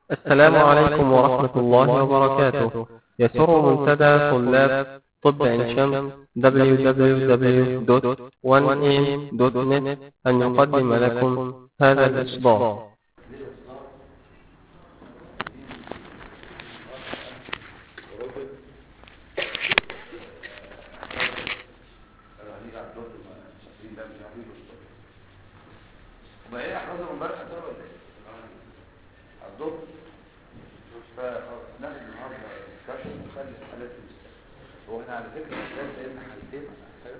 السلام عليكم ورحمة الله وبركاته يسر منتدى طلاب طب عين شمس www.1am.net أن يقدم لكم هذا الإصدار ما هي حفظهم امبارح ده ولا ايه؟ الظهر فناخد النهارده ديسكشن ونخلي الحالات في المستشفى هو احنا على فكره محتاج لنا حالتين محتاج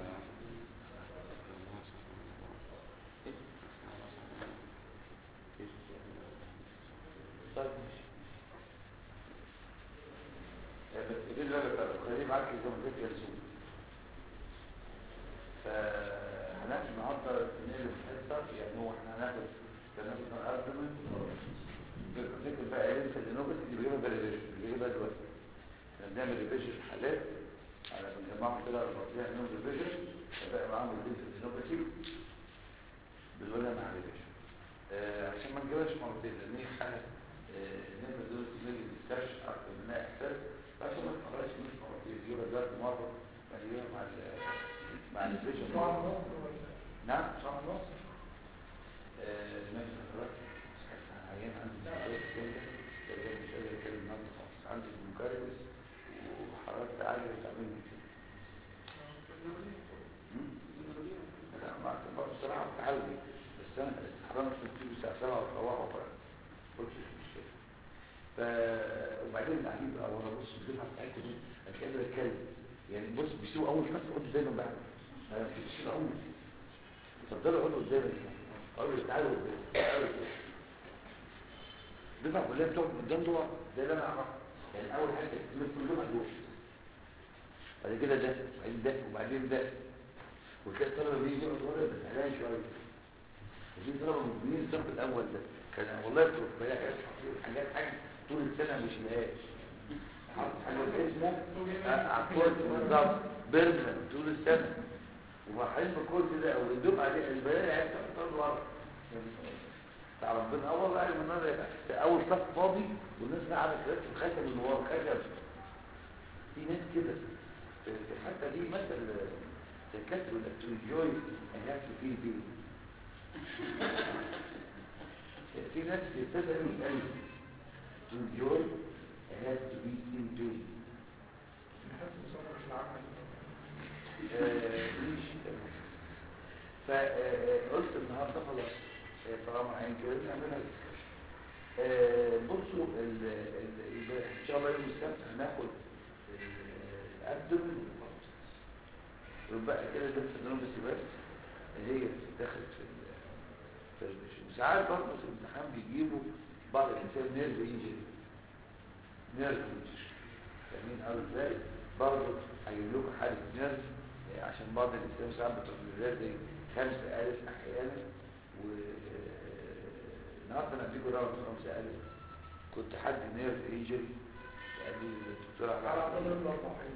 طيب ماشي بس دي اللي انا خليه معاك زي ما قلت يا فهناخد النهارده نقلب الحصه يعني هو احنا هناخد هناخد الارجمنت فكر بقى لسه الانوبس اللي بيجيبها بالريفيجن اللي بيجيبها دلوقتي احنا بنعمل ريفيجن حالات على بنجمعهم كده على بعضيها نعمل ريفيجن فبقى معاهم البنت الانوبسي بنقولها مع ريفيجن آه عشان ما نجيبهاش مرتين لان هي حاله آه نقدر دول نيجي ديسكاش اكتر منها احساس فعشان ما تقراش مش مرتين نجيبها دلوقتي مره بعد نجيبها مع مع الفيجن نعم صح ونص ماشي دلوقتي عيان عندي تعبان جدا تعبان مش قادر اتكلم النهارده خالص عندي مكرس وحرارتي عاليه وتعبان جدا لا ما برضه بصراحه بتعالجي بس انا حرارتي بتيجي الساعه 7 وتروحوا قلت مش مشكله ف وبعدين العجيب بقى وانا بص الدفعه بتاعتكم دي مش قادر اتكلم يعني بص بيسيبوا اول فصل قلت زي ما بعمل انا مش بشيل عمري اتفضلوا اقعدوا قدامي اقول له تعالوا قدامي تعالوا قدامي الدفعه كلها بتقعد قدام دول ده اللي انا اعرفه يعني اول حاجه تكتب كلهم دول بعد كده ده بعدين ده وبعدين ده وتلاقي الطلبه بيجي يقعد ورا بس عليا شويه وفي طلبه مجبرين الصف الاول ده كان والله كنت بلاقي حاجات حاجه طول السنه مش لاقيهاش حاجه اسمه عقود بالظبط بيرمنت طول السنه ورايحين بالكورس ده او يدوم عليه البيان عايز تحطه ورا بتاع ربنا اه والله من النهارده اول صف فاضي والناس قاعده كده الخشب اللي ورا خشب في ناس كده حتى دي مثل الكاتب انك تو انجوي and have to feel pain في ناس بتبقى مش قوي to enjoy and have to be in pain فقلت النهارده خلاص طالما عين كده نعملها ديسكشن بصوا ال ال ان شاء الله يوم السبت هناخد الابدومين ويبقى كده بس النوم بس اللي هي بتتاخد في في ساعات برضه في الامتحان بيجيبوا بعض الانسان نيرف انجري نيرف انجري فاهمين قوي ازاي برضه هيجيب لكم حاله نيرف عشان بعض الانسان ساعات بتروح للرياض زي خمسة ألف أحيانا و النهارده أنا أديكم راوند خمسة ألف كنت حد نيرف إنجري قال لي الدكتور على عبد الله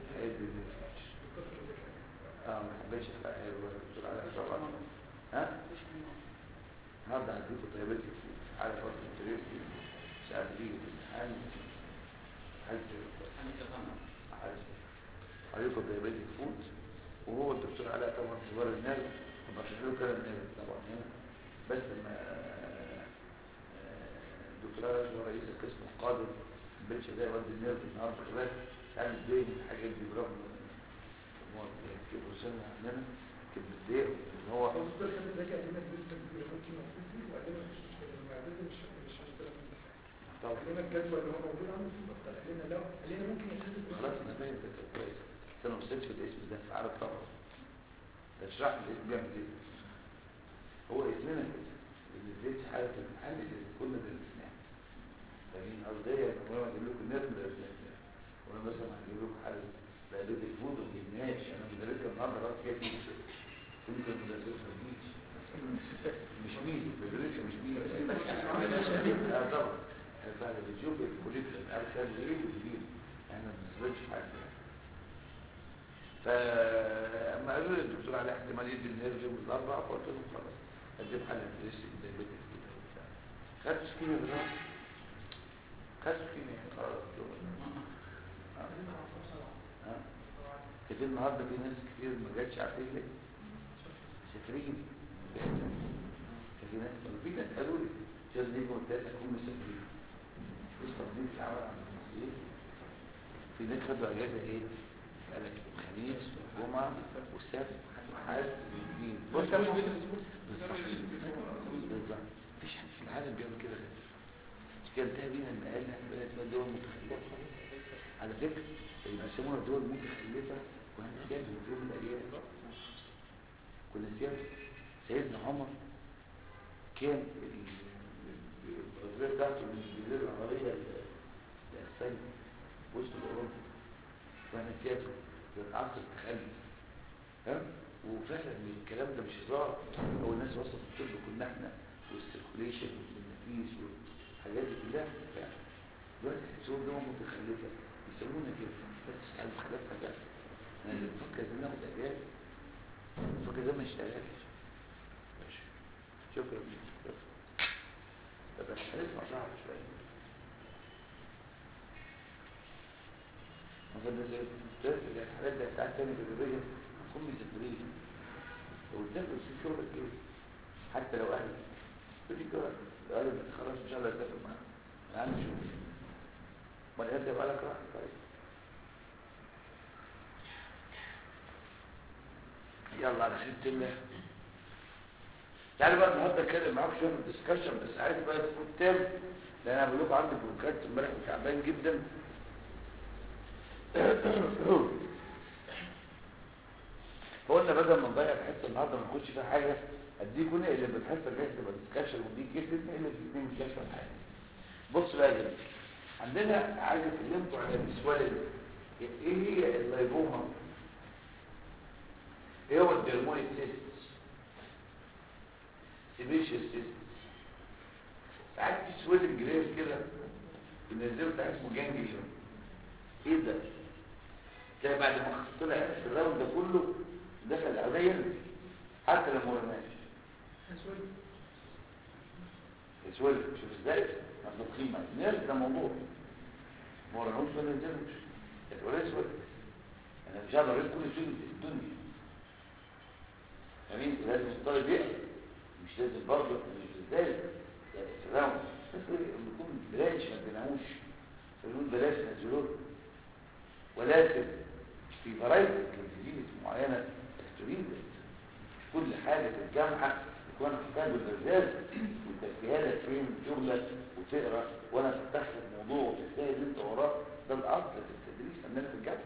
اه ما حبيتش الدكتور على طبعا ها النهارده هديكم طيبات كتير على فترة التريسي ساعات بيجي في الامتحان حاجة عليكم طيبات فوت وهو الدكتور علاء طبعا صغار النرد بشرح له كلام النرد طبعا هنا بس لما الدكتور علاء هو رئيس القسم القادم بنش ده يودي النرد النهارده كمان يعني ازاي الحاجات دي برغم ان كيف وصلنا عندنا كيف بتضايق ان هو طبعا الجدول اللي هو موجود عنده في المختار قال لنا لا قال لنا ممكن يحدد خلاص انا فاهم كده كويس بس انا ما وصلتش في الاسم ده في عارف طبعا اشرح لي الاسم بيعمل ايه هو اسمنا كده اللي ازاي حاله الامتحان اللي كنا درسناها فاهمين قصدي ايه انا بجيب لكم الناس من درسناها وانا مثلا هجيب لكم حاله بقيت الفود وما جبناش انا مدرسها النهارده خلاص كده في ممكن مدرسها ما تجيش مش مين مدرسها مش مين اه طبعا بعد بتشوف الكوليكشن ارسل ايه وتجيب احنا ما بنثبتش حاجه فاما قالوا لي الدكتور على احتمال يدي النيرف يوم الاربعاء فقلت لهم خلاص اديهم حل دريس زي بيت خدت سكين الغرام خدوا كيمياء خلاص عايزين نعرف بسرعة ها كتير النهارده في ناس كتير ما جاتش عارفين ليه مسافرين في ناس في ناس قالوا لي عشان نيجوا التالت اكون مسافرين مش تفضيل في العمل عند المصريين في ناس خدوا اجازه ايه؟ قال لك الخميس والجمعه والسبت وحد والاثنين بص كمل بص- بيت الأسبوع. بالظبط بالظبط مفيش حد في العالم بيعمل كده مش كده انتهى بينا المقال احنا بقينا اسمها دول متخلفه على فكره اللي بيسموها دول متخلفه وهنسيبها في يوم من الايام كنا سياسة سيدنا عمر كان الوزير بتاعته من الجزيرة العربية لأسبانيا وسط الأوروبا واحنا سياسة في عصر التخلف ها وفعلا الكلام ده مش هزار هو الناس وصلت الطب كنا احنا والسيركوليشن والنفيس والحاجات دي كلها فعلا دلوقتي تحسهم دول متخلفة يسمونا كده بس على الخلافة ده انا اللي بفكر ان ناخد اجازة بفكر ده ما اشتغلش ماشي شكرا لك طب هنسمع صعب شوية مثلا زي زي الحالات دي بتاعت تاني في الريفيجن هنكون مسافرين وتسافر في شغلك ايه حتى لو اهلك تيجي كده قال لك خلاص ان شاء الله اسافر معاك انا عندي شغل ما الهدى يبقى لك راحه طيب يلا على خير الله تعالوا بقى النهارده اتكلم معاكم شويه في الدسكشن بس عايز بقى تكون تام لان انا بقول لكم عندي بروكات امبارح تعبان جدا فقلنا بدل ما نضيع الحصه النهارده ما نخش فيها حاجه اديكوا نقلب الحصه الجايه تبقى ديسكشن ودي كده نقلب الاثنين مش هيحصل حاجه بص بقى يا جماعه عندنا عايز اكلمكم على السؤال ايه هي اللايبوما ايه هو الدرمويد سيستس سيبيشيس سيستس ساعات في سويل جريف كده بنزله بتاع اسمه جانجليون ايه ده تلاقي بعد ما طلع في الراوند ده كله دخل العملية حتى لو ما رماش أسود يسود شوف ازاي اصل قيمه النيرف ده موضوع ما رموش ما نزلوش ولا اسود انا مش هقدر اقول كل شيء في الدنيا فاهمين لازم الطالب يقرا مش لازم برضه مش ازاي الراوند بس بيكون بلاش ما تناموش فيقول بلاش نزلوه ولكن في فرايتي كونتيجينيتي معينه تريد مش كل حاجه في الجامعه يكون محتاج البرزاز وتديها لك فين جمله وتقرا وانا فتح لك موضوع وتجتهد انت وراه ده الاصل في التدريس عندنا في الجامعه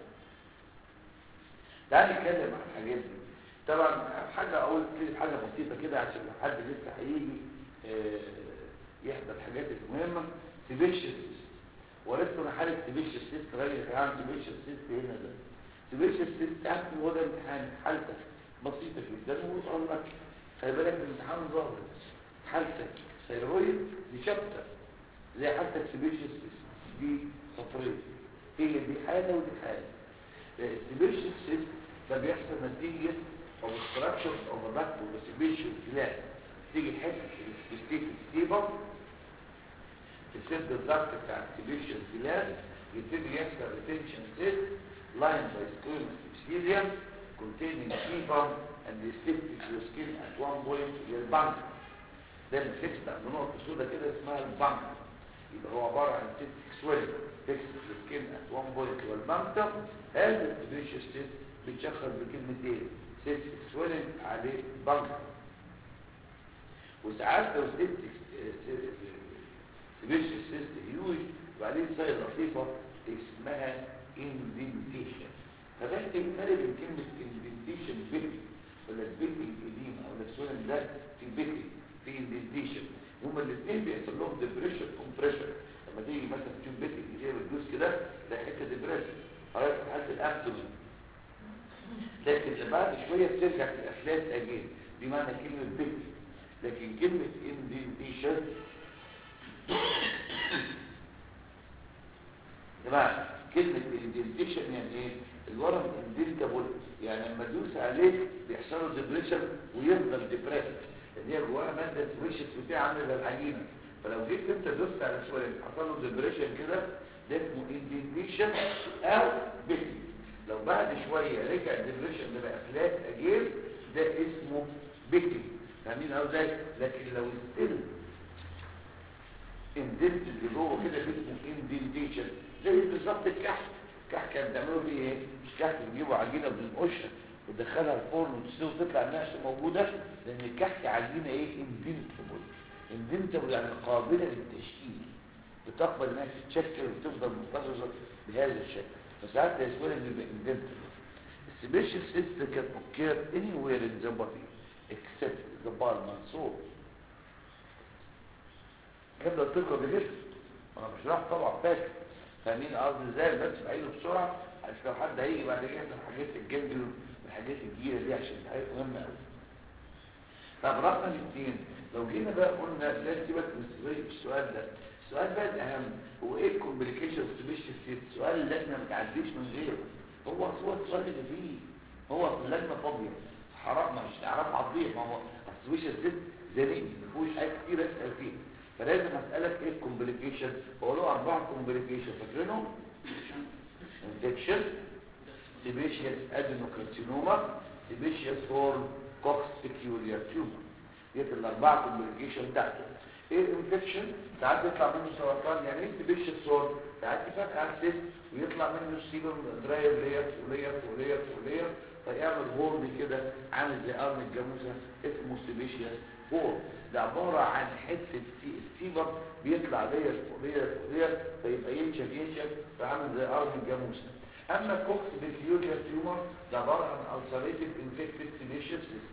تعال نتكلم عن الحاجات دي طبعا حاجه اقول كده حاجه بسيطه كده عشان لو حد لسه هيجي آه، يحضر الحاجات المهمه سيبيشس ورثت انا حاله سيبيشس سيست راجل كان عنده سيبيشس سيست هنا ده سيبيشس سيست عارف هو ده امتحان حالتك بسيطه جدا ويقول لك خلي بالك من الامتحان ظاهر حالتك ثيرويد دي شابتر زي حالتك سيبيشس سيست دي سطرين هي دي حاله ودي حاله السيبيشس سيست ده بيحصل نتيجه او ستراكشر او ضغط وسيبيشن لا تيجي حته السبيستيك ستيبل السد الضغط بتاع السبيشن جلاس يبتدي يحصل ريتنشن سيت لاين باي سكوير epithelium containing sebum and restricted your skin at one point للبنك ده الفيكس عند نقطة سودة كده اسمها البنك يبقى هو عبارة عن سيتك سويل فيكس السكين ات وان بوينت والبنك هذا السبيشن سيت بيتشخص بكلمتين سيتك سويلنج عليه بنك وساعات لو سيتك سبيشال سيست هيوج وبعدين سايد لطيفة اسمها اندنتيشن فبحث الفرق بين كلمة اندنتيشن بيكي ولا البيكي القديم او السولن ده في بيكي في اندنتيشن هما الاثنين بيحصل لهم ديبريشن كومبريشن لما تيجي مثلا تشوف بيكي زي بتدوس كده تلاقي حته ديبريشن خلاص حته الابدومين لكن اللي بعد شويه بترجع في الافلات اجين دي معنى كلمه بيكي لكن كلمه اندنتيشن جماعة كلمة الاندنتيشن يعني ايه الورم اندنتابل يعني لما تدوس عليه بيحصل له ديبريشن ويفضل ديبريس لان هي جواها مادة سويشت بتاع عامله زي العجينة فلو جيت انت دوست على سؤال حصل له ديبريشن كده ده اسمه انديكيشن او بيكي لو بعد شويه رجع الديبريشن ده بقى فلات اجير ده اسمه بيكي فاهمين ازاي لكن لو ستيل اندنت اللي جوه كده اسمه اندنتيشن زي بالظبط الكحك الكحك كان بتعملوا فيه ايه مش كحك بتجيبوا عجينه بنقشها وتدخلها الفرن وتستوي وتطلع النقش موجوده لان الكحك عجينه ايه اندنتبل اندنتبل يعني قابله للتشكيل بتقبل انها تتشكل وتفضل محتفظه بهذا الشكل فساعات يسمون ان يبقى اندنتبل السبيشال سيستم كان اوكير اني وير ان ذا بودي اكسبت ذا بالمر سول كده قلت لكم قبل كده انا مش راح طبعا فاكر فاهمين قصدي ازاي بس بعيده بسرعه عشان لو حد هيجي بعد كده يسال حاجات الجنجل والحاجات الجديده دي عشان دي حاجات مهمه قوي طب رقم اثنين لو جينا بقى قلنا لا سيبك من السؤال ده السؤال بقى الاهم هو ايه الكومبليكيشن اوف سبيشال سيت السؤال اللي احنا ما بتعديش من غيره هو هو السؤال اللي فيه هو اللجنه فاضيه حرام مش تعرف عضيه ما هو السبيشال سيت زنيق ما فيهوش حاجات كتير اسال فيها فلازم اسالك ايه الكومبليكيشن بقول له اربعه كومبليكيشن فاكرينهم انفكشن سيبيشيس ادينوكارسينوما سيبيشيس فورم كوكس بيكيوليار تيومر ديت الاربعه كومبليكيشن بتاعته ايه الانفكشن ساعات يطلع منه سرطان يعني ايه سيبيشيس فورم ساعات يفتح على السيست ويطلع منه سيبم دراير لير ولير ولير ولير فيعمل هورن كده عامل زي قرن الجاموسه اسمه سيبيشيس فورم ده عبارة عن حتة السيبر بيطلع لير ولير ولير فيبقى ينشف ينشف فعامل زي قرن الجاموسة اما كوكس بيكيوليار تيومر ده عبارة عن ulcerated infected sebaceous cyst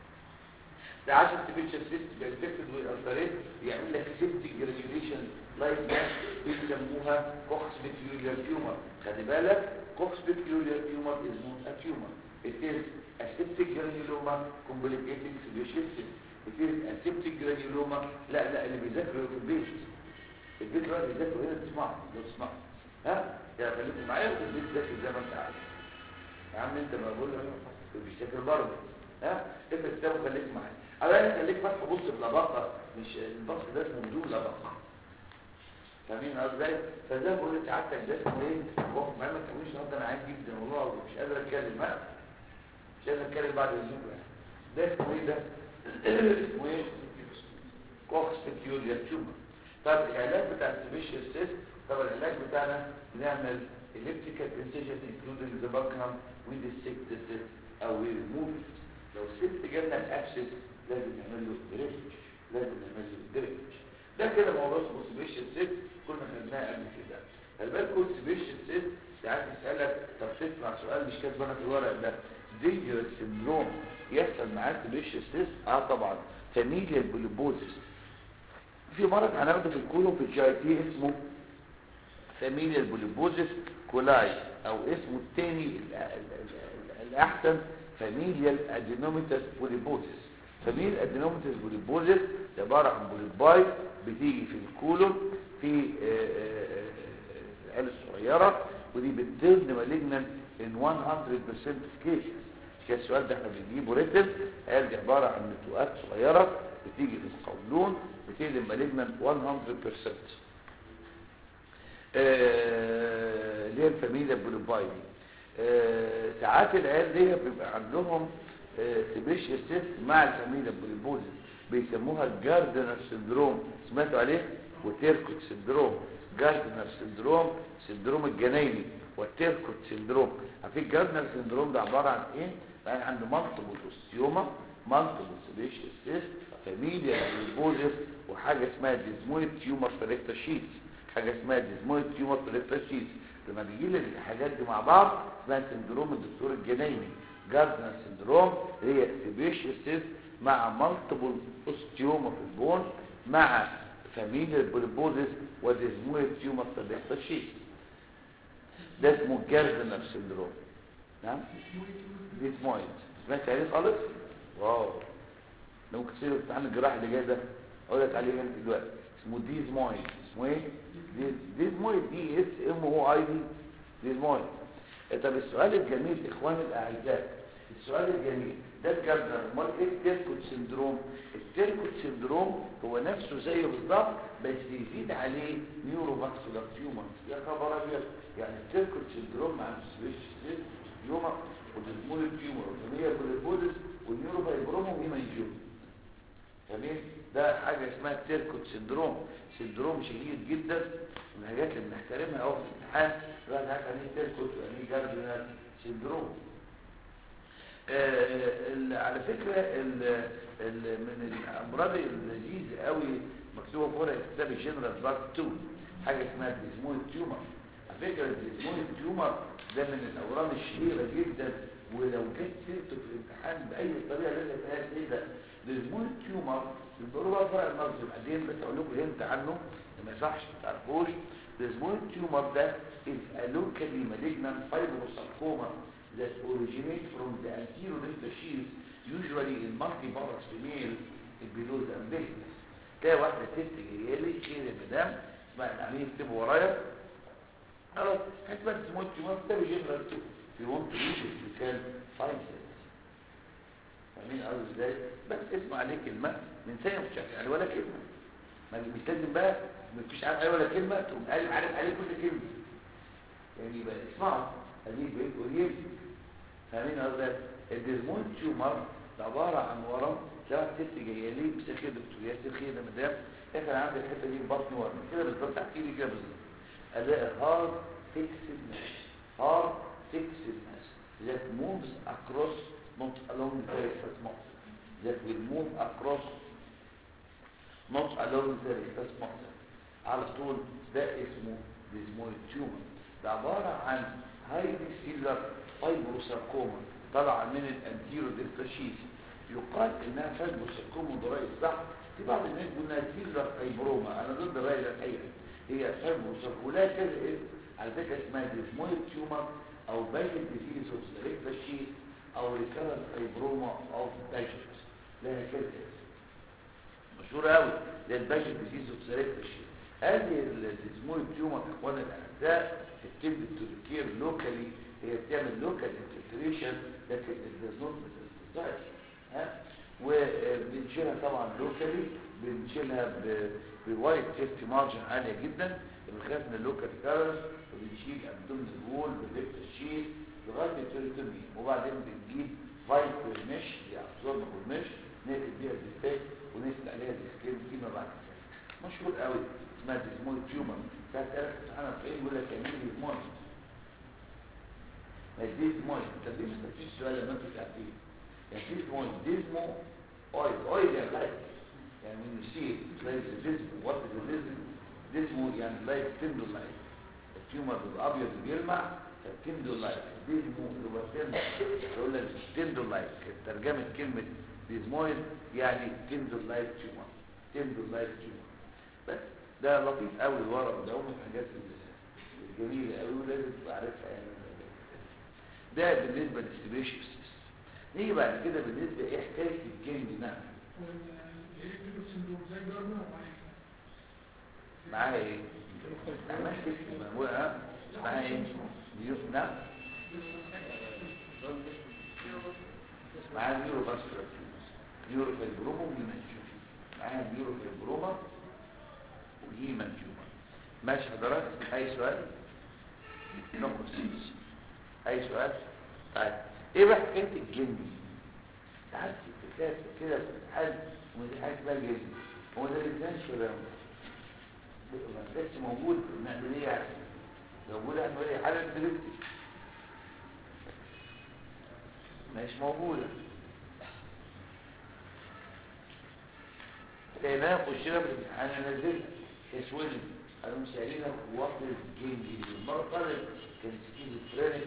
ده عشان sebaceous cyst يبقى infected والالسريت يعمل لك septic granulation لايك ده بيسموها كوكس بيكيوليار تيومر خلي بالك كوكس بيكيوليار تيومر is not a tumor it is a septic granuloma complicating sebaceous cyst كتير اسيبتيك جرانيولوما لا لا اللي بيذاكروا في البيت البيت بقى بيذاكروا هنا تسمعوا لو تسمعوا ها يا خليكم معايا وفي البيت ذاكر زي ما انت عايز يا عم انت ما بقول لك بيذاكر برضه ها اقفل الكتاب وخليك معايا على خليك فتح بص بلبقه مش البص ده اسمه بدون لبقه فاهمين ازاي فزي ما بقول لك قعدت اذاكر ليه واقف معايا ما تقوليش النهارده انا عايز جدا والله مش قادر اتكلم ها مش قادر اتكلم بعد الاسبوع ده اسمه ايه ده اسمه ايه كوكس بيكيوليار تيومر طب العلاج بتاع السبيشال سيست طب العلاج بتاعنا بنعمل elliptical incision including the buccal with the sick cyst او remove لو الست جالنا الابسس لازم نعمل له دريج لازم نعمل له دريج ده كده موضوع اسمه سبيشال سيست كنا خدناه قبل كده خلي بالكم السبيشال سيست ساعات يسالك طب تسمع سؤال مش كاتبه انا في الورق ده دينجرس سندروم يحصل معاه سبيشال سيست اه طبعا فاميليال بوليبوزيس في مرض هناخده في الكولو في الجي تي اسمه فاميليال بوليبوزيس كولاي او اسمه الثاني الاحسن فاميليال ادينوميتاس بوليبوزيس فاميليال ادينوميتاس بوليبوزيس ده عباره عن بوليباي بتيجي في الكولون في العيال الصغيره ودي بتترن مالجنان in 100% of cases كان السؤال ده احنا بنجيبه ريتم قال دي عباره عن نتوءات صغيره بتيجي في القولون بتقلب مالجنان 100% آه اللي هي الفاميليا بوليباي دي آه ساعات العيال دي بيبقى عندهم آه سبيشال سيست مع الفاميليا بوليبوزيس بيسموها الجاردنر سندروم سمعتوا عليه وتيركوت سندروم جاردنر سندروم سندروم الجنايني والتيركوت سندروم عارفين الجاردنر سندروم ده عباره عن ايه يعني عنده مالتيبل اوستيوما مالتيبل سبيشال سيست فاميليا بوليبوزيس وحاجه اسمها ديزمويد تيومر في شيتس حاجه اسمها ديزمويد تيومر في شيتس لما بيجي لي الحاجات دي مع بعض اسمها سندروم الدكتور الجنايني جاردنر سندروم هي سبيشال سيست مع مالتيبل اوستيوما في البون مع فاميليا بوليبوزيس وديزمويد تيومر في شيتس ده اسمه جاردنر سندروم نعم ديزمويد سمعت عليه خالص واو لو ممكن تصير امتحان الجراحه اللي جاي ده اقول لك عليه انت دلوقتي اسمه ديزمويد اسمه ايه ديز ديزمويد دي اس ام او اي دي ديزمويد طب السؤال الجميل اخواني الاعزاء السؤال الجميل ده الجردر امال ايه التيركوت سندروم التيركوت سندروم هو نفسه زيه بالظبط بس يزيد عليه نيورو فاسكولار تيومر يا خبر ابيض يعني التيركوت سندروم مع السبيش تيومر والسمول تيومر والفاميليا كوليبودس والنيورو فايبروم وهيمانجيوم تمام ده حاجه اسمها التيركوت سندروم سندروم شديد جدا من الحاجات اللي بنحترمها قوي في الامتحان الواحد عارف يعني ايه تيركوت ويعني ايه جاردنر سندروم آه، ال- على فكرة ال ال من الأمراض اللذيذ قوي مكتوبة في ورقة كتاب الجنرال بارت 2 حاجة اسمها الديزمويد تيومر على فكرة الديزمويد تيومر ده من الأورام الشهيرة جدا ولو جت سيرته في الامتحان بأي طريقة لازم تقال ايه ده الديزمويد تيومر بيقولوا بقى فرق النظر بعدين بس أقول لكم هنت عنه ما يصحش ما تعرفوش الديزمويد تيومر ده is a locally malignant fibrosarcoma that originate from the anterior dental sheath, usually in multiparous female below the umbilicus. تلاقي واحدة ست جاية لي خير يا مدام اسمها العميل اكتبوا ورايا خلاص هتبقى تسموت تيومر ده جنرال تو في وانت ريشن في كان فاين فاهمين قصدي ازاي؟ بس اسمع عليه كلمة من ثانية مش عارف يعني ولا كلمة ما مش لازم بقى مفيش عارف عليه ولا كلمة تقوم قال عارف عليه كل كلمة يعني يبقى اسمعوا اديك بقيت قريب فاهمين قصدي الديزمويد تيومر ده عباره عن ورم سواء ست جايه لي بسخير دكتور ياسر خير يا مدام احنا عندي الحته دي في بطني ورم كده بالظبط احكي لي كده بالظبط الاقي هارد فيكسد ماس هارد فيكسد ماس that moves across not along the rectus muscle that will move across not along the rectus muscle على طول ده اسمه ديزمويد تيومر ده عبارة عن هاي سيلر فايبروساركوما طالعة من الانتيرو ديستاشيس يقال انها فايبروساركوما ده رأي صح في بعض الناس يقول انها سيلر فايبروما انا ضد الرأي ده الحقيقة هي فايبروساركوما ولا كذا اسم على فكرة اسمها ديزمويد تيومر او باجن ديزيز اوف ديستاشيس او ريكارنت فايبروما اوف باجن لها كذا اسم مشهورة قوي زي الباجن ديزيز اوف ديستاشيس هذه الديزمويد تيومر اخوانا الاعزاء التب التركير لوكالي هي بتعمل لوكال انفلتريشن لكن الديزنوت بتستطيعش ها وبنشيلها طبعا لوكالي بنشيلها ب- بوايت سيفتي مارجن عاليه جدا بنخاف من اللوكال كارنس وبنشيل ابدومن الوول بالليفت الشيل لغايه التريتومي وبعدين بنجيب فايبر مش دي ابزورب مش نقفل بيها الديفكت ونقفل عليها السكين فيما بعد ذلك مشهور قوي اسمها ديزمويد تيومر ساعة قالت سبحانه وتعالى يقول لك يعني ديزمويد ما ديزمويد طب ليه ما تفتيش السؤال لما انتوا تعرفين يعني ديزمويد ديزمو اويل اويل يعني لايك يعني من يشيل لايك ديزمو وات ديزمو ديزمو يعني لايك تندو لايك التيومر الابيض اللي بيلمع تندو لايك ديزمو اللي هو تندو يقول لك تندو لايك ترجمة كلمة ديزمويد يعني تندو لايك تيومر تندو لايك تيومر بس ده لطيف قوي الورق ده من الحاجات الجميله قوي ولازم تبقى عارفها يعني ده بالنسبه للسبيشيس نيجي بعد كده بالنسبه ايه حكايه الجن نعم والإلكتريك سندروم زي جارنا وبعدين معاها ايه عملت اسم هو ها معاها ايه نيو- نعم معاها نيورو فاسكولار نيورو فايبروما وهيمانجيوما معاها نيورو فايبروما وهيمانجيوما ماشي حضرتك اي سؤال نو كويسيس اي سؤال طيب ايه بقى حكايه الجن دي تعرف كتاب كده في الحل ودي حاجه اسمها الجن هو ده الانسان ولا ما كانش موجود نعمل ايه يعني لو موجود هنعمل ايه حاله دريفتي مش موجوده لقيناها خشينا في الامتحان نزلنا اسود قالوا مش قايلين وقت الجنجي المره طالب كان سكيزوفرينيك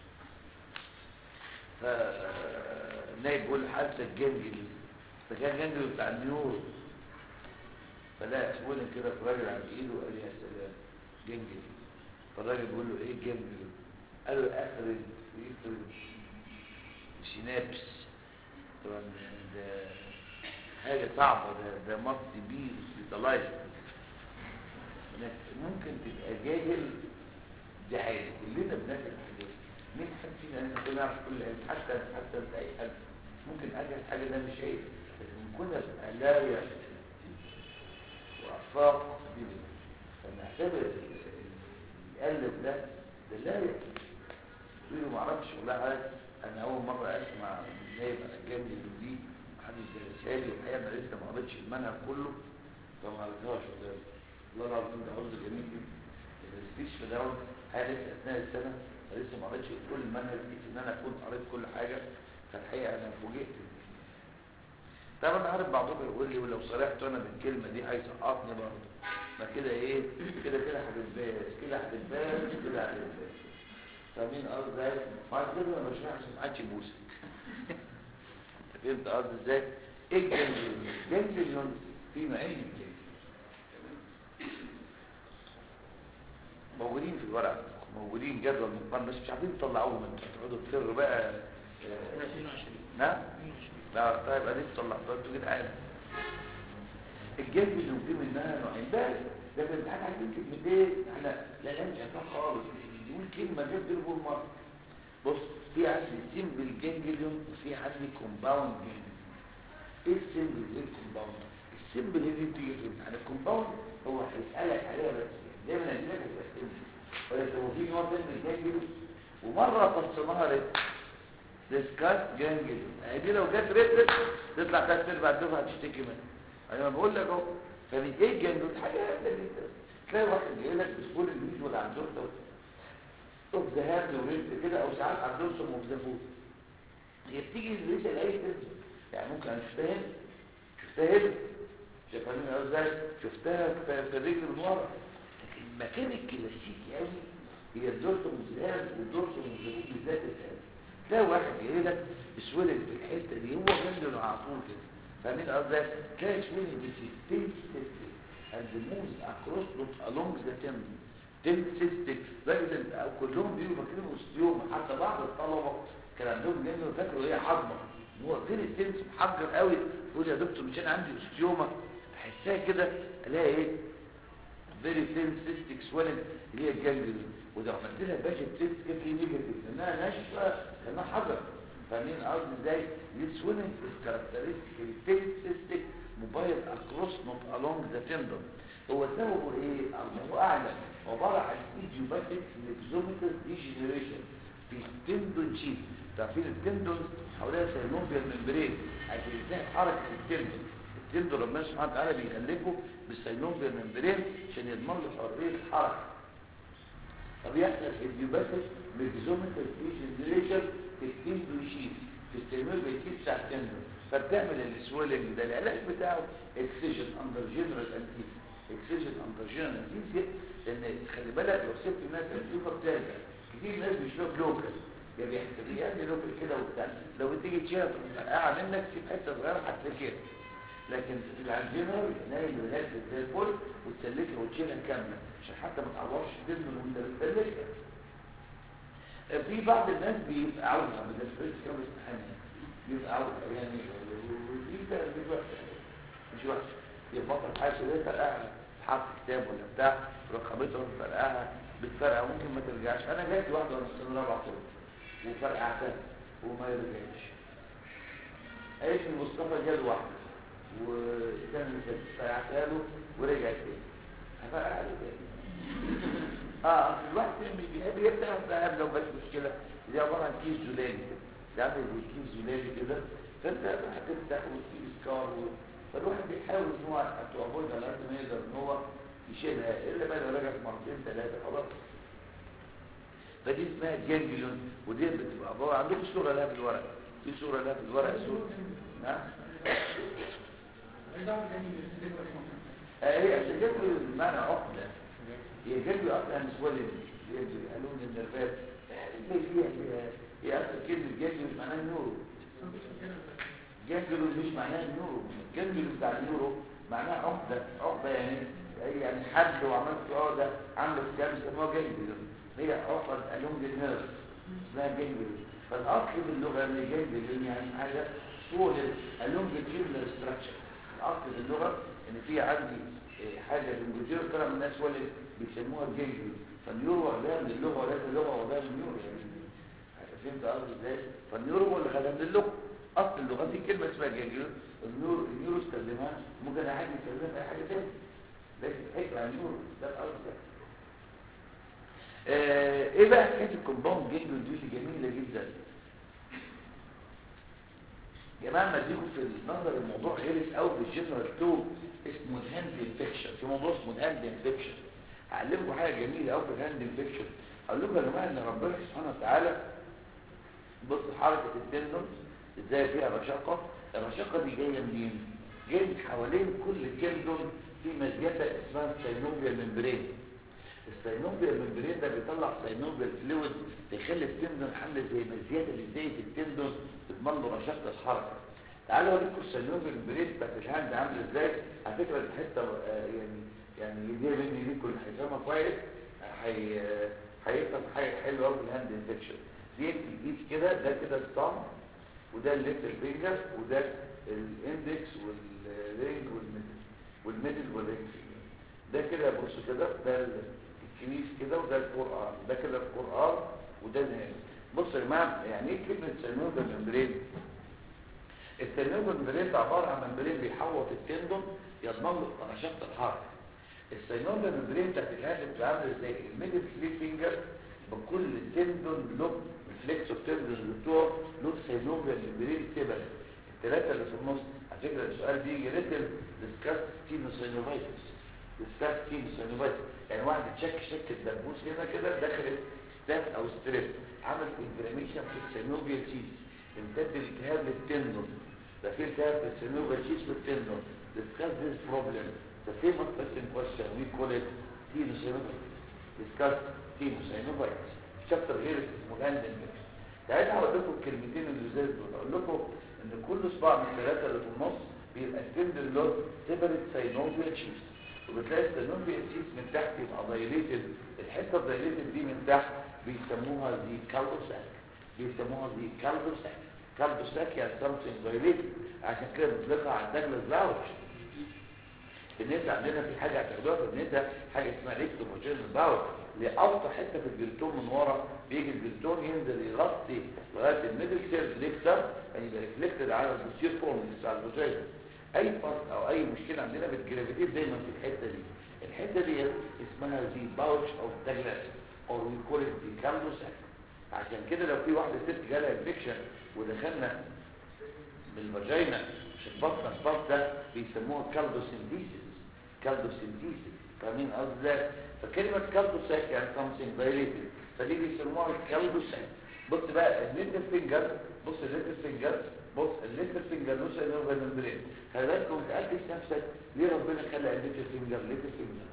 فالنايب بيقول حتى الجنجي ده كان جنجي بتاع النيورو فلا اسود كده في راجل عند ايده وقال لي يا سلام جنجي فالراجل بيقول له ايه الجنجي قال له اخرج ويخرج سينابس طبعا ده حاجة صعبة ده ده مصد بيه سبيتالايز ممكن تبقى جاهل دي حاجة كلنا بناكل الحاجات مين حد فينا انت كنا نعرف كل العلم حتى حتى انت اي حد ممكن اجهل حاجه ده مش عيب لكن كنا لا يعرف وافاق بيه فنعتبر القلب ده ده لا يعرف تقول له ما اعرفش والله عارف انا اول مره اسمع نايب على جنبي دي محدش درسها لي الحقيقه انا لسه ما قريتش المنهج كله فما قريتهاش والله والله العظيم ده حفظ جميل جدا ما درستيش في ده حاجه لسه اثناء السنه فلسه ما قريتش كل المنهج دي ان انا كنت قريت كل حاجه فالحقيقه انا فوجئت طبعا انا عارف بعضهم يقول لي ولو صرحت انا بالكلمه دي هيسقطني برضه ما كده ايه كده كده هتتباس كده هتتباس كده هتتباس فاهمين قصدي ازاي؟ بعد كده انا بشرح عشان ما حدش يبوسك فهمت قصدي ازاي؟ ايه الجنجليون؟ الجنجليون في نوعين من الجنجليون موجودين في الورق موجودين جدول مقارنه بس مش عارفين تطلعوهم انتوا تقعدوا تفروا بقى آه، 22 نعم لا طيب اديك طلعتوا انتوا كده عادي الجنب اللي في منها نوعين بس ده في الامتحان عايزين كلمتين احنا لا لا مش عارفين خالص يقول كلمه جاب دي الجول مره بص في عندي سيمبل جانجليون وفي عندي كومباوند جانجليون ايه السيمبل وايه الكومباوند السيمبل اللي بتيجي في الامتحان الكومباوند هو هيسالك عليها بس دايما هيجيلك الاسئله ولكن هو في نوع تاني من الجانجليون ومره فصلناها ليه ديسكاس جانجليون يعني دي لو جت ريتد تطلع ثلاث ارباع الدفعه تشتكي منها انا بقول لك اهو فمن ايه الجانجليون حاجه هبله جدا تلاقي واحد جاي لك بسهوله الويد ولا عند دكتور اوف ذا هاند وريد كده او ساعات عند دكتور اوف ذا فود هي بتيجي لسه لاي تنزل يعني ممكن انا شفتها هنا شفتها هنا شايفين ازاي شفتها في في الرجل من ورا لكن المكان الكلاسيكي قوي هي الدورسوم والذهاب والدورسوم والذهاب بالذات الذهاب تلاقي واحد جاي لك بسهوله في الحته دي هو جنبه على طول كده فاهمين قصدي تلاقي سهوله بتستيك and moves across not along the temple تمسستك راجل او كلهم بيقولوا فاكرين اوستيوما حتى بعض الطلبه كان عندهم جنة فاكروا هي عظمه هو غير التنس محجر قوي يقول يا دكتور مش انا عندي اوستيوما احسها كده الاقي ايه فيري ثين سيستيك سويلنج اللي هي الجنجل وده عملت لها باجي تيست كده في نيجاتيف لانها ناشفه لانها حجر فاهمين قصدي ازاي دي سويلنج از كاركترستيك ثين سيستيك موبايل اكروس نوت along ذا تندون هو سببه ايه الله اعلم عباره عن ايديوباتيك ليكزوميتال ديجنريشن في التندون شيت تعرفين التندون حواليها سينوبيال ممبرين عشان يزاح حركه التندون التندون ربنا سبحانه وتعالى بيغلفه بالسينوبيال ممبرين عشان يضمن له حريه الحركه فبيحصل ايديوباتيك ليكزوميتال ديجنريشن في التندون شيت في السينوبيال شيت بتاع التندون فبتعمل السويلنج ده العلاج بتاعه اكسجن اندر جنرال انتيز اكسجن اندر جنرال انتيز لان خلي بالك لو سبت الناس الفيفر بترجع كتير ناس بيشرب لوكال يا بيحتاج لوكال كده وبتاع لو تيجي تشيلها فرقعه منك تسيب حته صغيره هتفكر لكن على الجنرال نايم لغايه زي الفل وتسلكها وتشيلها كامله عشان حتى ما تعورش الجسم وانت بتسلكها في بعض الناس بيبقى عاوز ما بيدرسش كام استحانه يبقى عاوز يعني ودي ده مش وحشه مش وحشه يبقى بطل حاجه كده فرقعها حط كتاب ولا بتاع رقبته فرقعها بتفرقع ممكن ما ترجعش انا جات واحده وانا في سنه رابعه طول وفرقعتها وما يرجعش قالت لي مصطفى جاب واحده وكان فرقعتها له ورجعت تاني هفرقع له تاني اه اصل الواحد مش بيحب يفتح الذهب لو بس مشكله دي عباره عن كيس زلالي كده تعمل زي كيس زلالي كده فانت هتفتح وتجيب سكار و... فالواحد بيحاول ان هو تقبلها على قد ما يقدر ان هو يشيلها الا بقى لو رجعت مرتين ثلاثه خلاص فدي اسمها جانجليون ودي بتبقى عباره عندكم صوره لها في الورق في صوره لها في الورق صوره نعم آه هي عشان جانجليون بمعنى عقده هي جانجليون اصلا مش ولد قالوا لي النرفات اللي فيها هي اصلا كلمه جانجليون معناها نور جانجلو مش معناه النورو جانجلو بتاع النورو معناه عقدة عقدة يعني يعني حد وعملت عقدة عامل كام يسموها جانجلو هي عقد ألونج النيرف اسمها جانجلو فالأصل باللغة ان جانجلو يعني حاجة طول ألونج الجيرلر ستراكشر الأصل باللغة ان في عندي حاجة لونجير طلع من الناس هو اللي بيسموها جانجلو فالنيورو ده من اللغة وليس اللغة وده من النيورو يعني فهمت قصدي ازاي فالنيورو هو اللي خدها من اللغه اصل اللغه دي كلمه اسمها جانجليون النيورو النيورو استخدمها ممكن اي حد يستخدمها في اي حاجه ثانيه لكن حكمه عن النيورو ده القصد ده آه، ايه بقى حكايه الكومباوند جانجليون دي اللي جميله جدا يا جماعه ما تيجوا في النظر الموضوع غير قوي في الجنرال تو اسمه الهاند انفكشن في موضوع اسمه الهاند انفكشن هعلمكم حاجه جميله قوي في الهاند انفكشن اقول لكم يا جماعه ان ربنا سبحانه وتعالى بص حركه التندون ازاي فيها رشاقه الرشاقه دي جايه منين جايه من حوالين كل تندون في مزيده اسمها السينوبيال ممبرين السينوبيال ممبرين ده بيطلع سينوبيال فلويد تخلي التندون عامله زي مزيده لزايه التندون تضمن له رشاقه الحركه تعالوا اوريكم السينوبيال ممبرين بتاعت الهاند عامله ازاي على فكره الحته آه، يعني يعني دي مني ليكم اللي هيفهمها كويس هي هيفهم حاجه حلوه قوي في الهاند انفكشن دي الايد كده ده كده الصم وده الليتل فينجر وده الاندكس والرينج والميدل والميدل والرينج فينجر ده كده بص كده ده الكنيس كده وده الفور ارم ده كده الفور ارم وده الهاند بص يا جماعه يعني ايه كلمه سينوبيال ممبرين السينوبيال ممبرين ده عباره عن ممبرين بيحوط التندون يضمن له رشاقه الحركه السينوبيال ممبرين بتاعت الهاند بتبقى عامله ازاي الميدل سليب فينجر بكل تندون له الفليكس والتندون بتوعه له سينوبيال ممبرين سيبل الثلاثه اللي في النص على فكره السؤال بيجي ريتم ديسكاس تينوسينوفايتس ديسكاس تينوسينوفايتس يعني واحد تشك شك الدبوس هنا كده دخلت ستاف او ستريب عمل انفلاميشن في السينوبيال تيز امتد الالتهاب للتندون ده في التهاب في السينوبيال تيز والتندون discuss this problem the famous person question we call it tenosynovitis discuss tenosynovitis شابتر غير اسمه الهاند انفكشن تعالى هقول لكم الكلمتين اللي زي دول اقول لكم ان كل صباع من الثلاثه اللي في النص بيبقى التندن له سيبريت ساينوفيال تشيز وبتلاقي الساينوفيال تشيز من تحت يبقى دايليتد الحته الدايليتد دي من تحت بيسموها دي كالدوساك بيسموها دي كالدوساك كالدوساك يعني something dilated عشان كده بنطلقها على الدجلس لاوش النساء عندنا في حاجه هتاخدوها في النساء حاجه اسمها ريكتوفوجين باور لاوطى حته في الجلتون من ورا بيجي الجلتون ينزل يغطي لغايه الميدل سيرف ليكتر يعني يبقى ريفلكتد على البوستير فورم بتاع الفوجين اي فرق او اي مشكله عندنا بتجرافيتيت دايما في الحته دي الحته دي اسمها دي باوتش اوف داجلاس او وي كول ات دي كاردوساك عشان كده لو في واحده ست جالها انفكشن ودخلنا بالفاجينا مش البطن البطن ده بيسموها كالدوسينتيسيس كالدوسينتيسيس فاهمين قصدي ازاي فكلمه كالدوساك يعني something dilated فدي بيسموها الكالدوساك بص بقى الليتل فينجر بص الليتل فينجر بص الليتل فينجر له سينوفال ممبرين خلي بالك وتأكد نفسك ليه ربنا خلق الليتل فينجر ليتل فينجر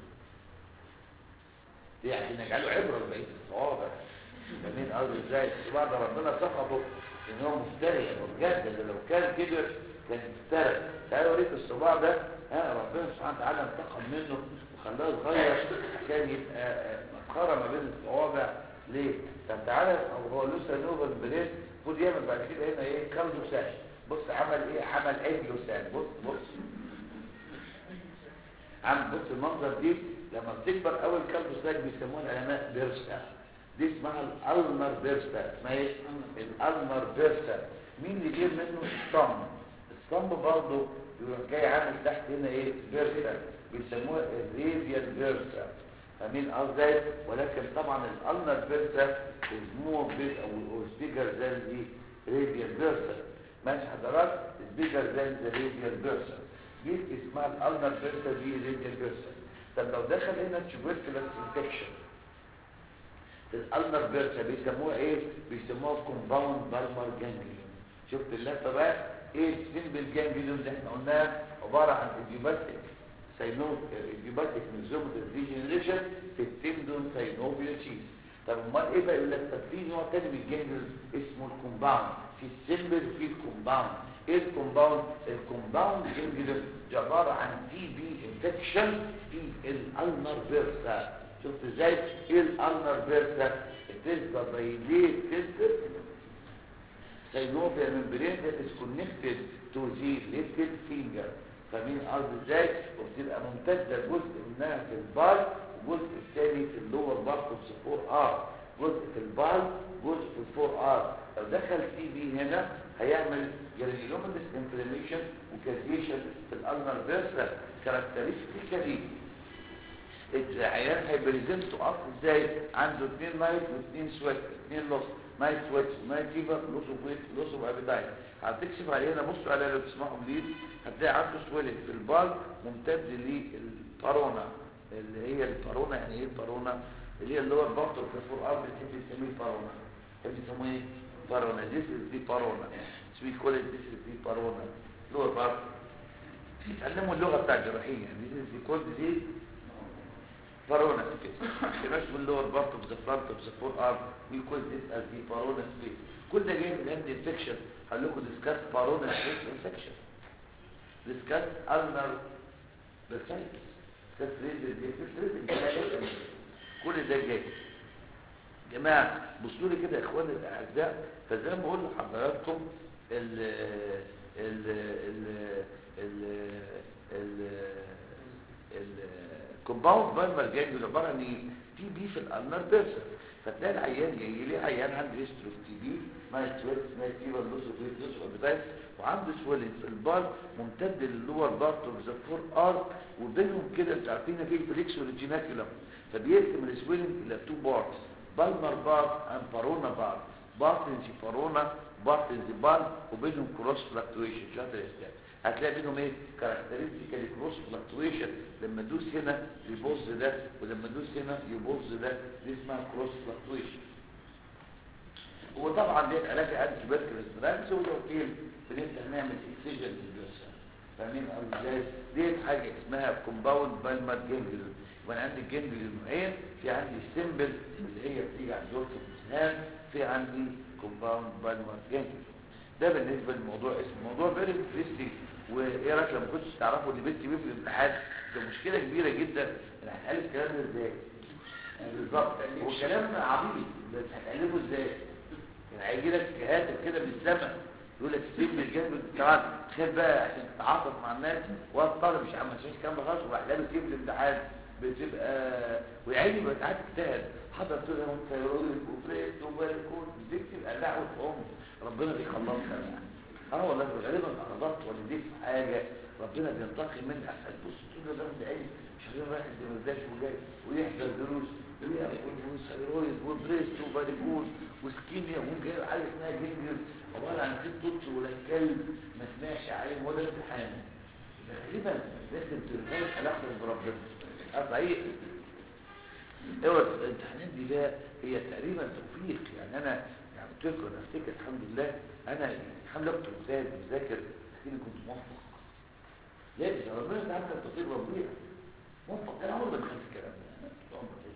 دي عشان يجعله عبره لبقيه الصوابع فاهمين قصدي ازاي بعد ربنا سخطه ان هو مفتري وبجد ده لو كان كبر كان مفتري تعالوا اوريك الصباع ده ها ربنا سبحانه وتعالى انتقم منه وخلاه صغير عشان يبقى مسخره ما بين الصوابع ليه؟ طب تعالى هو لسه نوبل بريد خد يعمل بعد كده هنا ايه كاردو ساش بص عمل ايه عمل اجلو ساش بص بص عم بص المنظر دي لما بتكبر اول كاردو ساش بيسموها العلماء بيرستا دي اسمها الالمر بيرستا اسمها ايه الالمر بيرستا مين اللي جيب منه الصم الصم برضه بيروح جاي عامل تحت هنا ايه بيرستا بيسموها الريديال بيرستا فاهمين قصدي ولكن طبعا الالنر بيرسا مور بيج او سبيجر ذان دي راديال بيرسا ماشي حضرات سبيجر ذان ذا راديال بيرسا دي اسمها الالنر بيرسا دي راديال بيرسا طب لو دخل هنا تيوبركلوس انفكشن الالنر بيرسا بيسموها ايه بيسموها كومباوند بالمر جانجليون شفت اللفه بقى ايه السيمبل جانجليون اللي احنا قلناها عباره عن ايديوباتيك ساينوب ايديوباتيك ميزومد ديجنريشن في التندون ساينوبيا تشيز طب امال ايه بقى يقول لك طب في نوع تاني من الجانجل اسمه الكومباوند في السيمبل وفي الكومباوند ايه الكومباوند الكومباوند جانجل دي عباره عن تي بي انفكشن في الالنر فيرسا شفت ازاي ايه الالنر فيرسا التلتا دايليتد synovial membrane that is connected to the little finger فاهمين قصدي ازاي وبتبقى ممتده جزء منها في البار والجزء الثاني في اللور بارت اوف سفور ار جزء في البال جزء في الفور ار لو دخل تي بي هنا هيعمل جرانيولومينس انفلاميشن وكازيشن في الالنر فيرسا كاركترستيكالي العيان هيبريزنتوا اصل ازاي عنده اثنين نايت واثنين سويت اثنين لوس نايت سويت ونايت فيفر لوس اوف ويت لوس اوف ابيتايت هتكشف عليه هنا بصوا عليها لو تسمعوا بليد هتلاقي عنده سويلنج في البال ممتد للبارونا اللي هي البارونا يعني ايه البارونا اللي هي اللور بارت اوف ذا فور ارم اللي بتسميه بارونا اللي بيسموه ايه بارونا ذيس از دي بارونا سوي كول ذيس از دي بارونا لور بارت اتعلموا اللغه بتاع الجراحين يعني ذيس از دي كول دي بارونا سبيس يبقاش باللور بارت اوف ذا فرونت اوف ذا فور ارم وي كول ذيس از دي بارونا سبيس كل ده جاي من هاند انفكشن هقول لكم ديسكاس بارونا سبيس انفكشن ديسكاس النر برسايتس ديسكاس ريزل دي كل ده جاي جماعه بصوا لي كده يا اخواني الاعزاء فزي ما بقول لحضراتكم ال ال ال ال ال الكومباوند بالمر جانجل عباره عن ايه تي بي في الالنر بيرسون فتلاقي العيان جاي لي عيان عنده هيستوري اوف تي بي نايت سويت نايت فيفر لوس اوف ويت لوس اوف ابيتايت وعنده سويلنج في البال ممتد للور بارت اوف ذا فور ار وبينهم كده انتوا عارفين في الفليكس والجيناكيولم فبيقسم السويلنج الى تو بارتس بالمر بارت اند بارونا بارت بارتنزي بارونا بارتنزي بال وبينهم كروس فلكتويشن مش قادر يستاهل هتلاقي بينهم ايه كاركترستيكال كروس فلكتويشن لما ادوس هنا يبوظ ده ولما ادوس هنا يبوظ ده دي اسمها كروس فلكتويشن وطبعا دي علاج انتي بيركلس براكس ولو بنبدا نعمل اكسجن للجثه فاهمين قصدي ازاي دي حاجه اسمها كومباوند بالمر جنجل وانا عندي الجنجل نوعين في عندي السمبل اللي هي بتيجي عند دورة الاسنان في عندي كومباوند بالمر جنجل ده بالنسبه للموضوع اسمه موضوع فيري انترستنج وايه رايك لما كنتش تعرفوا ان بنتي بيبقى الامتحان ده مشكله كبيره جدا انا هنقل الكلام ده ازاي يعني بالظبط هو كلام عبيط بس هتقلبه ازاي يعني هيجي لك هاتف كده من السماء يقول لك سيب من الجنب طبعا تخيل بقى عشان تتعاطف مع الناس والطالب مش عم مش كام خالص وراح لابس كيف الامتحان بتبقى ويعيني بقى ساعات اجتهد حضر كده هم ثيرويد وبريست وباريكوز بتكتب قلعه ام ربنا بيخلصها يعني اه والله غالبا غلطت والديك في حاجه ربنا بينتقم مني احسن بص تقول له ده عيني شغال رايح الدمرداش وجاي ويحضر دروس وياكل وثيرويد وبريست وباريكوز وسكيميا وجاي حاجه اسمها جنجر عباره عن ست طفل ولا كلب ما سمعش عليه ولا امتحان غالبا لازم ترفعي علاقتك بربنا صحيح اوعى الامتحانات دي بقى هي تقريبا توفيق يعني انا يعني قلت لكم انا افتكر الحمد لله انا الحمد لله كنت مجتهد بذاكر لكني كنت موفق لا اذا ربنا تعالى التوفيق ربنا موفق انا عمري ما دخلت الكلام ده انا طول عمري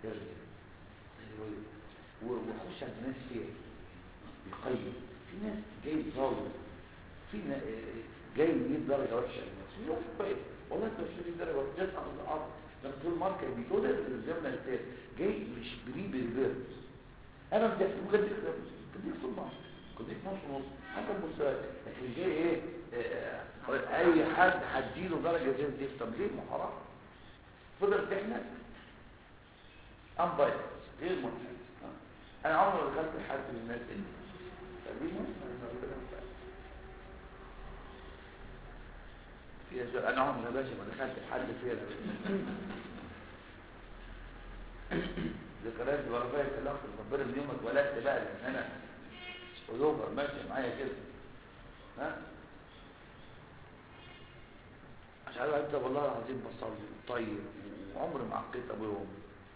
كده واخش عند ناس فيها يقيم في ناس جاي طالب في ناس جاي 100 درجه وحشه في ناس كويس والله انت مش 100 درجه وحشه تسعه من الارض ده طول ماركه بيقول لك الزمن الثاني جاي مش بري بالبيرز انا بدي ممكن بديك طول ماركه كنت نص ونص حتى المستوى لكن جاي ايه آه اي حد هديله درجه زي الزفت طب ليه ما حرام فضلت احنا انبايت غير منحل انا عمري ما دخلت حد من الناس دي تقريبا في أزواج انا عمري يا باشا ما دخلت حد فيها ذكريات ورفاية الاخ ربنا من يوم اتولدت بقى لان انا قلوبها ماشيه معايا كده ها مش عارف انت والله العظيم بصلي طيب وعمري ما عقيت ابويا وامي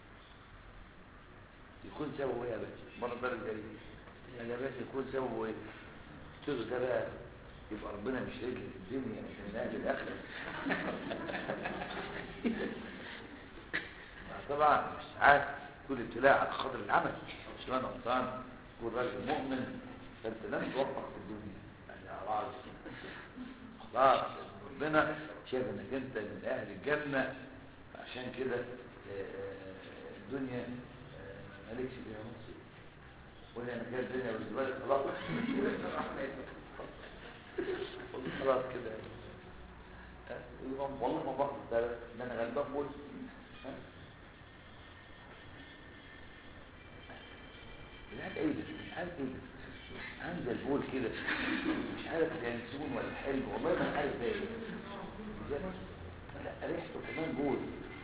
يكون سببه ايه يا باشا مره بقى الجريمه يا باشا يكون سببه ايه قلت له ده بقى يبقى ربنا مش رجل في الدنيا عشان اهل الاخره طبعا مش عارف كل ابتلاء على قدر العمل مش انا غلطان كل راجل مؤمن فانت لن توفق في الدنيا يعني راجل خلاص ربنا شايف انك انت من اهل الجنه عشان كده الدنيا مالكش فيها نصيب ولا انا كده الدنيا بالنسبه لي خلاص خلاص كده والله ما بقصد ده ده انا غلبان موت ايه ده مش عارف ايه ده عامل زي البول كده مش عارف ينسون ولا حلم والله ما عارف ده ايه لا ريحته كمان بول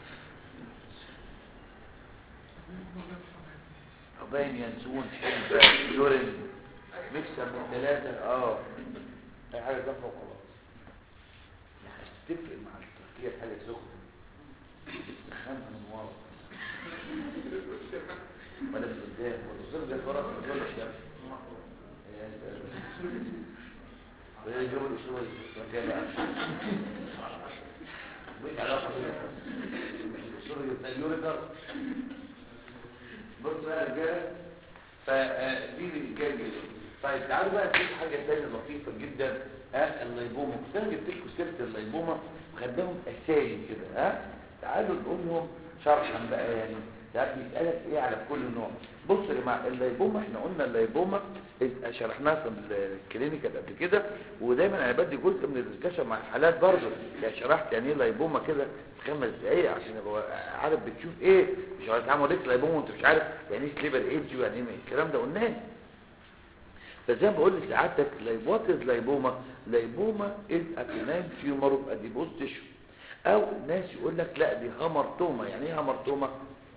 باين ينسون حلم يورين ميكسر من ثلاثة اه اي حاجة جنبه وخلاص تتفق مع التركية حاجة سخنة تسخنها من ورا ولا من قدام والتصير ده فرق من دول الشمس ولا يجيب الأسلوب المكان بقى مش علاقة الأسلوب اليوريتر بص بقى يا رجالة فدي رجال جدا طيب تعالوا بقى نشوف حاجة تانية لطيفة جدا ها الليبومة كنت انا جبت لكم سيرة الليبومة وخدناهم اسامي كده ها تعالوا نقول لهم شرحا بقى يعني ساعات بيسألك ايه على كل نوع بص يا جماعة الليبومة احنا قلنا الليبومة إز- شرحناها في الكلينيكال قبل كده ودايما انا بدي جزء من الدسكشن مع الحالات برضه يعني شرحت يعني ايه ليبومة كده في خمس دقايق عشان ابقى عارف بتشوف ايه مش هتعمل لك ليبومة وانت مش عارف يعني ايه سليبر ايدج ويعني ايه الكلام ده قلناه فزي ما بقول لسعادتك what is lipoma lipoma is a benign tumor of adipose tissue او ناس يقول لك لا دي هامرتوما يعني ايه هامرتوما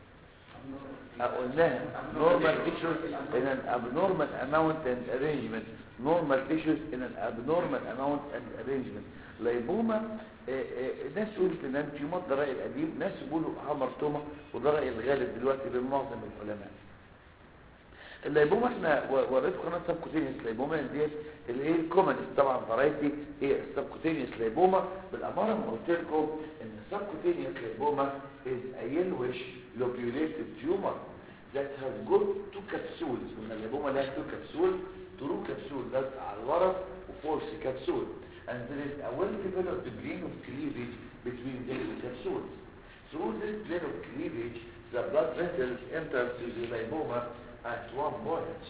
قلناها normal tissues in an abnormal amount and arrangement normal tissues in an abnormal amount and arrangement ليبوما ناس يقولوا benign tumor ده رأي القديم ناس يقولوا هامرتوما وده رأي الغالب دلوقتي بين معظم العلماء الليبوما احنا و- وريتكم قناه سبكوتينيوس ليبوما ديت اللي هي الكومنس طبعا فرايتي هي السبكوتينيوس ليبوما بالاماره ما قلت لكم ان السبكوتينيوس ليبوما is a yellowish lobulated tumor that has got two capsules من الليبوما لها two capsules true capsule لازقه على الورق وفورس capsule and there is a well developed plane of cleavage between these two capsules through this plane of cleavage the blood vessels enter to the lymphoma at one point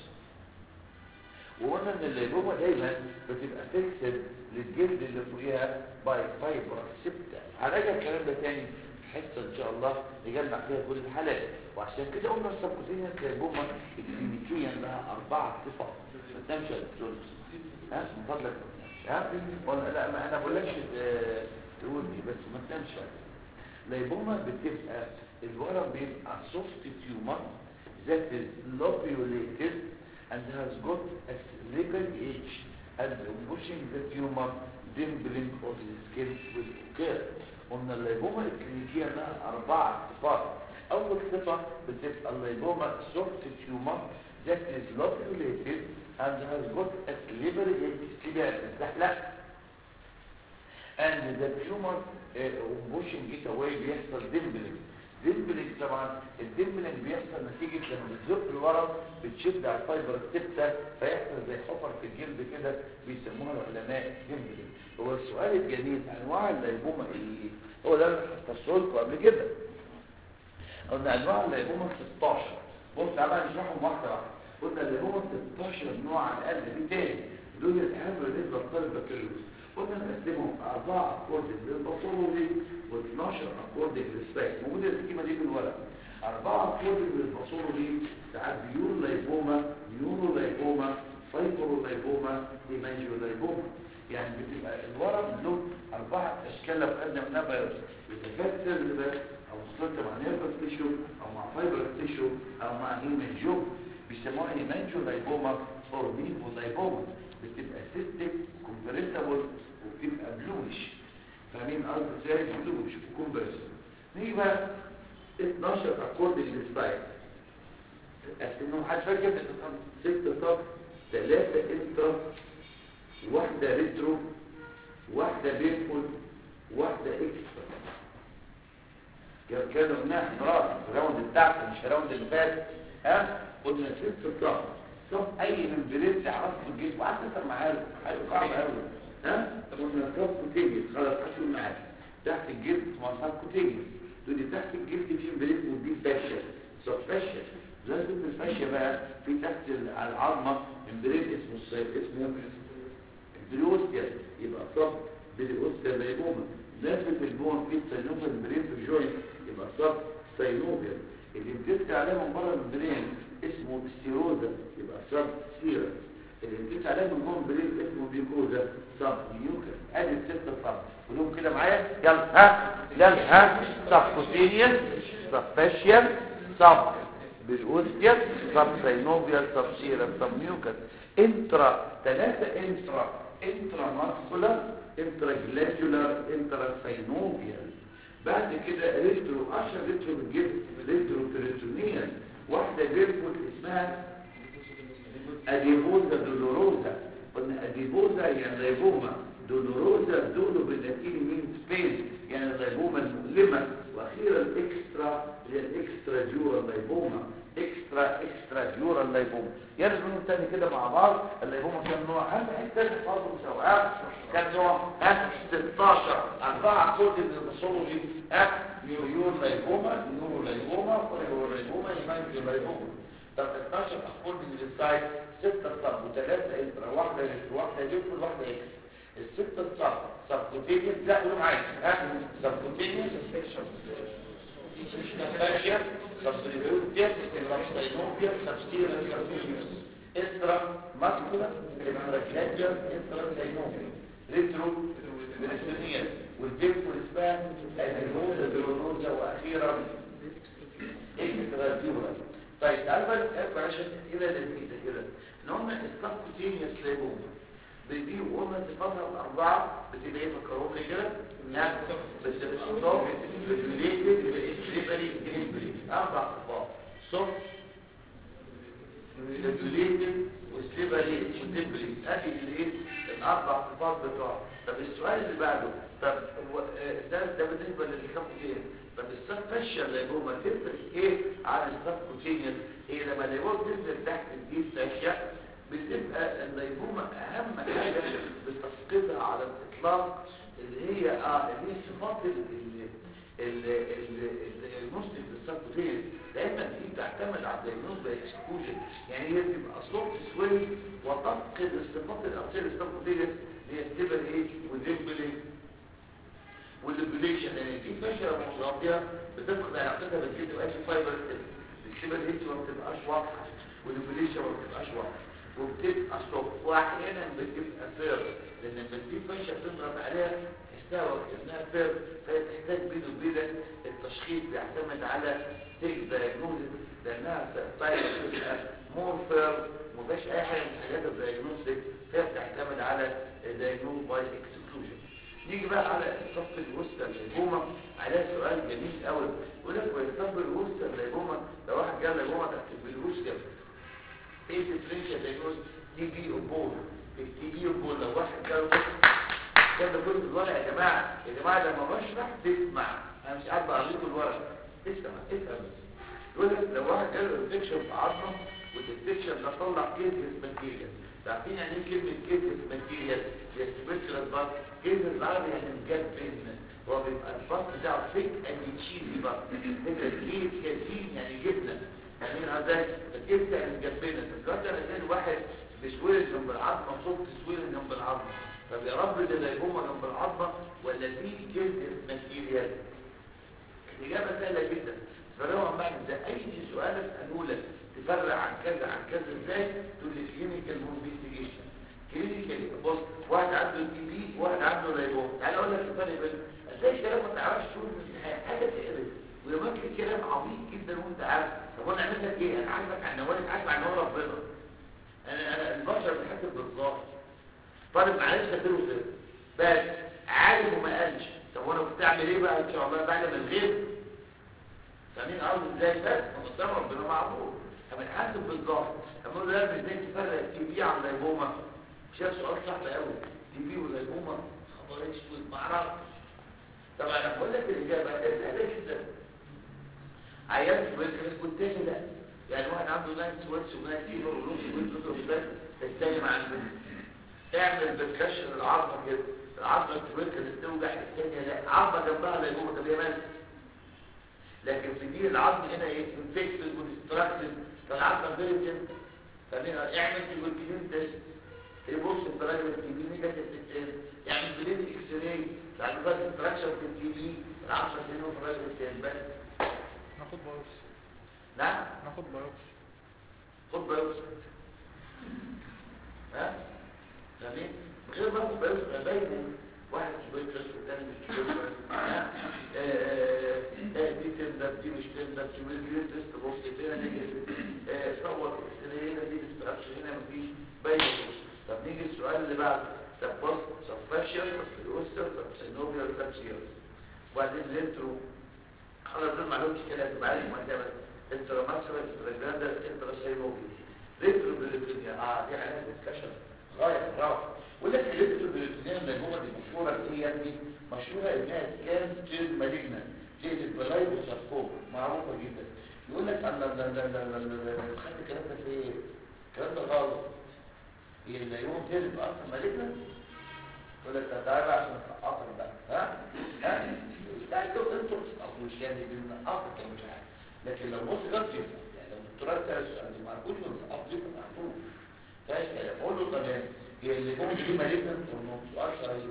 وقلنا ان الليبوما دايما بتبقى فيكسد للجلد اللي فوقيها باي فايبر سبتا هراجع الكلام ده تاني في حصه ان شاء الله نجمع فيها كل الحالات وعشان كده قلنا السبكوتينيا الليبوما اكلينيكيا لها اربعه صفات ما تنامش يا دكتور ها من فضلك ما تنامش ها ولا لا ما انا ما بقولكش آه، تقول دي بس ما تنامش ليبوما بتبقى الورم بيبقى soft tumor that is lobulated and has got a slippery edge and pushing the tumor dimpling of the skin will occur قلنا الليبوما الكلينيكية لها أربعة صفات أول صفة بتبقى الليبوما soft tumor that is lobulated and has got a slippery edge سليبري لا and the tumor uh, pushing it away بيحصل dimpling ديمبلنج طبعا الديمبلنج بيحصل نتيجة لما بتزق الورم بتشد على الفايبر السبتة فيحصل زي حفر في الجلد كده بيسموها العلماء ديمبلنج هو السؤال الجميل انواع الليبوما ايه هو ده اللي حصلته لكم قبل كده قلنا انواع الليبوما 16 بص تعالى نشرحهم واحده واحده قلنا الليبوما 16 نوع على الاقل في تاني دول الاهم بالنسبه للطالب بكالوريوس قلنا نقسمهم أربعة أكوردنج للباثولوجي و12 أكوردنج للسباك موجودة السكيمة دي في الورق أربعة أكوردنج للباثولوجي ساعات بيورو لايبوما نيورو لايبوما فايبرو لايبوما ايمانجيو لايبوما يعني بتبقى الورق له أربعة أشكال لو خدنا منها بايوس يتفكر بس أو مختلطة مع نيرفس تيشو أو مع فايبر تيشو أو مع ايمانجيو بيسموها ايمانجيو لايبوما أو ميفو لايبوما بتبقى سيستك كومبريسبل وبتبقى بلوش فاهمين قصدي ازاي بلوش وكومبريسبل نيجي بقى 12 اكورد للستايل قسمهم حد فاكر ست صف ثلاثة انترا واحدة ريترو واحدة بيرفول واحدة اكسترا كانوا قلناها خلاص الراوند بتاعته مش الراوند اللي فات ها قلنا ست صف صف اي من بريد تعرفه في الجيش وقعدت تسمع معاه حاجه صعبه قوي ها قلنا صف كوتيجي خلاص هتقول معاك تحت الجلد اسمها صف كوتيجي تقولي تحت الجلد في بريد ودي فاشيه صف فاشيه لازم الفاشيه بقى في تحت ال- على العظمه بريد اسمه الصيف اسمه بريوستيا يبقى صف بريوستيا ليبوما لازم البون في سينوفيال بريد جوينت يبقى صف سينوفيال اللي بتدي عليه من بره البرين اسمه ستيروزا يبقى سب سيرا اللي بتدي عليه من جوه البرين اسمه بيكوزا سب ميوكا ادي الستة سب قولهم كده معايا يلا ها يلا ها سب كوتينيوس سب فاشيال سب بالأوستيا سب سينوفيال سب سيرا سب ميوكا انترا ثلاثة انترا انترا ماسكولار انترا جلاجولار انترا سينوفيال بعد كده ريترو اشهر ريترو بتجيب ريترو بريتونيال واحدة بيرفوت اسمها اديبوزا دولوروزا قلنا اديبوزا يعني ريبوما دولوروزا دولو باللاتيني مين سبين يعني الريبوما المؤلمة واخيرا الاكسترا هي الاكسترا جورا لايبوما اكسترا اكسترا جورا لايبوما يرجع منهم تاني كده مع بعض اللايبوما كان نوع هم حته برضه مساواه كان نوع ها 16 اربعه كود من الباثولوجي ها نيوريون لايبوما نيورو لايبوما فوريور لايبوما يمانجو لايبوما طب 12 اخبار من السايد 6 صب وثلاثه انترا واحده لتر واحده لتر واحده اكس الستة صب سبكوتينيوس لا قولوا معايا ها سبكوتينيوس سباشيا سبسيليوتيا سبسيليوتيا سبسيليوتيا سبسيليوتيا استرا ماسكولا استراكلاجر استرا سينوفيا ريترو بريستونيا والديب والاسبان الهرموزا بالهرموزا واخيرا اكسترا ديورا طيب تعال بقى نتكلم عشان الى لذيذه كده ان هم السبكوتينيوس ليبوما دي قلنا صفاتها الاربعه بتبقى ايه فكرهم لي كده نعم بس الصوت ريليتد بالسليبري جريبري اربع صفات صوت ريليتد والسليبري جريبري ادي الايه الاربع صفات بتوعها طب السؤال اللي بعده طب هو ده ده بالنسبه للكابوتين طب السب فاشيا اللي جوه تفرق ايه عن السب كوتينيوس ايه لما اللي هو بتنزل تحت الديب فاشيا بتبقى الليبومة اهم حاجة بتفقدها على الاطلاق اللي هي اه اللي هي صفات المسلم بالسبوتين دايما دي بتعتمد على الدياجنوز باكسكلوجن يعني هي بتبقى صوت سوي وتفقد الصفات الاصليه للسبوتين اللي هي بتبقى ايه وديمبلي والليبوليشن يعني في فشل مغطيه بتفقد علاقتها بالكتب اي فايبر الكتب الهيتش ما بتبقاش واضحه والليبوليشن ما بتبقاش واضحه وبتبقى صوت واحيانا بتبقى فير لان لما تجيب فشة تضغط عليها تحسها انها فير فهي تحتاج بينه وبينك التشخيص بيعتمد على ستيج دايجنوزيس لانها طيب بتبقى مور فير مفيش اي حاجه من حاجات الدايجنوستيك فهي بتعتمد على دايجنوز باي اكسكلوجن نيجي بقى على الصف الوسطى الليبوما عليها سؤال جميل قوي يقول لك الصف الوسطى الليبوما لو واحد جاب ليبوما تحت الوسطى ايه ديفرنشال دايجنوز تي بي وبول التي بي وبول لو واحد جاله كان ده كله في الورق يا جماعه يا جماعه لما بشرح تسمع انا مش قاعد بقرا لكم الورق اسمع افهم يقول لك لو واحد جاله انفكشن في عظمه والانفكشن ده طلع كيزس ماتيريال عارفين يعني ايه كلمه كيزس ماتيريال هي سبيشال بط كيزس بالعربي يعني مجبن هو بيبقى البط بتاعه فيك اند تشيزي بط فكره كيس كاسين يعني جبنه يعني ايه ازاي الجبنه يعني مجبنه الجبنه زي الواحد بيسويل جنب العظمه صوت تسويل جنب العظمه طب يا رب ده ليبوما جنب العظمه ولا دي كيزس ماتيريال الإجابة سهلة جدا فلو بعد ده أي سؤال أسأله لك تفرع عن كذا عن كذا ازاي تقول لي كلينيكال انفستيجيشن كلينيكال بص واحد عنده تي بي واحد عنده لايبوم تعالى اقول لك الفرق بين ازاي كلام ما تعرفش تقول في الحياه حاجه تقرف ويمكن كلام عميق جدا وانت عارف طب وانا اعمل لك ايه انا عارفك عن نوالك عارف عن نوال ربنا انا انا البشر بتحسب بالظاهر طالب معلش هديله سر بس عالم وما قالش طب وانا كنت اعمل ايه بقى ان شاء الله بعد ما الغيب فاهمين عاوز ازاي بس ما قدام ربنا معروف فبنحاسب بالظاهر اما اقول له ازاي تفرق التي بي عن لايبوما شايف سؤال صعب قوي تي بي ولايبوما خبر اسود ما اعرفش طبعا انا بقول لك الاجابه سهله جدا عيان في والتاني لا يعني واحد عنده نايت سويتس ونايت فيبر ولوكي ويت بس التاني مع البنت اعمل بتكشف العظمه كده العظمه الكبيره كانت توجع الثانيه لا عظمه جنبها لايبوما طب هي مالها لكن في دي العظم هنا ايه انفكتد وديستراكتد فالعظم فيري جنت فمنها اعمل تيبوتين تيست يبص الدرجه التي بي نيجاتيف تيست يعمل بلين اكس راي لان ده ديستراكشن في التي بي العظم فين في الراجل الثاني بس ناخد بايوبسي نعم ناخد بايوبسي خد بايوبسي ها جميل غير ما خد بايوبسي ما باين واحد تبيوترس والتاني مش تبيوترس ها آه، آه، آه، دي تندب دي مش تندب تميل دي تست بص فينا نيجي آه، صور هنا دي مستقبش هنا مفيش باين طب نيجي السؤال اللي بعده طب بص سبفاشيال طب الوستر طب سينوبيال طب سيرس وبعدين الانترو خلاص دول معلومات كده تبقى عارف مهتمة انترا ماسكرا انترا جراندر انترا سينوبيال ريترو بريتونيا اه دي علامة ديسكشن غاية روعة ولك الريترو بريتونيا من الجمل دي مشهورة ايه يا ابني مشهورة انها كان تير مالجنا زي البلاي والساركوما معروفة جدا يقول لك الله لا لا لا لا لا لا خدت الكلام ده في ايه؟ الكلام ده غلط هي اللي يوم تير اصلا مالجنا يقول لك تعالى عشان نسقطك بقى ها ها لا انتوا انتوا بتسقطوا مش يعني بنسقطك يا مش عارف لكن لو بص جد يفهم يعني لو الدكتوراه بتاع السؤال دي ما عرفوش بنسقط يفهم معقول فايش كلام بقول له تمام هي اللي ممكن دي مالجنا سؤال صحيح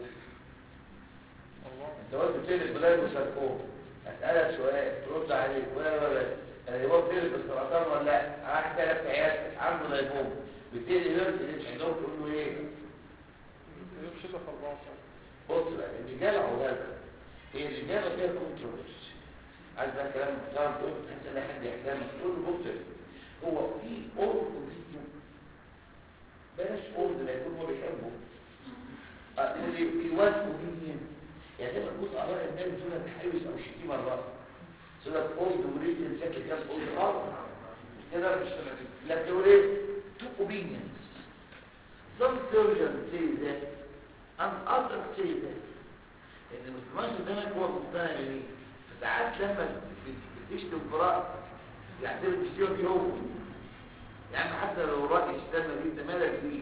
والله انت قلت بتقلب بلاي وساركوما اسالك سؤال ترد عليك ولا ولا انا هو بتقلب بالسرطان ولا لا قاعد ثلاث عيال عنده لايبوما بتقلب يرد اللي مش عندهم تقول له ايه بايوبسي ده في 14 بص بقى الرجاله عوالة هي الرجاله فيها كونتروفيرسي عايز بقى كلام محترم تقول تحس ان حد يحترم تقول له بص هو في اورد كونتروفيرسي بلاش اورد لا يكون هو بيحبه اه تقول لي في واد مين يعني دايما تبص على رأي الناس دول تحيز او شتيمه الراس سيبك اورد مريد انسان كده اورد غلط كده مش لا تقول ايه two opinions some surgeons say that and others say that ان المسلمان قدامك هو مقتنع بيه فساعات لما بت- بتشتم في رأس يعتبر بتشتم فيه هو يعني حتى لو رأي اشتم بيه انت مالك بيه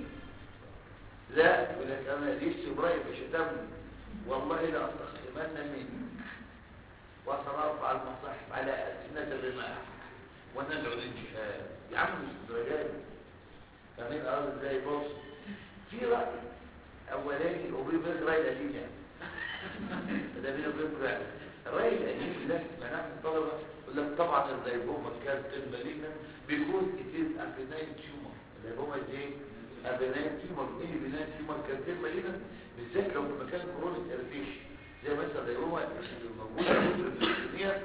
لا يقول لك انا ليش برأي فشتمني والله لا استخدمن منك وسنرفع المصاحف على ألسنة الرماح وندعو للجهاد يا عم مش الدرجات فاهمين الأرض ازاي بص في رأي أولاني وبيه بيرد رأي القديم يعني ده بينه وبين رأي الرأي القديم ده مناح الطلبة يقول لك طبعا الزيبوما كانت مالينا بيكون كتير أبناين تيومر الزيبوما دي أبناين تيومر ايه بناين تيومر كانت مالينا بالذات لو في مكان كرونيك ارتيش زي مثلا الزيبوما الموجودة في الدنيا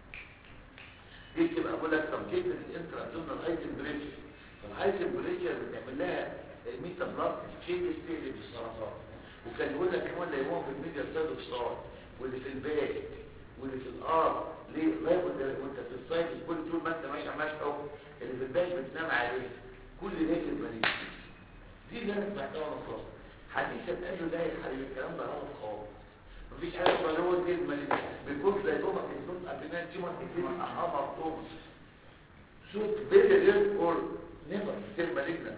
دي بتبقى بقول لك طب كيف الانترا ضمن الهايتن بريدج فالهايتن بريدج بتعمل لها ميتا بلاك تشينج ستيج بالسرطان وكان يقول لك كمان لا يموت في الميديا سيل اوف واللي في الباك واللي في الار ليه لا يبقى وانت في السايت كل طول ما انت ماشي ماشي او اللي في الباك بتنام عليه كل ده المريض دي اللي انا سمعتها وانا صغير حديثا قالوا ده يحل الكلام ده غلط خالص مفيش حاجه اسمها هو دي المريض بيكون زي دوما في الصوت ابناء تيمر كتير احمر تومس صوت فيري ريل اور نيفر كتير مالجنا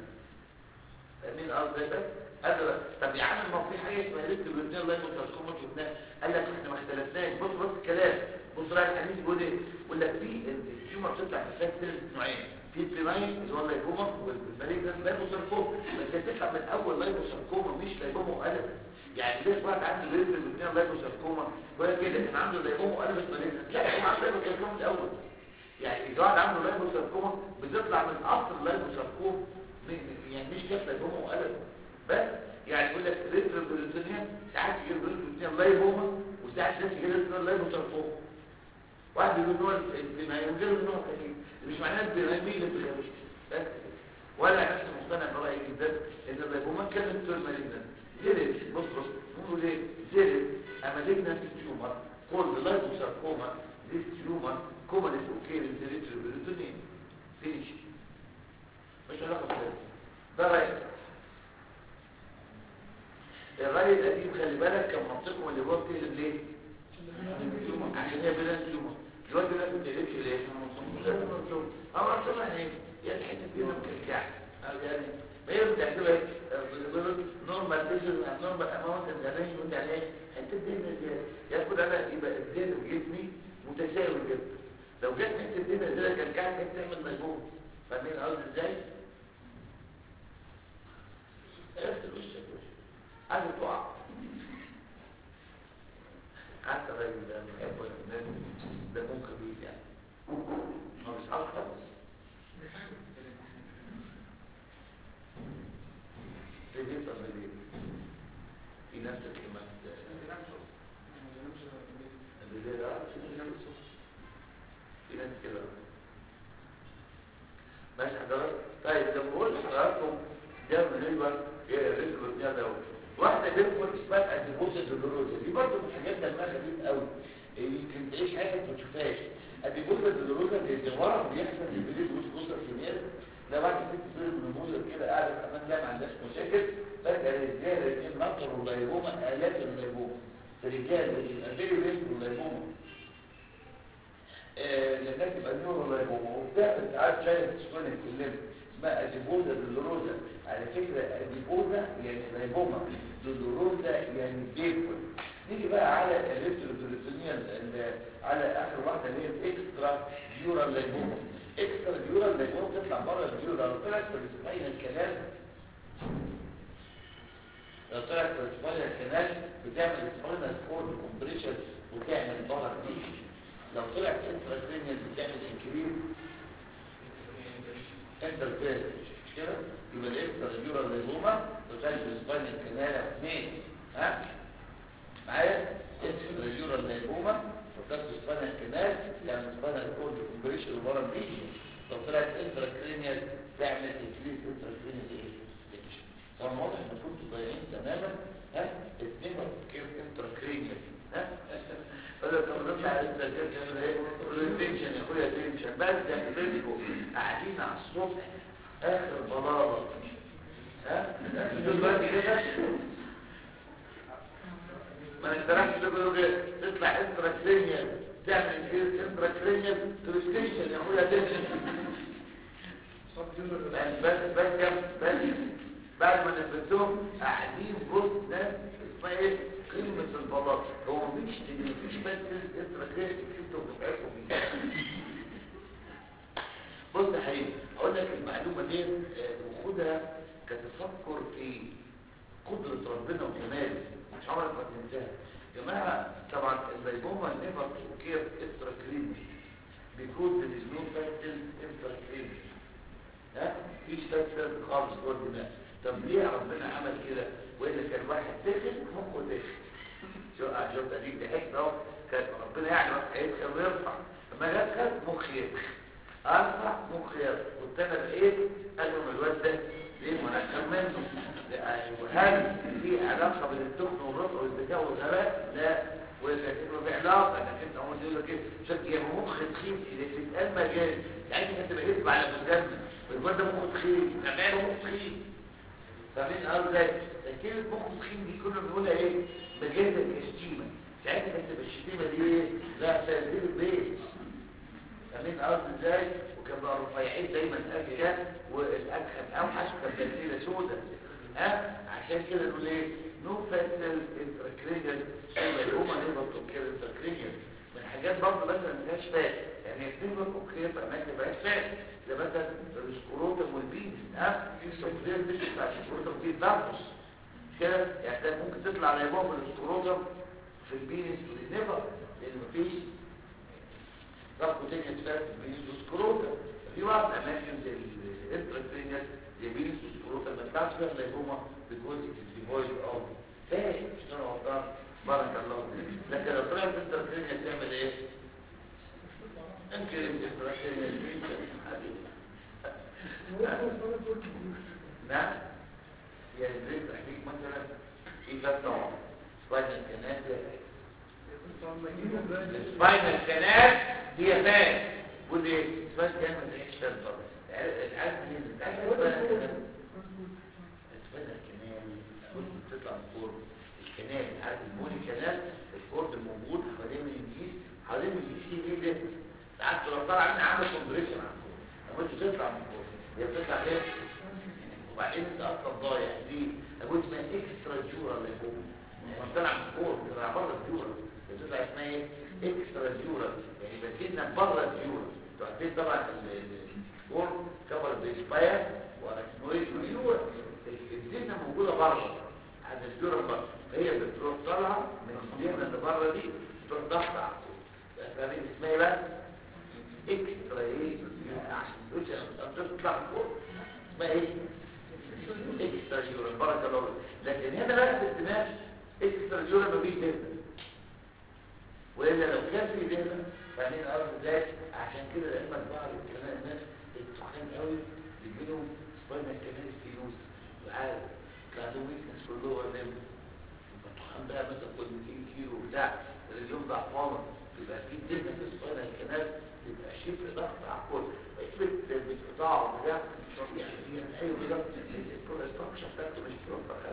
مين قال ده قال طب يا عم ما في حاجه اسمها ريت بالاثنين الله يمسككم شفناها قال لك احنا ما اختلفناش بص بص الكلام بص رايح الحديث بيقول ايه يقول لك في التيومر بتطلع في الفاكتور نوعين في البناين اللي هو اللايبوما والمالجنا لايبوساركوما بس هي بتطلع من اول لايبوساركوما مش لايبوما وقلب يعني ليه واحد عنده ريت بالاثنين لايبوساركوما ولا كده كان عنده لايبوما وقلب مالجنا لا هو عنده لايبوساركوما من الاول يعني اذا واحد عنده لايبوساركوما بتطلع من اصل اللايبوساركوما يعني مش كانت لايبوما وقلب بس يعني يقول لك ريتر بريتونيا ساعات يجيب ريتر بريتونيا لايبوما وساعات ناس يجيب ريتر لايبوساركوما واحد يقول ان هو البنايم غير ان هو خفيف مش معناه البنايم اللي في الخفيف بس ولا نفس مقتنع برأيي جدا ان اللايبوما كانت تورمالينا زيرت بص بص نقول ايه زيرت امالينا تيومر كولد لايبوساركوما this tumor commonly occurs in the retroperitoneum finish مش علاقة بكده ده رأي الرأي القديم خلي بالك كان منطقهم اللي هو بتقلب ليه؟ عشان هي بلاد تيومر دلوقتي بقى ما بتقلبش ليه؟ اه مرسومة يعني هي الحتة دي ما بترجعش يعني ما هي بتعتبر نورمال بيشن نورمال اماونت الغنائي يقول عليه حتة دي زيادة ياخد انا يبقى الدين في جسمي متساوي كده لو جت حته الدنيا زي كان قاعد كانت تعمل مجهود فاهمين قصدي ازاي عرفت الوش الوش عايز تقع حتى الراجل ده بيحب الناس ده ممكن خفيف يعني ما مش اكتر ليه بيفطر بالليل في نفس الكلمات بالليل اه في ناس كده ماشي حضرتك طيب لما بقول لحضراتكم ده بالنسبه للرزق والدنيا ده واحده بينكم اسمها اديبوزا دولوروزا دي برضه من الحاجات دمها خفيف قوي يمكن تعيش حاجه ما تشوفهاش اديبوزا دولوروزا دي ورم بيحصل في البليد والكسر في النير لو واحد ست سنين من الموزه كده قاعده في امان الله ما عندهاش مشاكل فجاه الرجاله الاثنين نطروا اللايبوما الاف اللايبوما الرجال الابيلي بيسكوا اللايبوما لانها تبقى نيورو لايبوما وبتعمل ساعات شايف تشوفها كلنا اسمها اديبوزا دولوروزا على فكره اديبوزا يعني لايبوما دولوروزا يعني بيبل نيجي بقى على الريتروبريتونيال على اخر واحده اللي هي الاكسترا ديورال لايبوما اكسترا ديورال لايبوما تطلع بره الديورال طلعت في الاسبوعين الكلام لو طلعت في الاسبوعين الكلام بتعمل سباينال كورد كومبريشن وتعمل بره دي لو طلعت انترا كرينيال بتعمل انكريز انترفيرنس مش كده يبقى الاكسترا ديورال لايبوما تخلي السباينال كانال اثنين ها معايا اكسترا ديورال لايبوما وكانت سباينال كانال يعني سباينال كورد كومبريشن وبره الريجن لو طلعت انترا كرينيال تعمل انكريز انترا كرينيال ايه طبعا واضح ان كنتوا ضايعين تماما ها اثنين كيف انترا كرينيال ها فلو كنا نطلع على التنشن ايه التنشن يا اخويا تنشن بس ده كلينيكو قاعدين على الصبح اخر بلاطه ها دلوقتي كده ما نقدرش تقول كده تطلع انترا كرينيال تعمل كده انترا كرينيال تنشن يا اخويا تنشن بس بس بس بس بعد ما نفذتهم قاعدين بص ناس اسمها ايه قيمة البلاط هو مفيش مفيش بس استراتيجية كتبته وبتعرفوا بص يا حبيبي اقول لك المعلومة دي وخدها كتفكر في قدرة ربنا وجماله مش عمرك ما تنساها يا جماعة طبعا اللايبوما نيفر كير استرا كريمي بيكون بالسنون فاكتل استرا كريمي ها مفيش فاكتل خالص جوه الدماغ طب ليه ربنا عمل كده واذا كان واحد داخل مخه داخل شو شوف اديك ضحكت اهو كان ربنا يعني واحد هيدخل ويرفع لما يدخل مخ يدخل ارفع مخ يرفع والتاني بايه قال لهم الواد ده ليه منكر منه وهل في علاقه بين التخن والرفع والذكاء والغباء لا واذا كان في علاقه انك انت هو يقول لك ايه شك يا مخ تخين اللي بتتقال مجال يعني انت بقيت على مسمى والواد ده مخه تخين كمان مخه تخين فاهمين قصدي كلمه مخ تخين دي كنا بنقولها ايه مجازا كشتيمه ساعتها كانت الشتيمه دي ايه لا تدريب البيت فاهمين قصدي ازاي وكان بقى رفيعين دايما اذكى والادخن اوحش كان تمثيله سودا ها عشان كده نقول ايه نو فاسل انتراكرينيال اللي هما نيفر كده انتراكرينيال من حاجات برضه مثلا ما فيهاش فات يعني اثنين من اوكي في اماكن ما فيهاش فات ده مثلا السكروتم والبيز ها في سوفير مش بتاع السكروتم في بامبس كده يعني ده ممكن تطلع على يبوم السكروتم في البينس والنيفر لان مفيش ربط تانية فات في البينس والسكروتم في بعض الاماكن زي الانتراكرينيال زي البينس والسكروتم ما ينفعش فيها اللايبوما بيكون ديفويد اوف فاهم مش انا غلطان بارك الله فيك لكن لو طلعت الانتراكرينيال تعمل ايه؟ انكر الانتراكرينيال نعم يعني زي تحقيق مثلا في ثلاث نوع سباينال كانال سباينال كانال هي فات ودي سباينال كانال ما تعيش فات طبعا العالم هي سباينال كانال سباينال كانال بتطلع من الكورد الكنال عارف الموني كانال الكورد الموجود حوالين الانجيز حوالين الانجيز ايه ده ساعات لو طلع عندنا عامل كومبريشن على الكورد لما تيجي تطلع من الكورد هي بتطلع ايه وبعدين انت اصلا ضايع دي لابد اسمها اكسترا جورا اللي فوق مش طالع من الكورد بتطلع بره الجورا بتطلع اسمها ايه اكسترا جورا يعني بتجينا بره الجورا انتوا عارفين طبعا الكورد كفر بيسباير واراكنويد وجورا الدنيا موجوده بره عند الجورا بره هي بتروح طالعه من الدنيا اللي بره دي بتروح ضغط على الكورد فاهمين اسمها ايه بقى اكسترا ايه عشان تقولش أنا تطلع فوق اسمها ايه اكسترا جيورال بارك الله فيك. لكن هنا بقى في الدماغ اكسترا جيورال مفيش دهنه والا لو كان في دهنه فاهمين الارض ازاي عشان كده لما بعض الكلام الناس التخان قوي بيجيلهم سباينال كانال ستينوز وعارف كان عندهم ويكنس في اللور ليمب التخان بقى مثلا كل 200 كيلو وبتاع اليوم ضعفانه يبقى في دهنه في سباينال كانال يبقى شبه ضغط على الكل افرض بانقطاع وبتاع يعني ايوه بالظبط الاستراكشر بتاعته مش بتبقى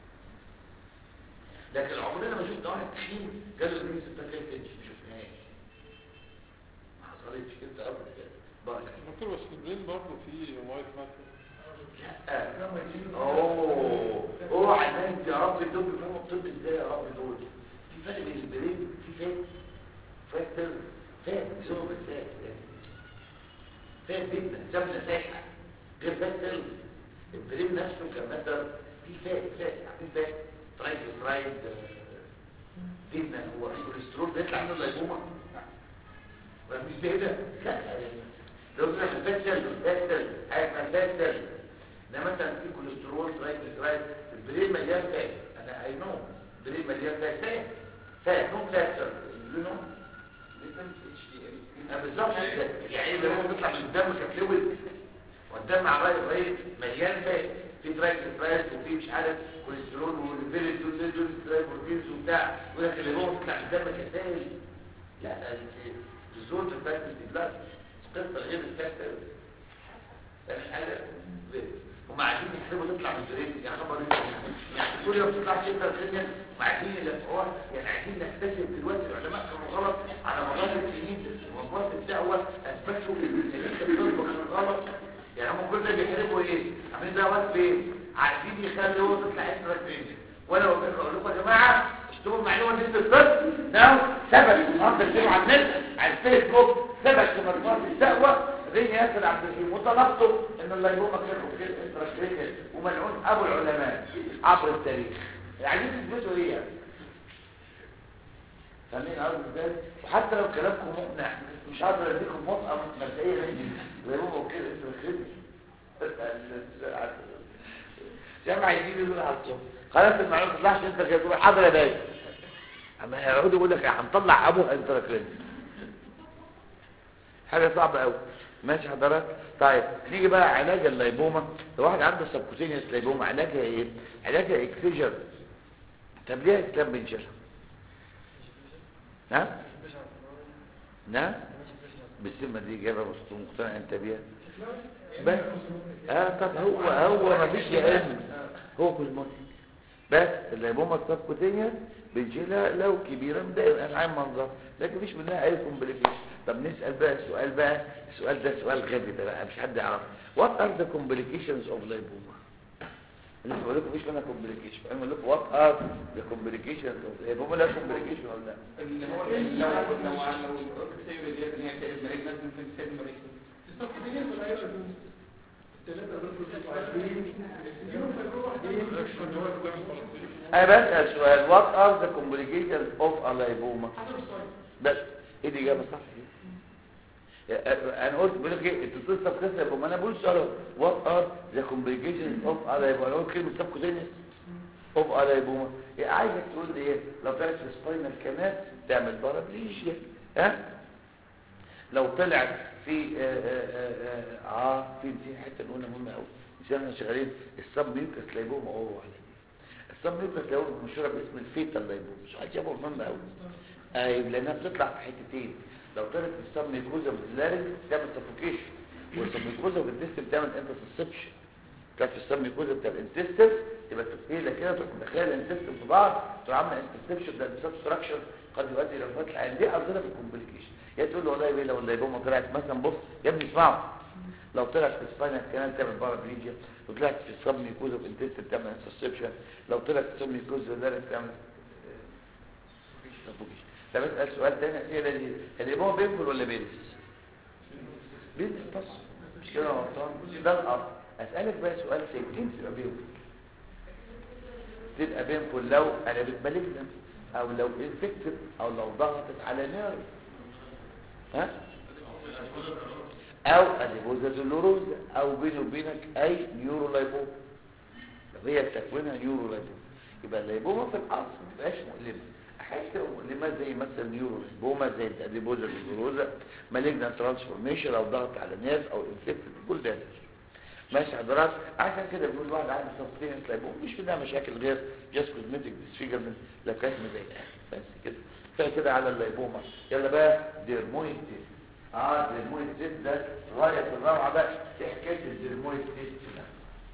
لكن عمرنا ما شفنا واحد تخين قال له ليه ستة كيف تمشي ما شفناهاش ما حصلتش كده ابدا كده بركه دكتور بس في البرين برضه في وايت ماتر لا اوه اوعى انت يا رب دول بيفهموا الطب ازاي يا رب دول في فرق بين البرين في فات فات فات بيسموه بالفات فات جدا سمنه سايحه غير فات سيل البرين نفسه كمثل في فات فات عارفين فات ترايجليسرايد جبنه هو الكوليسترول بيطلع منه اللايبوما مفيش كده لا لو طلع من فات سيل فات سيل حاجه اسمها فات سيل ده مثلا في كوليسترول ترايجليسرايد البرين مليان فات انا اي نو البرين مليان فات فات فات نو فات سيل يو نو بالظبط كده. يعني لما بيطلع من الدم كفلويد والدم على الراي الراي مليان فات في ترايجليسرايد وفي مش عارف كوليسترول والفيريد دول دول بروتينز وبتاع يقول لك اللي هو بيطلع من الدم كسائل لا الزول في الفات في البلاد قصه غير الفات فاهم حاجه هم عايزين يحسبوا تطلع من البريد يا خبر يعني كل يوم تطلع شده الدنيا وعايزين يلفقوها يعني عايزين نكتشف دلوقتي العلماء كانوا غلط على مدار السنين ومصر الدعوه اثبتوا ان الطب كان غلط يعني هم كل ده بيحاربوا ايه عاملين ده وقت فين عايزين يخلوا تطلع اسمك فين وانا قلت لكم يا جماعه اشتروا المعلومه دي الطب ده ثبت النهارده كتير على النت على الفيسبوك ثبت في مجموعه الدعوه بين ياسر عبد الحليم وطلبته ان الله يقوم كده كده انترستيكل وملعون ابو العلماء عبر التاريخ عايزين تثبتوا ايه يعني فاهمين قصدي ازاي وحتى لو كلامكم مقنع مش هقدر اديكم مطعم مبدئيا عندي ويقوموا كده انترستيكل جمع يجيب يقول على الصبح خلاص المعلومه ما تطلعش انت كده تقول حاضر يا باشا اما هيقعدوا يقول لك هنطلع ابوها انترستيكل حاجه صعبه قوي ماشي حضرتك طيب نيجي بقى علاج اللايبوما لو واحد عنده سبكوتينيوس لايبوما علاجها ايه علاجها اكسجر طب ليه الاسلام بنشيلها نعم نعم بالسمه دي اجابه بس مقتنع انت بيها بس اه طب هو هو ما فيش علم هو كوزموتيك بس اللايبوما السبكوتينيوس بنشيلها لو كبيره مضايق انعام منظر لكن مفيش منها اي كومبليكيشن طب نسال بقى السؤال بقى السؤال ده سؤال غبي ده بقى مش حد يعرف وات ار ذا كومبليكيشنز اوف لايبوما انا بقول لكم مفيش منها كومبليكيشن انا بقول لكم وات ار ذا كومبليكيشنز اوف لايبوما لا كومبليكيشن ولا لا اللي هو لو لو لو السير اللي هي ان هي بتعمل مريض لازم في السير مريض السبكوتينيوس ولا ايه الثلاثه دول انا بسال سؤال وات ار ذا كومبليكيشنز اوف ا لايبوما حسب السؤال بس ايه الاجابه صح انا قلت بقول لك ايه انتوا بتقولوا طب كده يبقى انا بقول سؤال وات ار ذا كومبليكيشنز اوف ا لايبوما انا قلت كلمه سبكوتينيوس اوف ا لايبوما إيه عايزك تقول لي ايه لو طلعت في سباينال كانال تعمل بارابليجيا ها لو طلعت في اه, آه, آه, آه في دي حته نقولها مهمه قوي مش احنا شغالين السب ميوكس لايبوما اوه على السب ميوكس لايبوما مشهوره باسم الفيتال لايبوما سؤال جابه مهم قوي ايوه لانها بتطلع في حتتين لو طلعت في السب ميكوزا باللارج تعمل سفوكيشن والسب ميكوزا بالديستم تعمل انترسبشن كانت في السب ميكوزا بتاع الانتستم تبقى تفكيله كده تروح مدخله الانتستم في بعض تروح عامله انترسبشن ده سبستراكشن قد يؤدي الى فتح العين دي قصدنا في الكومبليكيشن يا تقول له والله ايه لو اللايبوما طلعت مثلا بص يا ابني اسمعوا لو طلعت في السباينال كانال تعمل بارابليجيا لو طلعت في السب ميكوزا بالانتستم تعمل انترسبشن لو طلعت في السب ميكوزا باللارج تعمل سفوكيشن طب اسال سؤال تاني اسئله دي الابوه بينفل ولا بينس بينس بس مش كده غلطان ده الاصل اسالك بقى سؤال تاني امتى تبقى بينفل تبقى بينفل لو قلبت مالجنم او لو انفكتد او لو ضغطت على نيرف ها او اديبوزا دولوروزا او بيني وبينك اي نيورو لايبوما لو هي تكوينها نيورو لايبوما يبقى اللايبوما في الاصل ما تبقاش مؤلمه حاجه تبقى مؤلمه زي مثلا نيورو لايبوما زي الاديبوزا دولوروزا مالجنا ترانسفورميشن او ضغط على نيرف او انفكتد كل ده ماشي حضرتك عشان كده بيقول الواحد عنده سبستينس لايبوما مش منها مشاكل غير جاست كوزمتيك ديسفيجرمنت لو كانت مضايقاك بس كده كفايه كده على اللايبوما يلا بقى ديرمويد تيست اه ديرمويد تيست ده غايه في الروعه بقى في حكايه الديرمويد تيست ده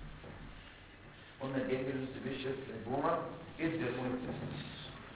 قلنا جايبين سبيشال لايبوما ايه الديرمويد تيست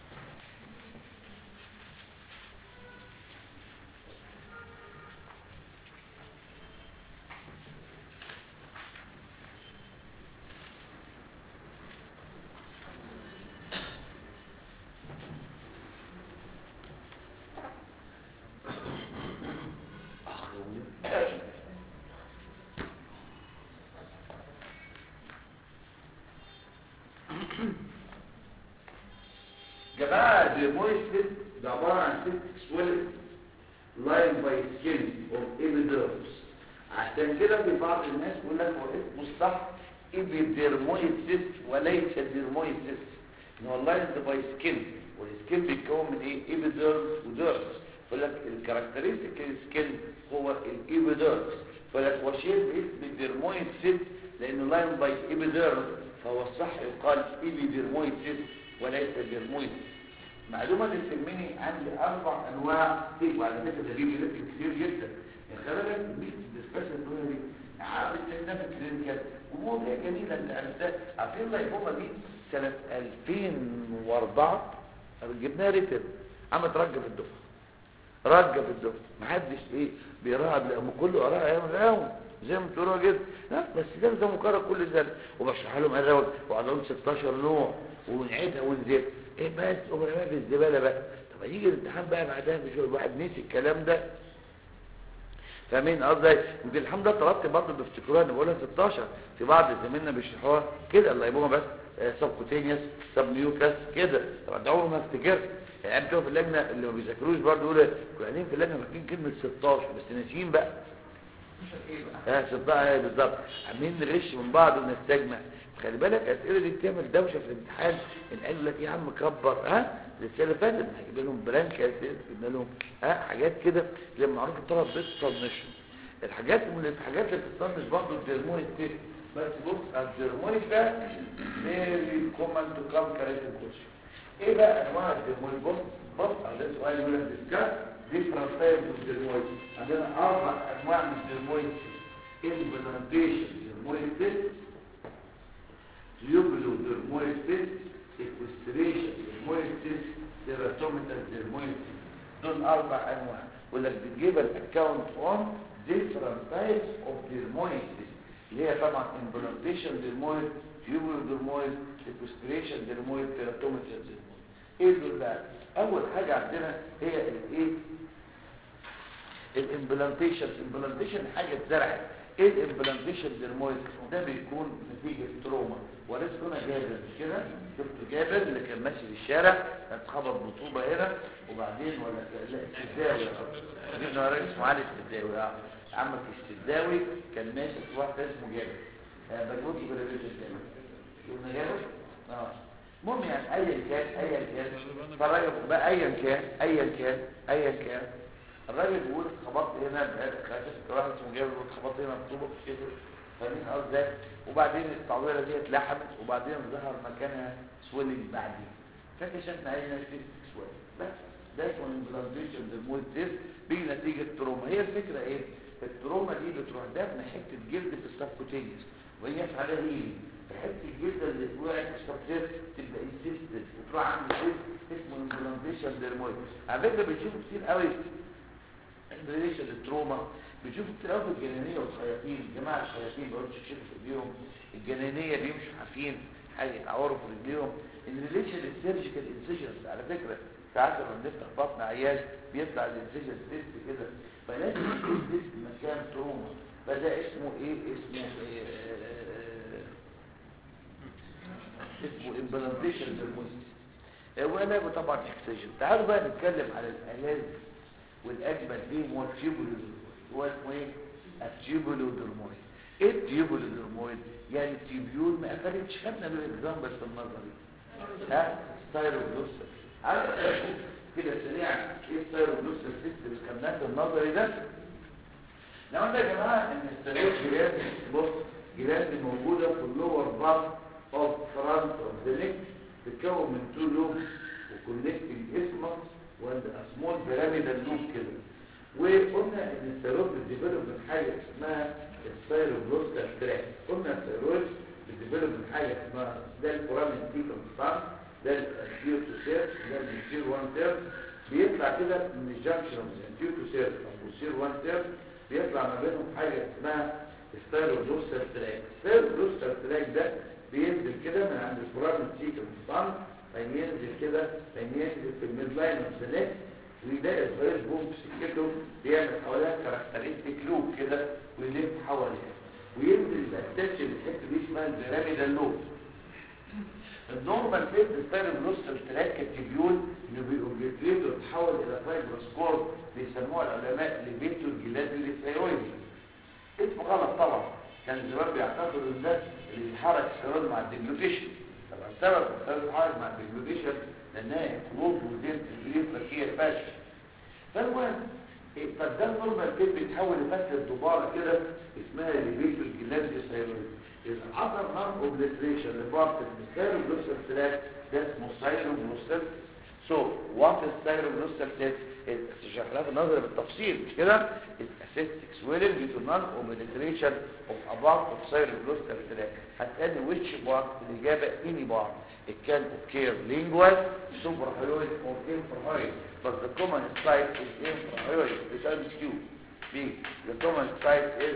جماعة الديمويستد ده عبارة عن ست سويلت لاين باي سكين اوف ايبيديرمس عشان كده في بعض الناس بيقول لك هو اسمه الصح ايبيديرمويد وليس ديرمويد ان هو لاين باي سكين والسكين بيتكون من ايه ايبيديرمس وديرمس يقول لك الكاركترستيك السكين هو الايبيديرمس يقول لك هو شيء باسم الديرمويد لانه لاين باي ايبيديرمس فهو الصح يقال ايبيديرمويد وليس ديرمويد معلومة تسميني عندي أربع أنواع إيه وعلى فكرة ده بيجي لك كتير جدا يعني خلي بالك ميت ديسبشن الدنيا دي عارف الناس الكلينيكال ومواضيع جميلة أنت عرفتها عارفين اللايبوما دي سنة 2004 جبناها ريتن عملت رجة في الدفعة رجة في الدفعة محدش إيه بيراها لأم كله قراها أيام الأول زي ما بتقولوا كده لا بس ده ده مكرر كل سنة وبشرح لهم أنا وعلى لهم 16 نوع ونعيدها ونزيد ايه بس امرنا في الزباله بقى طب يجي الامتحان بقى بعدها بشويه الواحد نسي الكلام ده فاهمين قصدي يمكن الحمد لله طلبت برضه بيفتكروها انا بقولها 16 في بعض زمايلنا بيشرحوها كده الله يبوها بس سب كوتينيوس سب نيوكاس كده طبعا ده عمره ما افتكر يعني بتوع في اللجنه اللي ما بيذاكروش برضه يقولوا كنا قاعدين في اللجنه فاكرين كلمه 16 بس ناسيين بقى اه 16 ايه بالظبط عاملين نغش من بعض ونستجمع خلي بالك الاسئله دي بتعمل دوشه في الامتحان ان قال لك يا عم كبر ها السنه اللي فاتت هجيب لهم برانك جبنا لهم ها حاجات كده زي ما معروف الطلب بتطنش الحاجات من الحاجات اللي بتطنش برضه الدرمونيك تيست بس بص الدرمونيك ده فيري كومن تو كام كاريتن كوتش ايه بقى انواع الدرمونيك بص بص ده سؤال يقول لك ديسكاس ديفرنت تايبس اوف درمونيك عندنا اربع انواع من الدرمونيك امبلانتيشن درمونيك تيست تيوبلو درمويد تيست اكوستريشن درمويد تيست سيراتوميتال درمويد تيست دول اربع انواع يقول لك بتجيب الاكونت اون ديفرنت تايبس اوف درمويد تيست اللي هي طبعا امبلانتيشن درمويد تيوبلو درمويد اكوستريشن درمويد سيراتوميتال درمويد ايه دول بقى اول حاجه عندنا هي الايه الامبلانتيشن الامبلانتيشن حاجه اتزرعت ايه الامبلانتيشن درمويد ده بيكون نتيجه تروما وليس هنا جابر مش كده شفت جابر اللي كان ماشي في الشارع كان اتخبط بطوبه هنا وبعدين ولا لا السداوي جبنا راجل اسمه علي السداوي اه عمك السداوي كان ماشي في واحد اسمه جابر آه بنوت بريفيشن جابر شفنا جابر اه المهم يعني ايا كان ايا كان فالراجل بقى ايا كان ايا كان ايا كان الراجل بيقول اتخبطت هنا خشبت واحد اسمه جابر اتخبطت هنا بطوبه في الشتاء فاهمين قصدي وبعدين التعويره دي اتلحمت وبعدين ظهر مكانها سويلنج بعدين فاكتشفنا علينا ستيك سويلنج بس ده اسمه الامبلانتيشن درمويد تيست بيجي نتيجه تروما هي الفكره ايه التروما دي بتروح دافنه حته جلد في السبكوتينيوس وهي في عليها هيلي فحته الجلد اللي وقعت في السبكوتينيوس تبقى انسيستد وتروح عامل تيست اسمه الامبلانتيشن درمويد على فكره بنشوفه كتير قوي ريليشن للتروما بتشوفوا كتير قوي في الجنانيه والخياطين الجماعه الخياطين بيقعدوا يشيلوا في ايديهم الجنانيه بيمشوا حافين حاجه يتعوروا في رجليهم الريليشن للسيرجيكال انسيجنز على فكره ساعات لما بنفتح بطن عيال بيطلع الانسيجن تيست كده فلازم يكون تيست مكان تروما فده اسمه ايه اسمه إيه اسمه امبلانتيشن للموسيس وانا طبعا اكسجن تعالوا بقى نتكلم على الالات والاجمل فيهم هو الفيبولوس هو اسمه ايه التيوبولودرمويد ايه التيوبولودرمويد يعني التيبيول ما قفلتش خدنا له اكزامبل في النظري ها ستايروجلوسر عارف كده سريعا ايه ستايروجلوسر سيستم اللي خدناه في النظري ده لو قلنا يا جماعه ان الستايروج جلاس بص جلاس موجوده في اللور بارت اوف فرونت اوف ذا نيك تتكون من تو لوبس وكونكتنج اسمس وند سمول بيراميدال لوب كده وقلنا ان الستايروج بتديفلوب من حاجه اسمها الستايروجلوسر تراك قلنا الستايروج بتديفلوب من حاجه اسمها ده الفورامين تيكم ده الانتيو تو سير ده الانتيو 1 سير بيطلع كده من الجنكشن اوف الانتيو تو سير او بوسير 1 سير بيطلع ما بينهم حاجه اسمها ستايروجلوسر تراك الستايروجلوسر تراك ده بينزل كده من عند الفورامين تيكم صن فينزل كده فينزل في الميد لاين اوف ذا نيك ويلاقي الفيروس بوم سكته بيعمل حواليها كاركترستيك لوب كده ويلف حواليها وينزل يأتش الحته دي اسمها البيراميدال لوب النورمال فيت الفيروس تراك التبيول انه بيوبليتريت ويتحول الى فايبروسكور بيسموها العلماء ليفيتو الجلاد الثيرويد اسمه غلط طبعا كان زمان بيعتقدوا ان ده اللي بيتحرك السيرود مع الديجلوتيشن طبعا السبب السيرود بيتحرك مع الديجلوتيشن لانها قلوب وزين تدريب فكيه فاشل فالمهم إيه، طب ده النورمال فيت بيتحول لفتله دباره كده اسمها ليفيتو الجلاد الثيرويد العضل نون اوبليتريشن لبارت السيروجلوسال تراك ده اسمه سيروجلوسال سو وات السيروجلوسال تراك شغلها في النظر بالتفصيل مش كده الاسيستيك سويلنج دي تو نون اوبليتريشن اوف ابارت اوف سيروجلوسال تراك هتقال ويتش بارت الاجابه اني بارت it can occur lingual suprahyoid or infrahyoid but the common site is infrahyoid returns Q B the common site is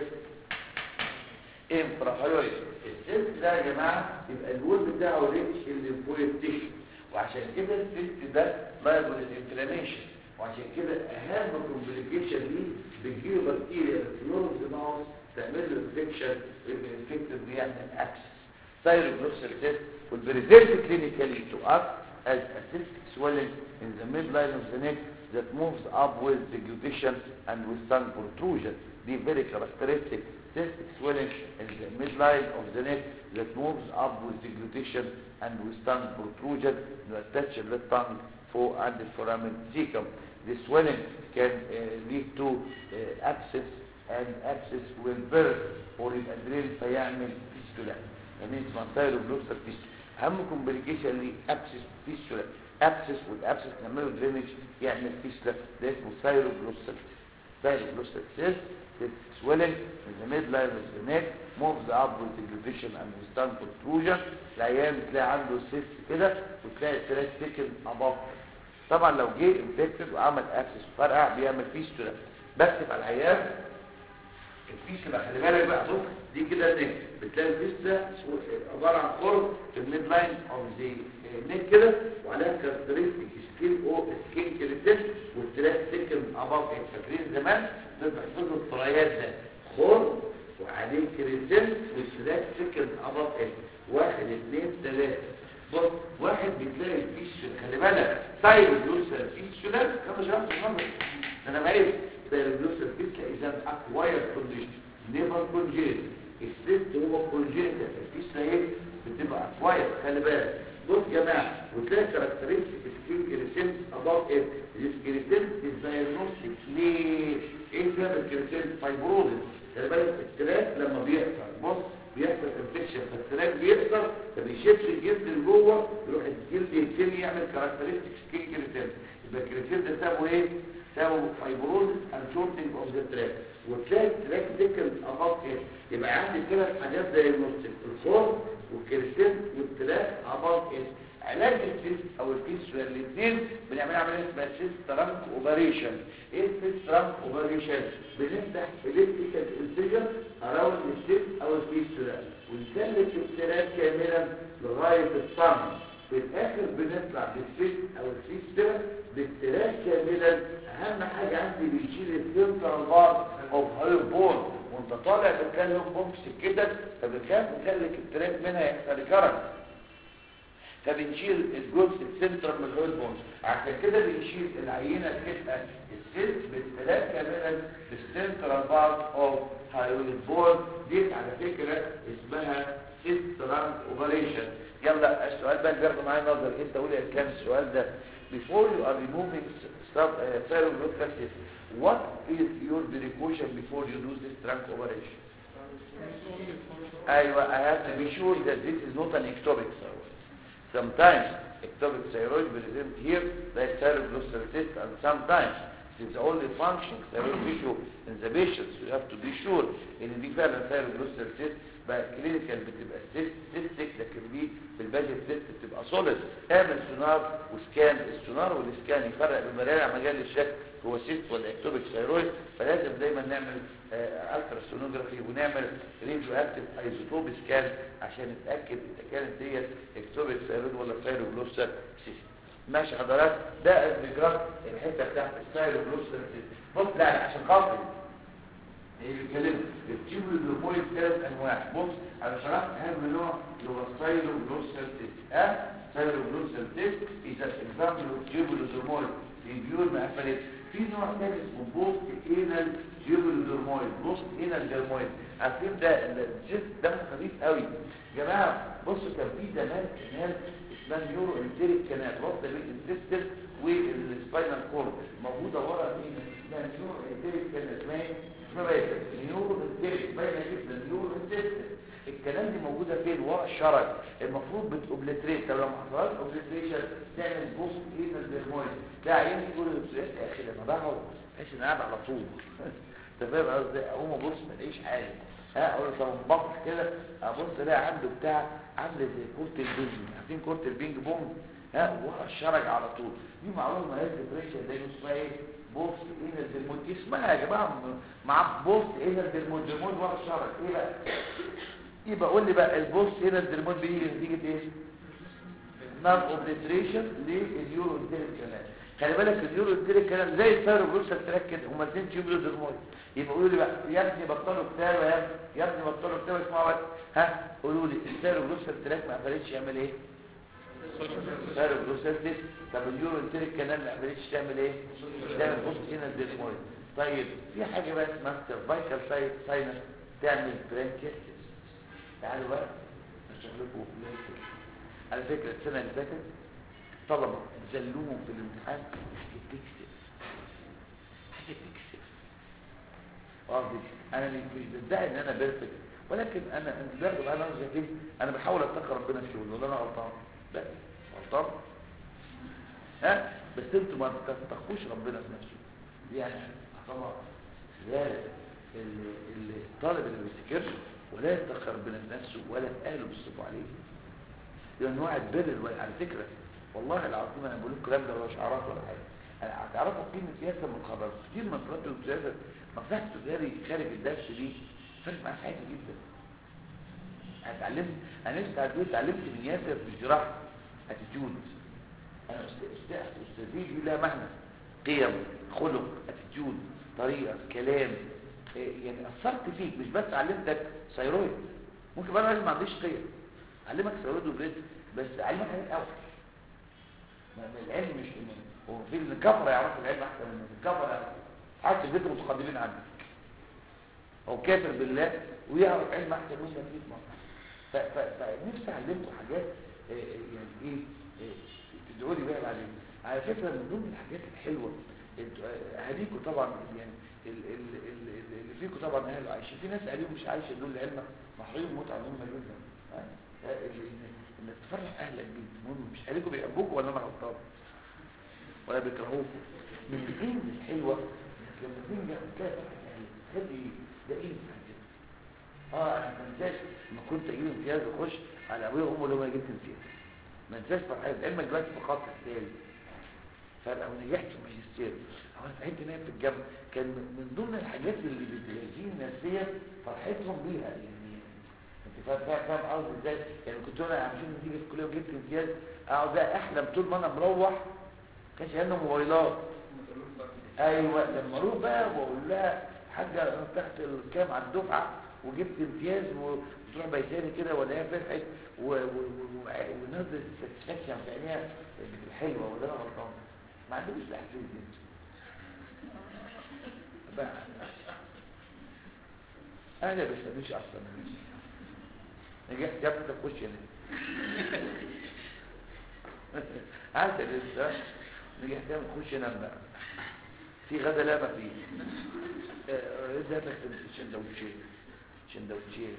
انفراهيرويد السيست ده يا جماعه يبقى الوول بتاعه ريتش الليمفويد تيشو وعشان كده السيست ده لايبل للانفلاميشن وعشان كده اهم كومبليكيشن ليه بتجيله بكتيريا الفلورز ماوس تعمل له انفكشن الانفكتد دي يعني اكسس ثايروجلوسال سيست والبريزنت كلينيكالي تو اكت as a cystic swelling in the midline of the neck that moves up with deglutition and with tongue protrusion. The very characteristic cystic swelling in the midline of the neck that moves up with deglutition and with tongue protrusion to attach the tongue for and the foramen cecum. The swelling can uh, lead to uh, abscess and abscess will burst or الادرينال فيعمل fistula. يعني اسمها ثايروجلوسال fistula. اهم كومبليكيشن ليه ابسس فيستولا ابسس والابسس نعمله درينج يعمل فيستولا ده اسمه ثايروجلوسال ثايروجلوسال سيست swelling in the midline of the neck moves up with deglutition and with tongue protrusion العيان تلاقي عنده سيست كده وتلاقي الثلاث سكن above طبعا لو جه انفكتد وعمل ابسس وفرقع بيعمل فيستولا بكتب على العيان الفيستولا خلي بالك بقى بص دي كده النك بتلاقي الفيستولا عباره عن خرم في الميد لاين اوف ذا نيك كده وعليها كاركترستيك سكين او سكين كريتين والثلاث سكن اباف فاكرين زمان تبقى حفظوا الطريات ده خرم وعليه كريتين والثلاث سكن اباف واحد اثنين ثلاثه بص واحد بتلاقي الفيستولا خلي بالك سايروجلوسال الفيستولا كما شرحت النهارده انا بعيد سايروجلوسال الفيستولا اذا اكواير كونديشن نيفر كونجيت السيست هو كونجيت الفيستولا ايه بتبقى اكواير خلي بالك بص يا جماعه وتلاقي كاركترستيك سكين كريسنت اباف ايه الكريسنت الدايجنوستيك ليه ايه سبب الكريسنت فايبروزس خلي بالك التراك لما بيحصل بص بيحصل انفكشن فالتراك بيحصل فبيشد الجلد لجوه يروح الجلد يبتدي يعمل كاركترستيك سكين كريسنت يبقى الكريسنت ده سببه ايه سببه فايبروزس اند شورتنج اوف ذا تراك وتلاقي التراك ديكل اباف ايه يبقى عندي ثلاث حاجات دايجنوستيك الخرم والكريستين والتراك عبارة ايه علاج السيست او الكيس الاثنين بنعمل عمليه اسمها سيست ترانك اوبريشن ايه السيست ترانك اوبريشن بنفتح الكتريكال انسجن اراوند السيست او الكيس ونسلك التراك كاملا لغايه الصمت في الاخر بنطلع بالسيست او الكيس بالتراك كاملا اهم حاجه عندي بيشيل السنترال بار اوف هاي بون وانت طالع بتكلم بوكس كده فبتخاف تسلك التراك منها يحصل كرنت فبنشيل الجزء السنترال من الاويل بونز عشان كده بنشيل العينه تبقى السيلز بالثلاث كاملا بالسنترال بارت اوف هايويل بونز دي على فكره اسمها سنترال اوبريشن يلا السؤال بقى اللي بياخده معايا نظر انت قول يا كام السؤال ده before you are removing sub uh, cerebral cyst what is your precaution before you do this trunk operation ايوه I have to be sure that this is not an ectopic thyroid sometimes ectopic thyroid present here like cerebrospinal cyst and sometimes it is the only functioning thyroid tissue in the patients you have to be sure ان دي فعلا cerebrospinal cyst بقى كلينيكال بتبقى سيستك لكن دي في الباجت سيست بتبقى سوليد اعمل سونار وسكان السونار والسكان يفرق بمراجع مجال الشك هو سيست ولا اكتوبيك ثايرويد فلازم دايما نعمل الترا سونوجرافي ونعمل راديو اكتيف ايزوتوب سكان عشان نتاكد اذا كانت ديت اكتوبيك ثايرويد ولا ثايروجلوسال سيست ماشي حضرتك ده الجراف الحته بتاعت الثايروجلوسال سيست بص لا لا، عشان خاطر هي بيتكلموا التيوب الجلوكويد ثلاث انواع بص انا شرحت اهم نوع اللي هو الثايروجلوسال سيست ها ثايروجلوسال سيست اذا اكزامبل التيوب الجلوكويد البيور ما قفلت في نوع ثاني اسمه بوست انال جيبلودرمويد بوست انال جرمويد عارفين ده الجسم دمه خفيف قوي يا جماعه بصوا كان في زمان كنال اسمها نيورو انتيريك كانال رابطه بين الانتستين والسباينال كورد موجوده ورا مين اسمها نيورو انتيريك كانال اسمها ايه؟ اسمها ايه نيورو انتيريك باينه جدا نيورو انتستين الكلام دي موجوده فين ورا الشرج المفروض بتوبليتريت طب لو ما حصلش اوبليتريشن تعمل بوست انال جرمويد ده عيان يقول للدكتور يا اخي لما بقعد بحس ان قاعد على طول انت فاهم قصدي اقوم ابص ما الاقيش حاجه ها اقول له طب بص كده ابص الاقي عنده بتاع عامله زي كورت البينج عارفين كورت البينج بونج ها ورا الشرج على طول دي معلومه هي الديبريشن ده اسمها ايه بوست انال ديرمود اسمها يا جماعه مع بوست انال ديرمود ديرمود ورا الشرج ايه بقى يبقى قول لي بقى البوست انال ديرمود بيجي نتيجه ايه نار اوبليتريشن لليورو انتيريك كانال خلي بالك اليورو انتيريك كانال زي الثايرو بروسا تركز هما الاثنين تيوبلو درمويد يبقى قولوا لي بقى يا ابني بطلوا كتابه يا ابني يا ابني بطلوا كتابه اسمعوا بقى ها قولوا لي الثايرو بروسا تراك ما قفلتش يعمل ايه الثايرو بروسا طب اليورو انتيريك كانال ما قفلتش تعمل ايه تعمل بوست هنا الدرمويد طيب في حاجه بقى اسمها سيرفايكال ساينس تعمل برانكيتس تعالوا بقى اشرح لكم على فكرة السنة اللي فاتت طلبة زلوهم في الامتحان تكسب حاجة تكسب واضح انا مش بدعي ان انا بيرفكت ولكن انا انت برضه انا زي انا بحاول اتقى ربنا في شغلي ولا انا غلطان لا غلطان ها بس انتوا ما تتقوش ربنا في نفسه دي يعني طبعا لا الطالب اللي ما بيفتكرش ولا يتقى ربنا في نفسه ولا اهله بيصرفوا عليه دي انواع البر الو- على فكره والله العظيم انا بقول لكم الكلام ده مش اعرف ولا حاجه انا هتعرفوا قيمه سياسه من خبر كتير من طلاب السياسه مصلحه التجاري خارج الدرس دي فرق معايا في حياتي جدا انا اتعلمت انا لسه اتعلمت اتعلمت من ياسر في الجراحه اتيتيود انا أست- أست- استاذي دي لها معنى قيم خلق اتيتيود طريقه كلام إيه، يعني اثرت فيك مش بس علمتك ثيرويد ممكن بقى انا ما عنديش قيم علمك ثيرويد وبريد بس علمك حاجات اوحش ما ما العلم مش هو في الكفره يعرفوا العلم احسن من الكفره يعرفوا حتى البيت متقدمين عنك هو كافر بالله ويعرف علم احسن منك في مصر ف- ف- فنفسي علمكم حاجات آه، يعني ايه آه، تدعوا لي بيها بعدين على فكره من ضمن الحاجات الحلوه انتوا- آه، اهاليكم طبعا يعني ال- ال- ال- ال- اللي فيكم طبعا اهله عايشين في ناس اهاليهم مش عايشه دول العلم محروم متعه مهمه جدا آه، آه، ال- إن- انك تفرح اهلك بيك مهم مش اهاليكم بيحبوكوا ولا انا غلطان ولا بيكرهوكوا من القيم الحلوه إنك لما تنجح وتلاقي فرحه اهلك خلي ده قيمه حاجه اه انا ما انساش لما كنت اجيب امتياز واخش على ابويا وامي لما جبت امتياز ما انساش فرحتي علمك دلوقتي في خط الثاني فلو نجحت في الماجستير هو انا سعيد ان في الجامعه كان من من ضمن الحاجات اللي بتهزيني نفسيا فرحتهم بيها يعني انت فاهم فاهم فاهم قصدي ازاي يعني كنت انا عشان نتيجه في الكليه وجبت امتياز اقعد بقى احلم طول ما انا مروح كانش عندنا موبايلات ايوه لما اروح بقى واقول لها حاجه انا تحت الكام على الدفعه وجبت امتياز وتروح بيتاني كده ولا هي فرحت و- و- و- و- ونظرة الساتسفاكشن في عينيها بتبقى حلوة ولا انا غلطان ما عندهمش الاحساس دي بقى انا ما بسميش اصلا نجحت يا ابني تخش هنا عسل لسه نجحت يا ابني تخش هنا بقى في غدا لا ما فيه آه، ده تكتب سندوتشين سندوتشين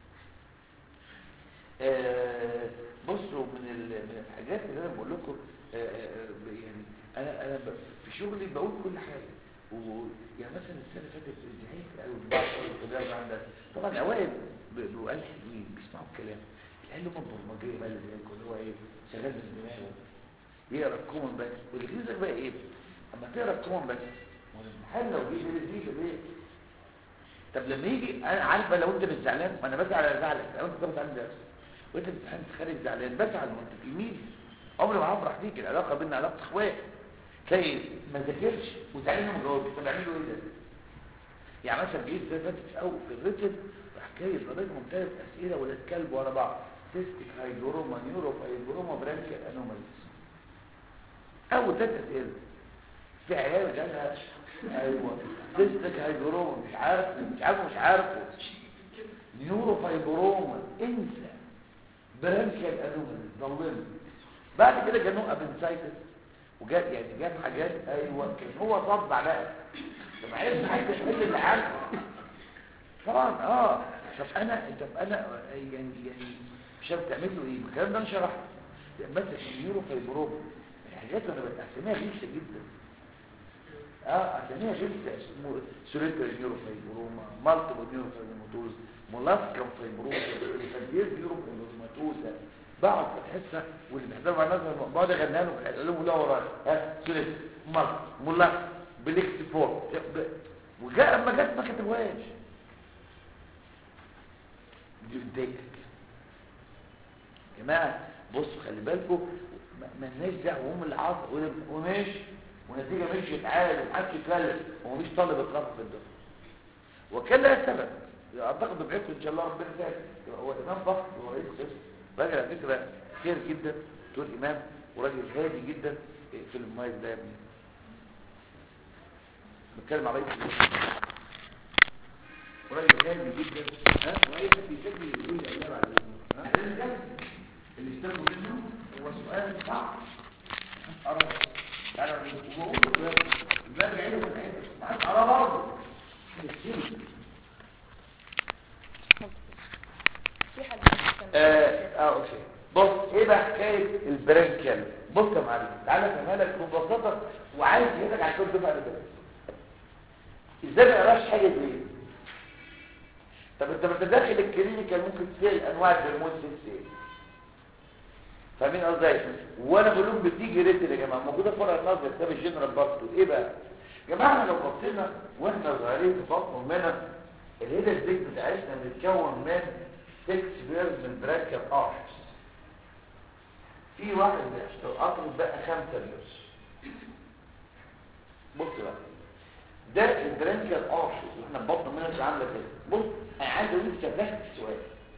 آه، بصوا من ال- من الحاجات اللي انا بقول لكم آه، آه، يعني انا انا ب- في شغلي بقول كل حاجه و يعني مثلا السنه اللي فاتت زهقت قوي من بعض الطلاب اللي عندنا طبعا اوائل ب- بيبقوا قال حلوين بيسمعوا الكلام العيال اللي هم البرمجيه بقى اللي زيكم اللي هو ايه شغال من دماغه يقرا الكومن بس والانجليزي بقى ايه اما تقرا الكومن بس ما هو الامتحان لو جه بالانجليزي ليه طب لما يجي انا عارف بقى لو انت مش زعلان ما انا بزعل على زعلك لو انت بتاخد عندي درس وانت بتمتحن خارج زعلان بزعل ما انت تلميذ عمري ما هفرح بيك العلاقه بيننا علاقه اخوات تلاقي ما ذاكرش وزعلان وما جاوبش طب اعمل له ايه ده؟ يعني مثلا جيت زي فاتت في اول في الريتم راح جايب راجل ممتاز اسئله ولاد كلب ورا بعض سيستيك هايدروما نيورو هايدروما برانكيال انوماليز اول ثلاث اسئله في عيال جالها ايوه سيستيك هايدروما مش عارف مش عارف مش عارفه نيورو فايبروما انسى برانكيال انوماليز ضلمه بعد كده جانوه ابنسايتس وجاب يعني جاب حاجات ايوه كان هو صدع بقى طب عايز حد يحل اللي عارفه طبعا اه طب انا طب انا يعني يعني مش عارف تعمل له ايه الكلام ده انا شرحته مثلا النيورو فايبروما الحاجات انا بسميها غلسه جدا اه اسميها غلسه اسمه سوليتر نيورو فايبروما مالتيبل نيورو فايبروماتوز مولاسكم فايبروما الفانديز نيورو فايبروماتوزا بقعد في الحصه واللي بيحضروا معانا مثلا بقعد اغني لهم اقول لهم لا ورايا ها سوليتر مالتي مولاسكم بليكس فور وجاء اما جت ما كتبوهاش دي بتضايقك يا جماعه بصوا خلي بالكم ما لناش دعوه هم اللي عاطل وماشي والنتيجه مشيت عادي ومحدش يتكلم ومفيش طالب اترفض في الدفعه وكان لها سبب اعتقد بعيدكم ان شاء الله ربنا يسهل يبقى هو امام فخر هو رئيس قسم راجل على فكره خير جدا دكتور امام وراجل هادي جدا في المايك ده يا ابني بتكلم على رئيس القسم وراجل هادي جدا ها واي حد يسجل يقول لي ايام على ها اللي اشتغلوا منه هو سؤال صعب أرى تعالى وبقول له الباب عينه في الحته معاك أرى برضه السن في حد اه اه اوكي بص ايه بقى حكايه البرانكيال بص يا معلم تعالى افهمها لك ببساطه وعايز يهدك على كل دفعه اللي فاتت ازاي ما يقراش حاجه زي دي طب انت انت داخل الكلينيكال ممكن تلاقي انواع الهرمون سيستم فاهمين قصدي ايه وانا بقول لهم بتيجي ريتل يا جماعه موجوده في فرع النظر كتاب الجنرال برضه ايه بقى يا جماعه احنا لو بصينا واحنا صغيرين في بطن امنا الهيدا الزيت بتاعتنا بتتكون من 6 بيرز من براكيال ارش في واحد قطر بقى 5 بيرز بص بقى ده البرانكيال ارش اللي احنا بطن امنا اللي عامله كده بص انا عايز اقول لك شبهت السؤال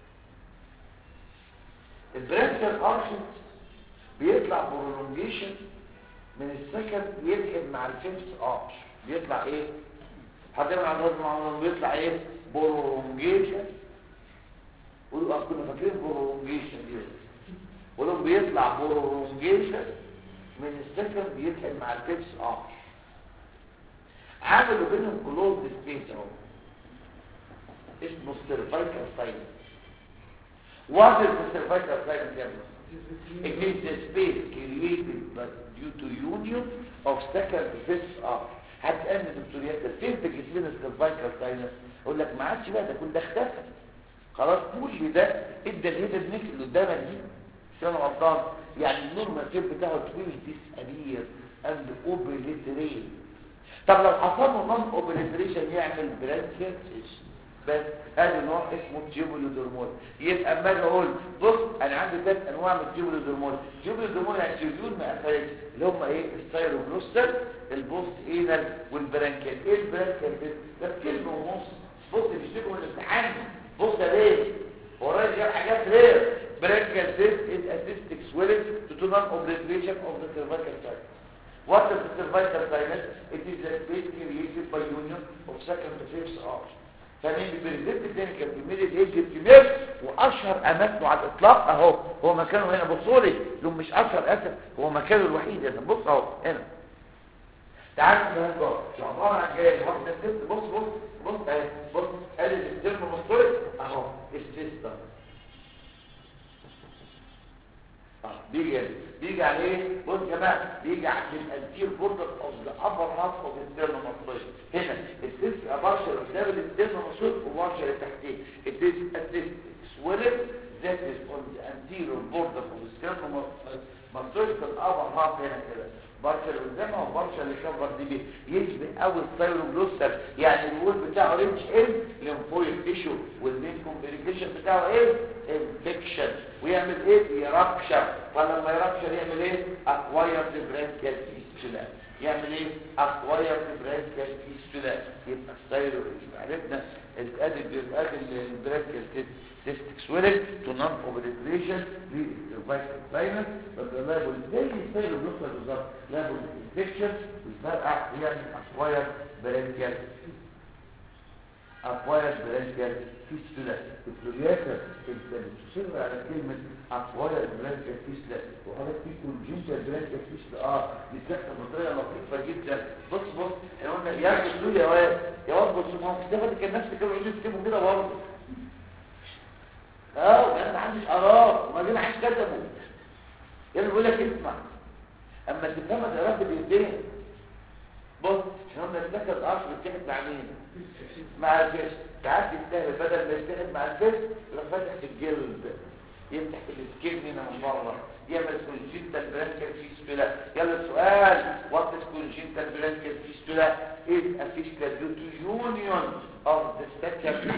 البرانكيال ارش بيطلع برولونجيشن من السكند يلحق مع الفيفث ارش بيطلع ايه حد من عندهم معلومات بيطلع ايه برولونجيشن قولوا اه كنا فاكرين برولونجيشن دي قولوا بيطلع برولونجيشن من السكند يلحق مع الفيفث ارش عملوا بينهم كلوز سبيس اهو اسمه سيرفايكال سايلنس What is the cervical sinus diagnosis? It is the space created by, due to union of second to fifth arch. هتسألني دكتوريات ده فين في جسمنا السيرفايكال ساينس؟ اقول لك ما عادش بقى ده كل ده اختفى. خلاص كل ده ادى الهيدا النيك اللي قدامك دي مش انا غلطان يعني النورمال فيل بتاعه طويل ديسابير اند اوبليتريت طب لو حصل له نون اوبليتريشن يعمل برانكيتس بس هذا نوع اسمه تيوبولودرمول يبقى اما اجي اقول بص انا عندي ثلاث انواع من التيوبولودرمول التيوبولودرمول يعني تيوبول ما قفلتش اللي هم ايه الستايروبلوستر البوست اينال والبرانكيال ايه البرانكيال ده ده كلمه ونص بص بيشتكوا من الامتحان بص ده ليه هو الراجل جاب حاجات رير برانكال سيست is assistic swelling to do non-obliteration of the cervical sinus. What is the cervical sinus? It is the space created by union of second to fifth arch. فمين البريزنت الثاني كان في ميدل ايج الكبير واشهر اماكنه على الاطلاق اهو هو مكانه هنا بصوا لي لو مش اشهر اسف هو مكانه الوحيد هنا بص اهو هنا تعال كمان جوه شو عباره عن جاي الهارد سيست بص بص بص اهي بص ادي السيستم مستوي اهو السيستم اه بيجي هنا. بيجي على ايه بص يا جماعه بيجي على الانتير بوردر اوف ذا ابر هاف اوف الستيرن مصطوي هنا السيست بارشل قدام الستيرن مصطوي وبارشل تحتيه الديس اسيست سويلت ذات از اون ذا انتير بوردر اوف الستيرن مصطوي في الابر هاف هنا كده بارشل قدامها وبارشل اللي كفر دي بيه يشبه قوي الثايروجلوستر يعني الوول بتاعه رينج ان ليمفويد تيشو والمين كومبليكيشن بتاعه ايه انفكشن ويعمل ايه يركشر فلما يركشر يعمل ايه اكواير برانكيال فيستولا يعمل ايه اكواير برانكيال فيستولا يبقى الثايرو يبقى عرفنا الادي الادي البرانكيال سيستك سويلنج تو نون اوبريتريشن للسيرفايكال ساينس بس لابل زي الثايرو بيوصل بالظبط لابل انفكشن ويفرقع ويعمل اكواير برانكيال اكواير برانكيال فيستولا الفلورياتا انت بتصر على كلمه اكواير برانكيال فيستولا وحضرتك في كونجنتال برانكيال فيستولا اه دي بتحصل بطريقه لطيفه جدا بص بص احنا قلنا يا اخي يا واد يا واد بص ما هو كان نفس كده يقول يكتبوا كده برضه اه وكان ما حدش قراه وما جينا حد كتبه يعني بيقول لك اسمع اما تفهم تقراه بالايدين بص احنا قلنا السكر الارش بتتحد مع مين مع الجسم ساعات يستاهل بدل ما يستاهل مع الجسم يروح فاتح في الجلد يفتح في السكين هنا من بره يعمل كونجنتال برانكال فيستولا يلا السؤال وات از كونجنتال برانكال فيستولا is a fistula due to union of the second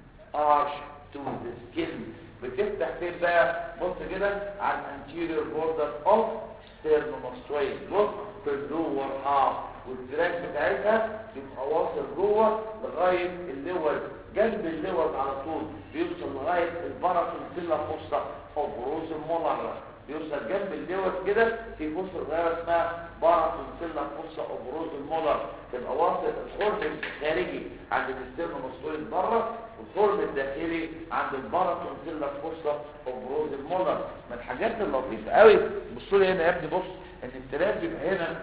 arch to the skin بتفتح فين بقى بص كده على الانتيريور بوردر اوف ستيرنوماستويد بص في اللور هاف والتراك بتاعتها بيبقى واصل جوه لغايه اللور جنب اللور على طول بيوصل لغايه الباراسيلا فوسطا او بروز المولر بيوصل جنب اللور كده في فصل صغيره اسمها باراسيلا فوسطا او بروز المولر تبقى واصل الخرم الخارجي عند الستيرنوماستويد بره والخرم الداخلي عند الباراسيلا فوسطا او بروز المولر من الحاجات اللطيفه قوي بصوا لي هنا يا ابني بص ان التراك بيبقى هنا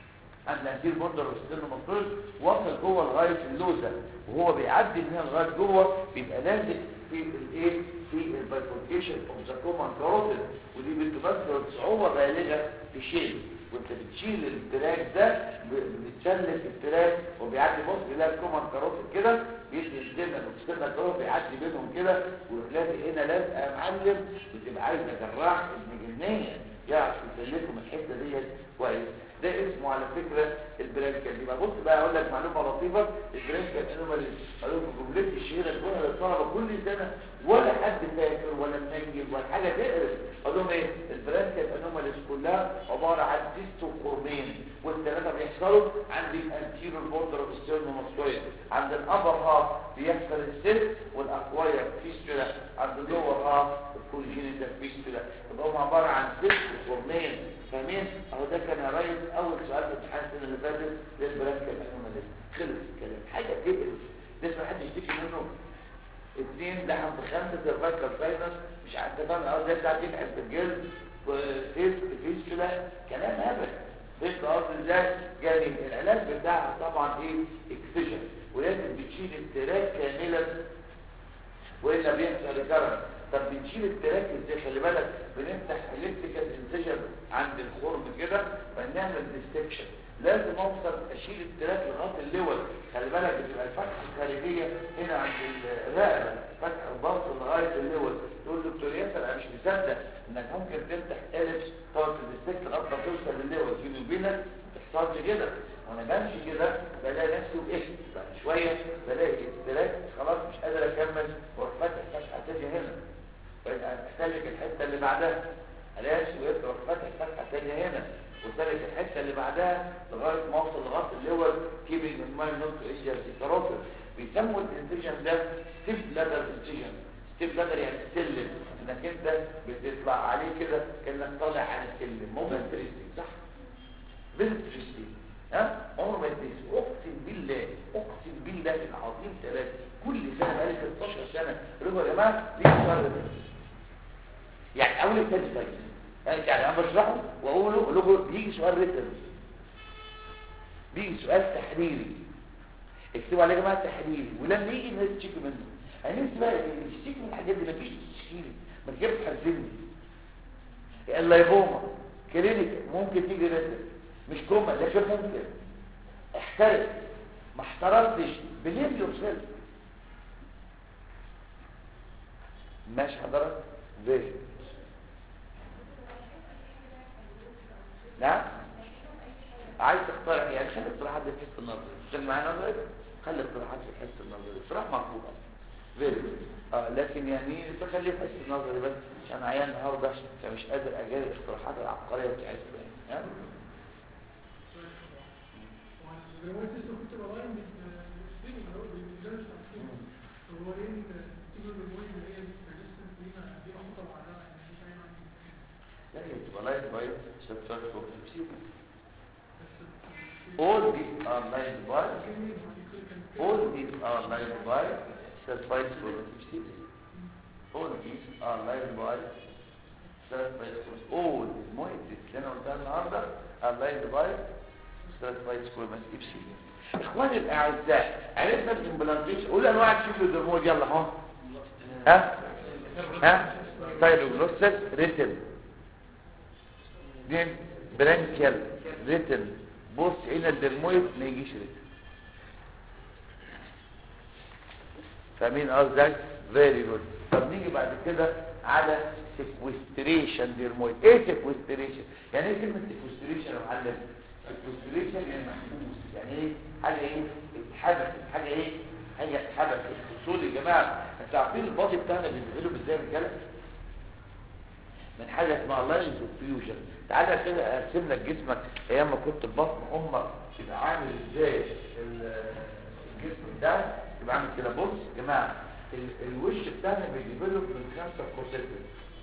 عند الانتير بوردر والستيرن مفروض وصل جوه لغايه اللوزه وهو بيعدي من هنا لغايه جوه بيبقى لازق في الايه في البايفوركيشن اوف ذا كومن كاروتيد ودي بتمثل صعوبه بالغه في شيء وانت بتشيل التراك ده بتسلك التراك وبيعدي بص يلاقي الكومن كاروتيد كده بيدي السنه والسنه كده بيعدي بينهم كده وتلاقي هنا لازقه يا معلم بتبقى عايزه جراح ابن جنيه يعرف يسلكهم الحته ديت كويس ده اسمه على فكرة البرانكال يبقى بص بقى اقول لك معلومة لطيفة البرانكال انومالي قالوا في جملتي الشهيرة تقولها للطلبة كل سنة ولا حد فاكر ولا منجل ولا حاجة تقرف قال لهم ايه البرانكال انوماليز كلها عبارة عن سيستو قرمين والثلاثة بيحصلوا عند الانتيرور بوردر اوف ستيرنوماستويد عند الابر هاف بيحصل السيست والاكواير فيستولا عند اللور هاف الكونجينيتال فيستولا يبقى هم عبارة عن سيست قرمين فاهمين اهو ده كان يا ريس اول سؤال في امتحان السنه اللي فاتت للبرانكال انوماليز خلص الكلام حاجه تقرف لسه حد يشتكي منه اثنين لحم بخمسه سيرفايكال ساينس مش عارف فاهم اه زي بتاع تبحث في الجلد وفيست فيستولا كلام هبل فيست قصدي ازاي جميل العلاج بتاعها طبعا ايه اكسجن ولازم بتشيل التراك كاملا والا بيحصل ريكارنس طب بنشيل التراك ازاي خلي بالك بنفتح الكتريكال انسجن عند الخرم كده فنعمل ديستكشن لازم اوصل اشيل التراك لغايه اللول خلي بالك بتبقى الفتحه الخارجيه هنا عند الرقبه فتح الباص لغايه اللول تقول دكتور ياسر انا مش مصدق انك ممكن تفتح الف تقعد تديستكت لغايه ما توصل للول بيني وبينك ما تحصلش كده وانا بمشي كده بلاقي نفسي وقفت بعد شويه بلاقي التراك خلاص مش قادر اكمل واروح فاتح فتحه تانيه هنا اسلك الحته اللي بعدها الاقي ويروح فاتح فتحه ثانيه هنا وسلك الحته اللي بعدها لغايه ما اوصل لغايه اللور كيبنج من ماي نوت ايجر كاروتر بيسموا الانسجن ده ستيب لادر انسجن ستيب لادر يعني سلم انك انت بتطلع عليه كده كانك طالع على السلم مو انترستنج صح بالانترستنج ها عمر ما يدرس اقسم بالله اقسم بالله العظيم ثلاثة كل سنه بقالي 16 سنه رجعوا يا جماعه ليه سؤال ده يعني اول الثاني طيب يعني انا بشرحه واقوله اقول له بيجي سؤال ريتن بيجي سؤال تحريري اكتبوا عليه يا جماعه تحريري ولما يجي الناس تشتكي منه انا نفسي بقى اللي يشتكي من الحاجات دي مفيش تشكيلي ما تجيبش تحزني اللايبوما كلينيك ممكن تيجي ريتن مش كوما لكن ممكن احترق ما احترقتش بليم يور سيلف ماشي حضرتك فيجن نعم عايز تقترح يعني خلي اقتراحات في الحس النظري عشان معايا نظري خلي اقتراحات في الحس النظري اقتراح مطلوب فيري اه لكن يعني تخليه في الحس النظري بس عشان عيان النهارده فمش قادر اجاري الاقتراحات العبقريه بتاعتكم يعني ها هو انت لسه كنت بلاين بالسيني اللي هو بالجلس السيني هو ايه التيجر المهم اللي هي الريزيستنس دي ما دي خطه معينه يعني مفيش اي معنى لا هي بتبقى لايف باي سبتراكت كوكسيبسيبس بس all these are lined by كلمه كان all these are lined by certified cohesive all these are lined by certified cohesive all المؤسس اللي انا قلتها النهارده are lined by certified cohesive اخواني الاعزاء عرفنا الامبلانتيشن قول انواع الشيفل الدرمود يلا اهو ها ها ستايلوجلوسس ريتن اثنين برانكيال ريتن بص هنا الدرمويد ما يجيش ريتن فاهمين قصدك فيري جود طب نيجي بعد كده على سيكوستريشن ديرمويد ايه سيكوستريشن يعني ايه كلمه سيكوستريشن يا معلم سيكوستريشن يعني محبوس يعني ايه حاجه ايه اتحبس حاجه ايه حاجه اتحبس الفصول يا جماعه انتوا عارفين البادي بتاعنا بينزلوا ازاي يا رجاله من حاجه اسمها لاينز اوف فيوجن تعالى كده ارسم لك جسمك ايام ما كنت في بطن امك يبقى عامل ازاي ال- الجسم ده يبقى عامل كده بص يا جماعه ال- الوش بتاعنا بيديفلوب من خمسه كورتيكس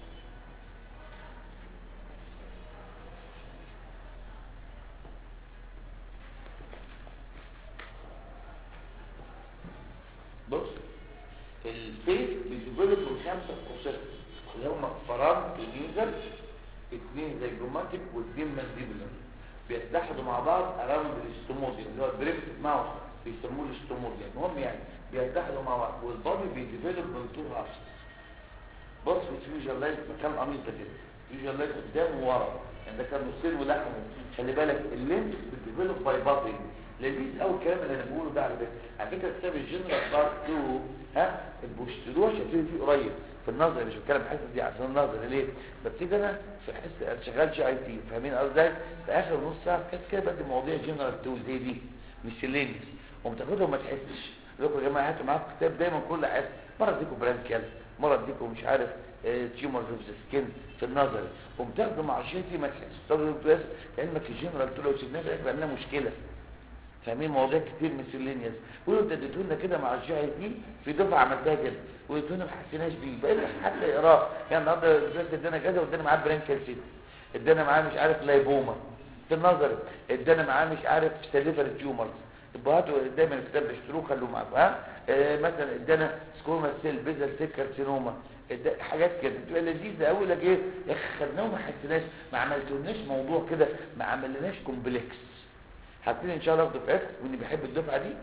بص الفيس بيديفلوب من خمسه كورتيكس اللي هم فرام النيوزر اثنين زي جروماتيك واثنين مانديبولار بيتحدوا مع بعض اراوند الاستوموديا اللي هو البريفت ماوس بيسموه الاستوموديا المهم يعني بيتحدوا مع بعض والبادي بيديفلوب من تو هارس بص الفيوجن لايت مكان قميص ده كده الفيوجن لايت قدام وورا يعني ده كان نصين ولحمه خلي بالك اللينس بتديفلوب باي بادي لذيذ قوي الكلام اللي انا بقوله ده على فكره على فكره كتاب الجنرال بارت 2 ها البوستيرور شايفين فيه قريب في النظر مش بتكلم الحصه دي عشان النظر ليه ببتدي انا في حصه أنا شغال جي اي تي فاهمين قصدي في اخر نص ساعه كانت كده بدي مواضيع جنرال 2 زي دي ميسيلينيس ومتاخدهم ما تحسش لكم يا جماعه هاتوا معاكم كتاب دايما كل حاجه مره اديكم برانكيال مره اديكم مش عارف تيومرز اوف ذا سكين في النظر وبتاخدوا مع الجي تي ما تحسش طب انتوا علمك الجنرال 2 لو سيبناها هيبقى لنا مشكله فاهمين مواضيع كتير مسلينيوس قولوا ده اديتونا كده مع الجي اي تي في دفعه عملتها كده واديتونا ما حسيناش بيه بقى لك حتى يقراه يعني النهارده الدرس ادانا كذا وادانا معاه برانكال سيت ادانا معاه مش عارف لايبوما في النظر ادانا معاه مش عارف سليفر تيومرز يبقى هاتوا دايما الكتاب بيشتروه خلوه معاكم ها آه مثلا ادانا سكوما سيل بيزل سيل كارسينوما إدا- حاجات كده بتبقى لذيذه قوي لك ايه يا اخي خدناه وما حسيناش ما عملتولناش موضوع كده ما عملناش كومبلكس هبتدي ان شاء الله في دفعتكم واللي بيحب الدفعه دي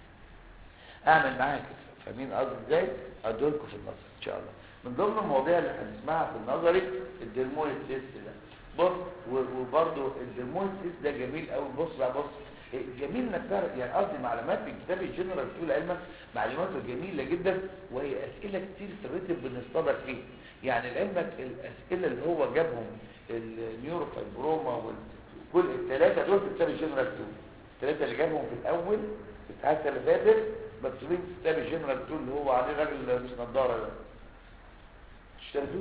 اعمل معاها كده فاهمين قصدي ازاي ادولكم في النظر ان شاء الله من ضمن المواضيع اللي هنسمعها في النظري الدرمويد تيست ده بص و- وبرضه الدرمويد تيست ده جميل قوي بص بقى بص إيه، جميل انك تعرف يعني قصدي معلومات في كتاب الجنرال طول علمك معلومات جميله جدا وهي اسئله كتير في الريتم بنصطدم فيه يعني لعلمك الاسئله اللي هو جابهم النيوروفايبروما وكل الثلاثه دول في كتاب الجنرال 2 الثلاثه اللي جابهم في الاول في الحلقه اللي فاتت مكتوبين في كتاب الجنرال 2 اللي هو عليه راجل مش نضاره ده اشتريتوه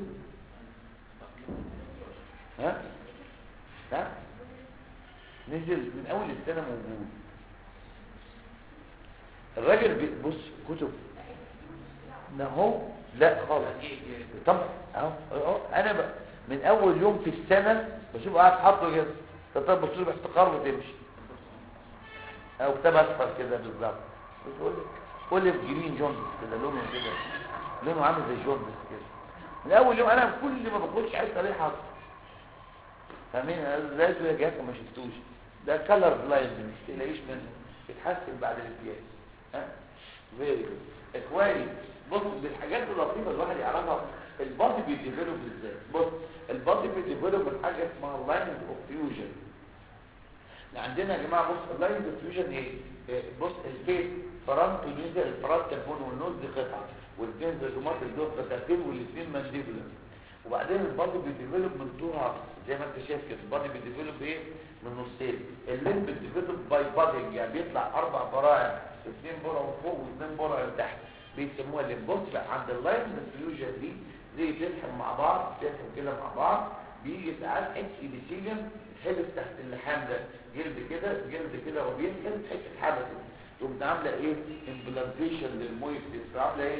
ها ها نزل من اول السنه موجود الراجل بي- بص كتب اهو لا خالص طب اهو اهو انا ب... من اول يوم في السنه بشوف قاعد حاطه كده طب بص له باحتقار وتمشي او كتاب اصفر كده بالظبط بتقول لك قول جرين جوندس كده لونه كده لونه عامل زي جوندس كده من اول يوم انا كل ما بخش عايز الاقيه حاطه فاهمين لازم يا جاكم ما شفتوش ده كلر بلايند مش تلاقيش منه يتحسن بعد الامتياز ها فيري جود اخواني بص من الحاجات اللطيفه الواحد يعرفها البادي بيديفلوب ازاي بص البادي بيديفلوب من حاجه اسمها لاين اوف فيوجن عندنا يا جماعه بص اللاين اوف فيوجن ايه إيه، بص الفيس فرنت ونزل الفرنت تكون والنوز دي قطعه والجنز الجماعه الدور قطعتين والاثنين مانديبولار وبعدين البادي بيديفلوب من طولها زي ما انت شايف كده البادي بيديفلوب ايه من نصين الليمب بيديفلوب باي بادنج يعني بيطلع اربع براعم اثنين برع فوق واثنين برع تحت بيسموها الليمب بص بقى عند اللاين فيوجن دي زي تلحم مع بعض تلحم كده مع بعض بيجي ساعات حته ايبيثيليوم حبس تحت اللحام ده جلد كده جلد كده وبينزل حته حبس تقوم عامله ايه امبلانتيشن للمويستس عامله ايه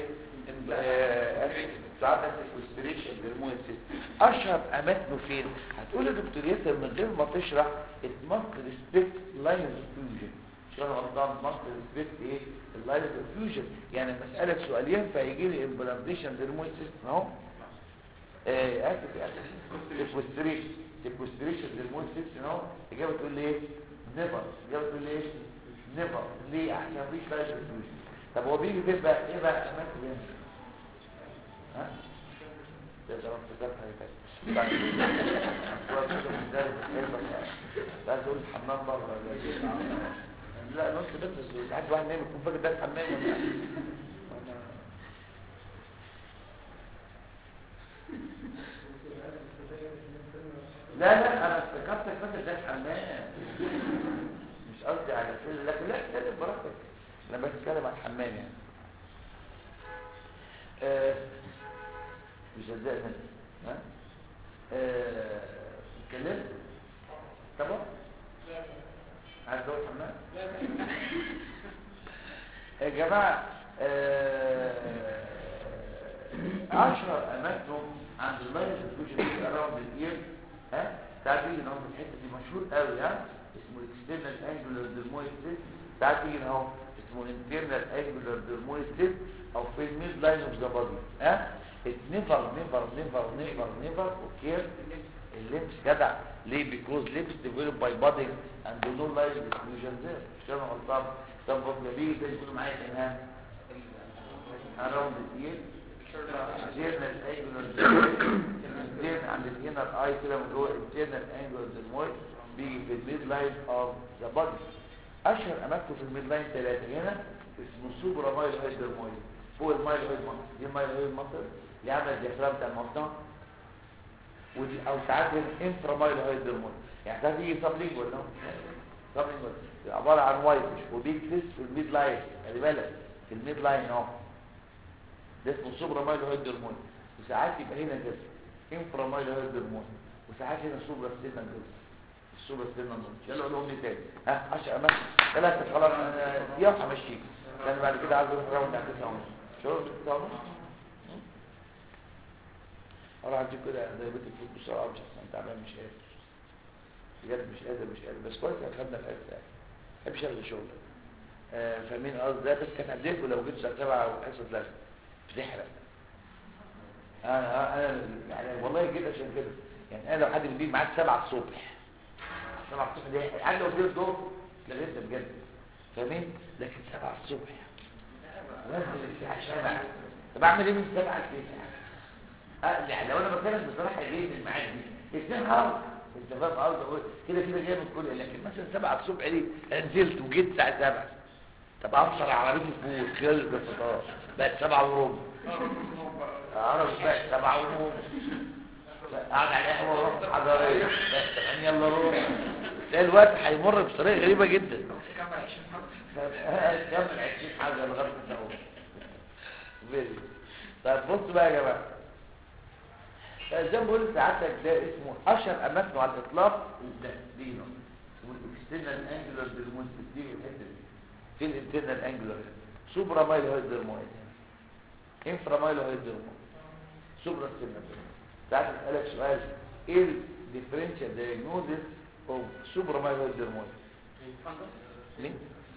ساعات سيكوستريشن للمويد سيستم اشهر اماكنه فين هتقول يا دكتور ياسر من غير ما تشرح اتمست ريسبكت لاين فيوجن شرح غلطان ماست ريسبكت ايه اللاين فيوجن يعني مساله سؤالين فيجي لي امبلانتيشن للمويد سيستم اهو آه، اسف اسف سيكوستريشن سيكوستريشن للمويد سيستم اهو اجابه تقول لي ايه نيفر اجابه تقول لي ايه نيفر ليه عشان مفيش لاين فيوجن طب هو بيجي فين بقى ايه بقى اماكن هنا ها ده ده ده حاجه تانية بعد كده هو كده مدرس حلوة يعني. لا تقول الحمام بره ولا إيه؟ لا نص بس ساعات واحد نايم يكون فاكر ده الحمام ولا ولا- لا لا انا افتكرتك فاكر ده الحمام مش قصدي على كده لكن لا اتكلم براحتك انا بتكلم عن الحمام يعني آه، مش صدقني ها آه، اتكلمت طبعا عايز اقول حمام يا جماعه آه، اشهر اماكنهم عند اللاين الفيوجن اراوند الاير ها ساعات يجي نقول الحته دي مشهور قوي ها اسمه اكسترنال انجولار ديرمويد سيست ساعات يجي اهو اسمه انترنال انجولار ديرمويد سيست او في الميد لاين اوف ذا بادي ها نيفر نيفر نيفر نيفر نيفر اوكي الليمس جدع ليه بيكوز ليمس ديفلوب باي بادي اند نو لاين ديفيوجن ذير مش انا غلطان طب بص بيجي ده يكون معايا كمان around the ear internal angular internal عند الانر اي كده من جوه internal angular dermoid بيجي في الميد لاين اوف ذا بادي اشهر اماكنه في الميد لاين ثلاثه هنا اسمه سوبرا مايلويد درمويد فوق المايلويد مصر دي المايلويد مصر اللي عامله الديافرام بتاع المصنع ودي او ساعات الانفرا مايلويد درمويد يعني ساعات يجي سبلينجوال نو سبلينجوال عباره عن وايتش وبيج فيس في الميد لاين خلي بالك في الميد لاين اهو ده اسمه سوبرا مايلويد درمويد وساعات يبقى هنا كده انفرا مايلويد درمويد وساعات هنا سوبرا ستينا جوز السوبر ستينا جوز يلا قولهم لي تاني ها 10 اماكن ثلاثة خلاص انا دي همشيك لان بعد كده عايز اروح راوند على 9 ونص شو 9 ونص اروح اجيب كده زي بيت الفوت بسرعه مش احسن تعبان مش قادر بجد مش قادر مش قادر بس كويس إن خدنا في ساعه ما بحبش اشغل شغل آه فاهمين قصدي ده بس كان هديكوا لو جيت الساعه 7 وحصه لازم بتحرق انا انا يعني والله جيت عشان كده يعني انا لو حد بيجي معاك 7 الصبح 7 الصبح دي عندي لو جيت الظهر لغيت بجد فاهمين لكن 7 الصبح لازم الساعه 7 طب اعمل ايه من 7 ل 9 اه يعني لو انا بتكلم بصراحه ليه من الميعاد دي الاثنين خلاص انت فاهم قصدي اقول كده كده جاي من كل لكن مثلا 7 الصبح دي نزلت وجيت الساعه 7 طب افطر على عربيه الفول خلص الفطار بقت 7 وربع اعرف بقى 7 وربع قاعد على قهوه ورحت حضاريه بس 8 الا ربع تلاقي الوقت هيمر بطريقه غريبه جدا كمل 20 حاجه لغايه الساعه فيديو طيب بصوا بقى يا جماعه زي ما بقول ساعتك ده اسمه اشهر اماكنه على الاطلاق التسدينه والاكسترنال انجلر بالمنتسدين الحته دي في الانترنال انجلر سوبرا مايلويد درمويد انفرا مايلويد درمويد سوبرا ستيبنا تعال اسالك سؤال ايه الديفرنشال دايجنوزيس اوف سوبرا مايلويد درمويد مين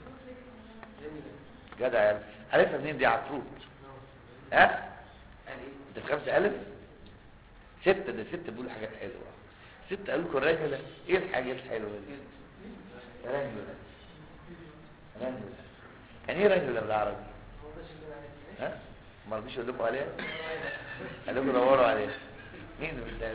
جدع يا ابني. عارفها منين دي عفروت ها انت في خمسة ألف ستة ده ستة بيقولوا حاجات حلوة ستة قالوا لكم الرجلة ايه الحاجات الحلوة دي رجلة رجلة يعني ايه رجلة بالعربي ها ما رضيش اقول لكم عليها قال لكم دوروا عليها مين اللي بيتقال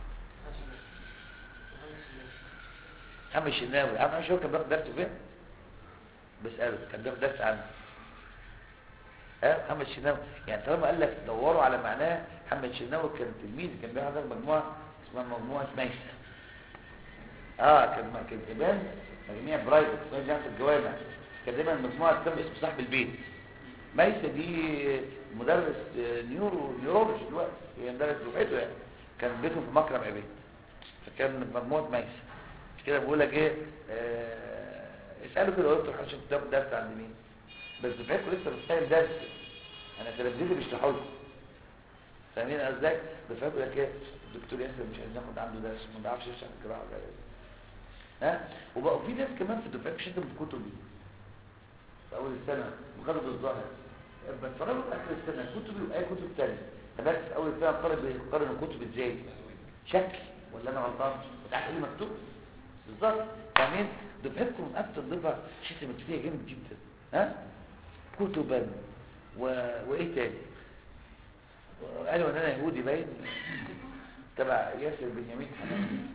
عم الشناوي عم الشناوي كان بياخد درس فين بسأله كان بياخد درس عنه ها محمد الشناوي يعني طالما قال لك دوروا على معناه محمد الشناوي كان تلميذ كان بيحضر مجموعه اسمها مجموعه ميسه اه كان كان زمان مجموعه برايفت اسمها جامعه الجوامع كان دايما مجموعه تسمى اسم صاحب البيت ميسه دي مدرس آه، نيورو نيورولوجي دلوقتي هي مدرس دفعته يعني كان بيته في مكرم عبيد فكان مجموعه ميسه مش كده بقول لك ايه آه اساله كده قلت له عشان تاخد درس عند مين بس دفعتكم لسه مش فاهم درس انا تلامذتي بيشرحوا لكم فاهمين أنا ازاي دفعتكم لك ايه الدكتور ياسر مش عايز ناخد عنده درس ما بيعرفش يشرح القراءه ولا إيه. ها وبقى في ناس كمان في دفعتكم شتموا الكتب دي في اول السنه مجرد الظاهر بتفرجوا في اخر السنه كتب واي كتب ثانيه فبس في اول السنه الطالب بيقارن الكتب ازاي شكل ولا انا غلطان انت عارف ايه اللي مكتوب بالظبط فاهمين دفعتكم من اكتر دفعه شتمت فيها جامد جدا ها كتبا و... وايه تاني قالوا ان انا يهودي باين تبع ياسر بنيامين حنان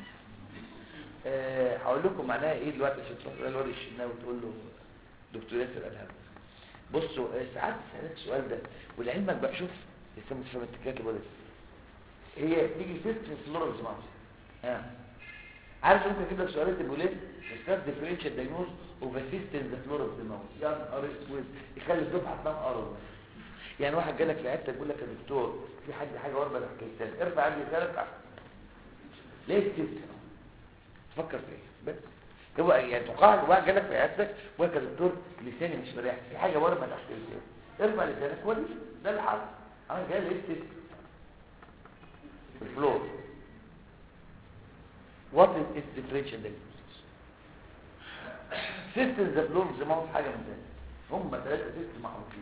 أه هقول لكم معناها ايه دلوقتي عشان تروح للواد الشناوي وتقول له دكتور ياسر قالها بصوا آه، ساعات اسالك السؤال ده ولعلمك بقى شوف لسه مش فاهم انت كاتب ولا لسه. هي تيجي سيستم فلورنس ماوس ها عارف ممكن اجيب لك سؤالين تبقوا ليه ستاف ديفرنشال دايجنوز اوف اسيستنت ذا فلورنس ماوس يا نهار اسود يخلي الدفعه تنام ارض يعني واحد جالك في عيادتك يقول لك يا دكتور في حد حاجه ورمه الحكايتين ارفع عندي ارفع ليه السيستم تفكر في ايه بس هو يعني تقاعد واحد جالك في عيادتك وقال يا دكتور لساني مش مريح في حاجه ورمه تحت اللسان ارفع لسانك ولي ده اللي حصل انا جاي ليه السيستم الفلور what is its differential diagnosis systems the floor زي ما هو حاجه من ذلك هم ثلاثه سيستم معروفين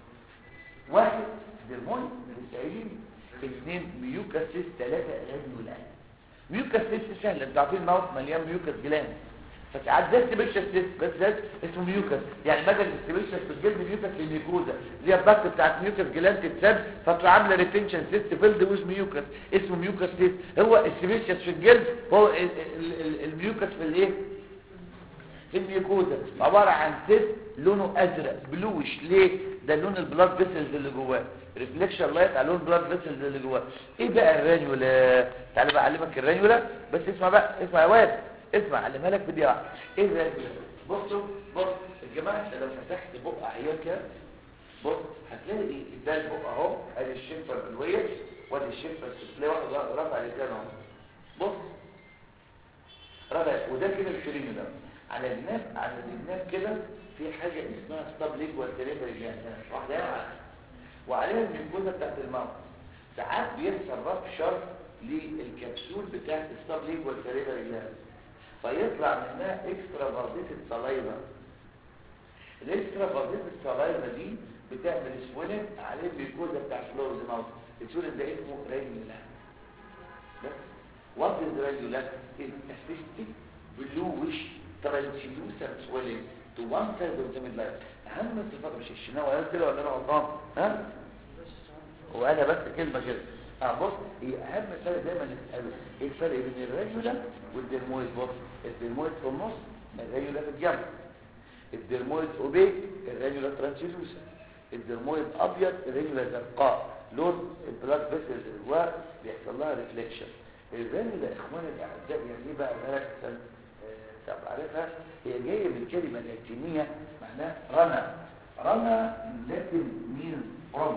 واحد ديرمون للسائلين اثنين ميوكاسيس ثلاثه راديولات ميوكاسيس سهله انتوا عارفين الماوس مليان ميوكاس جلاند فساعات ده استبيشس بس ده اسمه ميوكاس يعني بدل الاستبيشس في الجلد ميوكاس للميكوزا اللي هي البكت بتاعت ميوكاس جلاند تتسد فتروح عامله ريتنشن سيست فيلد ويز ميوكاس اسمه ميوكاس سيست هو استبيشس في الجلد هو ال- ال- ال- الميوكاس في الايه في الميوكوزا عباره عن سيست لونه ازرق بلوش ليه ده لون البلاد فيسلز اللي جواه ريفليكشن لايت على لون البلاد فيسلز اللي جواه ايه بقى الرانيولا تعالى بقى اعلمك الرانيولا بس اسمع بقى اسمع يا واد اسمع اعلمها لك بدي واحده ايه الرانيولا بصوا بص الجماعه انت لو فتحت بق عيال كده بص هتلاقي دي ده البق اهو ادي الشفه العلويه وادي الشفه السفليه واحد رافع لسانه اهو بص رافع وده كده الشريم ده على الجناب على الجناب كده في حاجه اسمها ستاب ليج والتريفري جلاند واحده واحده وعليها الميكوزا بتاعت الماوس ساعات بيحصل رابشر للكبسول بتاعت الستاب ليج والتريفري جلاند فيطلع منها اكسترا فارديت الصلايبه الاكسترا فارديت الصلايبه دي بتعمل سويلنج عليه الميكوزا بتاع فلورز ماوس السويلنج ده اسمه ريجولا بس what is regular is assisted bluish translucent swelling to one side of the midline اهم الصفات مش الشناوي قال كده ولا انا غلطان ها وانا بس كلمه كده اه بص هي اهم فرق دايما نساله ايه الفرق بين الريجولا والديرمويد بص الديرمويد في النص الريجولا في الجنب الديرمويد اوبيك الريجولا ترانسلوسنت الديرمويد ابيض الريجولا زرقاء لون البلاد فيسل جواه بيحصل لها ريفليكشن الريجولا يا اخواني الاعزاء يعني ايه بقى مالك طب عارفها هي جايه من كلمه لاتينيه معناها رنا رنا لاتن مين فرونك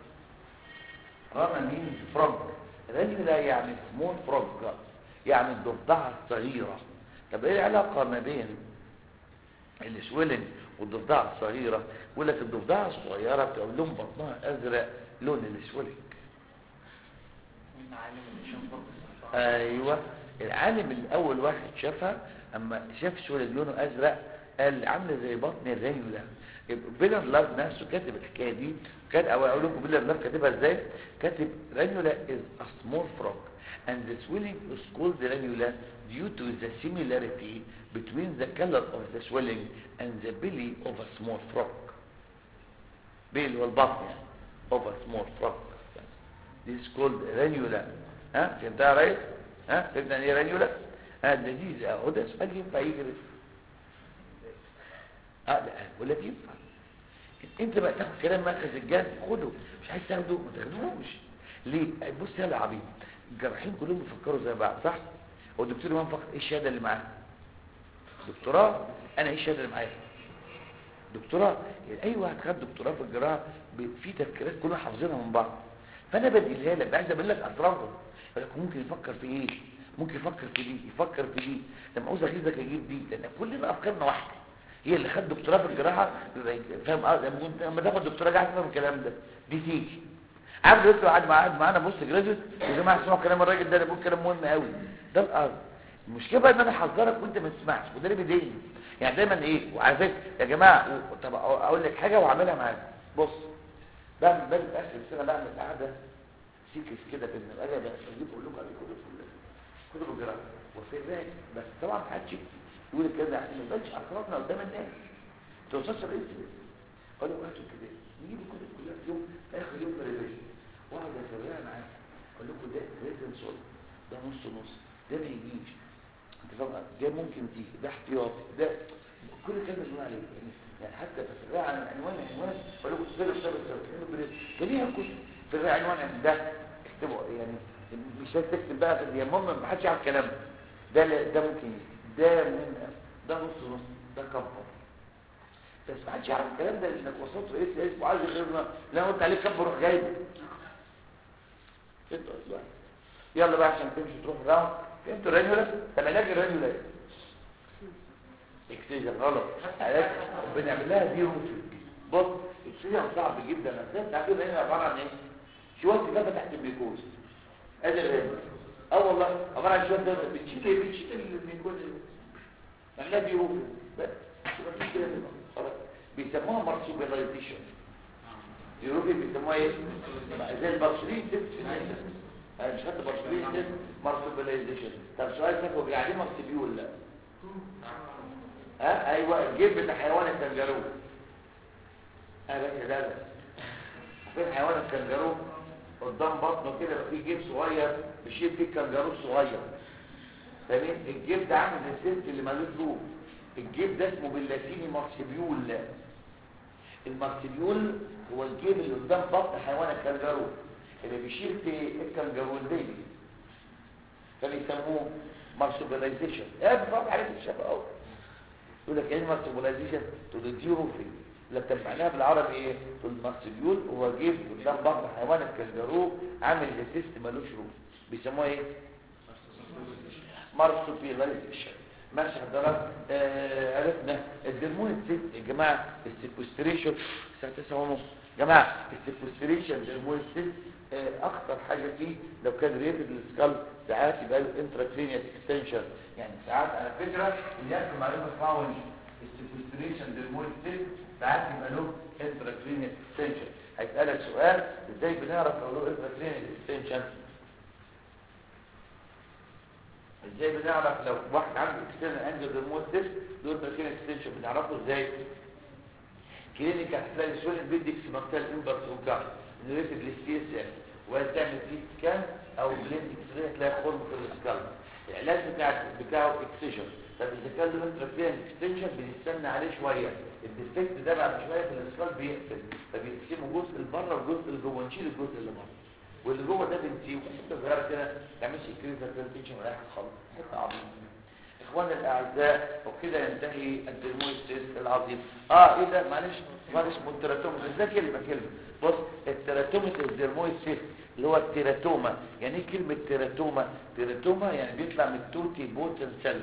رنا مين فرونك رجلة يعني سمول فرونك يعني الضفدعة الصغيرة طب ايه العلاقة ما بين السويلنج والضفدعه الصغيره يقول لك الضفدعه الصغيره بتبقى لون بطنها ازرق لون الاسوليك ايوه العالم الاول واحد شافها اما شاف سوليد لونه ازرق قال عامله زي بطن الرانيولا بيلر لاف نفسه كاتب الحكايه دي كان او اقول لكم بيلر لاف كاتبها ازاي كاتب رانيولا is a small frog and the swelling is called ranula due to the similarity between the color of the swelling and the belly of a small frog belly والبطن يعني of a small frog this is called ranula ها فهمتها يا ريس ها فهمت يعني ايه رانيولا ها لذيذ اهو ده سؤال ينفع يجري اه لا بقول لك ينفع انت بقى تاخد كلام مركز الجد خده مش عايز تاخده ما تاخدوش ليه بص يلا يا عبيد الجراحين كلهم بيفكروا زي بعض صح هو الدكتور امام فقط ايه الشهاده اللي معاه دكتوراه انا ايه الشهاده اللي معايا دكتوراه يعني ايوه هتخد دكتوراه في الجراحه ب- في تفكيرات كلنا حافظينها من بعض فانا بديلها لك عايز اقول لك اسرارهم يقول لك ممكن يفكر في ايه ممكن يفكر في دي يفكر في دي لما عاوز اغيظك اجيب دي لان كلنا افكارنا واحده هي اللي خد دكتوراه في الجراحه بيبقى فاهم اه لما كنت- لما تاخد دكتوراه قاعد تفهم الكلام ده دي تيجي عارف دلوقتي قاعد مع- قاعد معانا بص جراديوت يا جماعه اسمعوا كلام الراجل ده اللي بيقول كلام مهم قوي ده الارض المشكله بقى ان انا احذرك وانت ما تسمعش وده اللي بيضايقني يعني دايما ايه وعلى فكره يا جماعه و- طب اقول لك حاجه واعملها معاك بص بعمل بالي في اخر السنه بعمل قعده سيكس كده في المقاله بجيب اقول لكم على كتب في كتب الجراحه وفي الراك بس طبعا ما حدش يقول الكلام ده عشان ما يبانش اسرارنا قدام الناس توصلش الرئيس اقول لكم هاتوا كده نجيب الكتب كلها في يوم في اخر يوم في الريفيجن واقعد افرقها معاك اقول لكم ده لازم صلب ده نص نص ده ما يجيش انت فاهم ده ممكن تيجي ده احتياطي ده كل كلمه اللي عليه يعني يعني حتى بفرقها عن عنوان عنوان اقول لكم سر السر السر جميع الكتب فرقها عنوان عن ده اكتبوا يعني مش لازم تكتب بقى في اليمم ما حدش يعرف كلام ده لا- ده ممكن يجي. ده من ده نص نص ده كبر بس ما حدش يعرف الكلام ده لانك وصلت رئيس رئيس وعايز يخرجنا لا قلت عليه كبر روح جايبه انت بقى يلا بقى عشان تمشي تروح راوند فهمتوا الرانيولا طب علاج الرانيولا ايه اكسجين غلط علاج بنعمل لها دي روتين بص اكسجين صعب جدا انا تعرف الرانيولا عباره عن ايه شويه كده تحت الميكوز ادي الرانيولا اه والله عباره عن شويه ده بتشيل ايه بتشيل الميكوز نعملها دي روتين بس مفيش كده خلاص بيسموها مارسوبيلايزيشن يوروبي بيسموها ايه زي البرسلين تبت في الناس انا مش خدت برسلين تبت مارسوبيلايزيشن طب سؤال فاكر يعني مارسبيول لا ها ايوه الجيب بتاع حيوان الكنجارو اه بس ده ده فين حيوان الكنجارو قدام بطنه كده في جيب صغير بيشيل فيه الكنجارو الصغير تمام الجيب ده عامل زي السلك اللي مالوش جوه الجيب ده اسمه باللاتيني مارسبيول المارسبيول هو الجيب اللي قدام بطن حيوان الكنجارو اللي بيشيل في الكنجارو البيبي فبيسموه مارسبيلايزيشن ايه بفرق عليك الشبه قوي يقول لك ايه مارسبيلايزيشن تديره في لكن معناها بالعربي ايه تقول مارسبيول هو جيب قدام بطن حيوان الكنجارو عامل زي سيست مالوش روح بيسموها ايه مارسبيلايزيشن ماشي حضرتك آه عرفنا الدرمون الست يا جماعه السيكوستريشن الساعه 9 ونص يا جماعه السيكوستريشن الدرمون الست آه اخطر حاجه فيه لو كان ريتد السكال ساعات يبقى له انتراكرينيال اكستنشن يعني ساعات على فكره اللي ياكل معلومه فاول السيكوستريشن درمون الست ساعات يبقى له انتراكرينيال اكستنشن هيسالك سؤال ازاي بنعرف لو له انتراكرينيال اكستنشن ازاي بنعرف لو واحد عنده اكسترنال انجل ريموت تيست دول تركين اكستنشن بنعرفه ازاي كلينيكال هتلاقي سؤال بيدك سمنتال امبرس وكار ريتد للسي اس اف وهتعمل سي سكان او بليند اكس راي هتلاقي خرم في السكال العلاج بتاع بتاعه اكسجن طب اذا كان له انترفيرنس اكستنشن بنستنى عليه شويه الديفكت ده بعد شويه في السكال بيقفل فبيقسموا جزء لبره وجزء لجوه نشيل الجزء اللي بره واللي جوه ده بنسيبه حته صغيره كده ما تعملش كريزا برزنتيشن ولا حاجه خالص حته عظيمه اخواننا الاعزاء وكده ينتهي الدرمويستيس العظيم اه ايه ده معلش معلش اسمه التراتومس ده كلمه كلمه بص التراتومس الدرمويستيس اللي هو التيراتوما يعني ايه كلمه تيراتوما تيراتوما يعني بيطلع من التوتي بوتن سيلز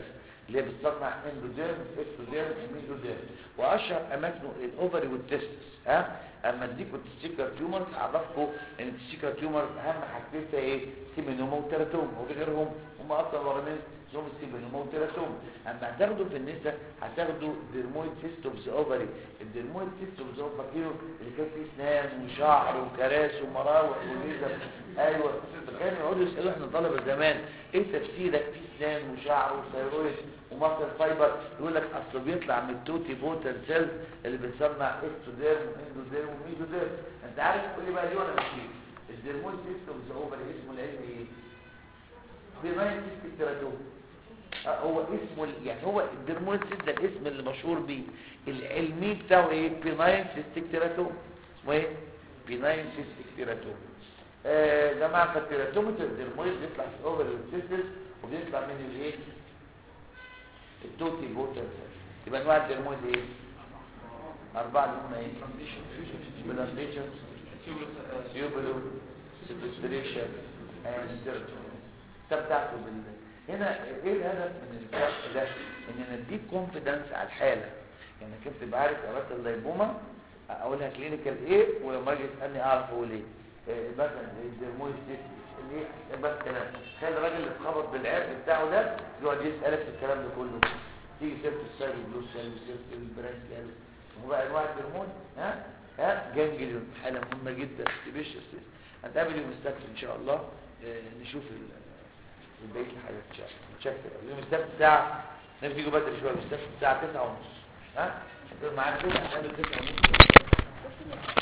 اللي هي بتصنع اندوديرم اكتوديرم ميزوديرم واشهر اماكنه الاوفري والتستس ها اما اديكوا التستيكر تيومر اعرفكم ان التستيكر تيومر اهم حاجتين فيها ايه سيمينوما وتيراتوم وفي غيرهم هم اصلا ورمين اسمهم السيمينوما وتيراتوم اما هتاخدوا في النساء هتاخدوا ديرمويد سيست اوف ذا اوفري الديرمويد سيست اوف ذا اوفري اللي كان فيه اسنان وشعر وكراسي ومراوح وليزر ايوه كانوا يقعدوا يسالوا احنا طلبه زمان ايه تفسيرك في اسنان وشعر وثيرويد ومصل فايبر يقول لك اصل بيطلع من التوتي بوتال سيلز اللي بتصنع اكتوديرم واندوديرم وميزوديرم انت عارف تقول لي بقى ليه ولا مش ليه الديرمويد سيستم ذا اوفر اسمه العلمي ايه بيناين سيستم تيراتوم هو اسمه ال- يعني هو الديرمويد سيست ده الاسم اللي مشهور بيه العلمي بتاعه ايه بيناين سيستم تيراتوم اسمه ايه بيناين سيستم تيراتوم آه جماعه فالتيراتومتر الديرمويد بيطلع في الاوفر والسيستس وبيطلع من الايه التوتي بوتر يبقى انواع الدرمويد ايه اربعه اللي هم ايه بلانتيشن تيوبلو سبستريشن اند سيرتون بتاعته بال هنا ايه الهدف من الكشف ده ان نديك كونفيدنس على الحاله يعني كنت تبقى عارف اوقات الليبومه اقولها كلينيكال ايه ولما اجي تسالني اعرف اقول ايه إيه مثلا الدرمويد الايه بس كلام تخيل الراجل اللي اتخبط بالعرق بتاعه ده يقعد يسالك في الكلام ده كله تيجي سيره السيل بلوس سيل وسيره البرانس سيل وبقى انواع الهرمون ها ها جانجليون حاله مهمه جدا تبش السيل هنتقابل يوم السبت ان شاء الله آه، نشوف ال- بقيه الحاجات ان شاء الله نتشكر يوم السبت الساعه نبقى تيجوا بدري شويه يوم السبت الساعه 9 ونص ها هتبقى معانا كده هنقابل 9 ونص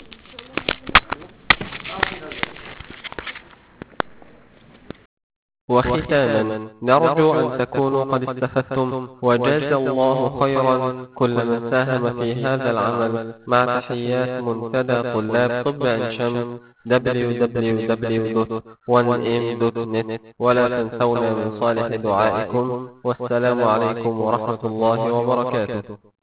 وختاما نرجو أن تكونوا قد استفدتم وجزى الله خيرا كل من ساهم في هذا العمل مع تحيات منتدى طلاب طب عين شمس www.1m.net ولا تنسونا من صالح دعائكم والسلام عليكم ورحمة الله وبركاته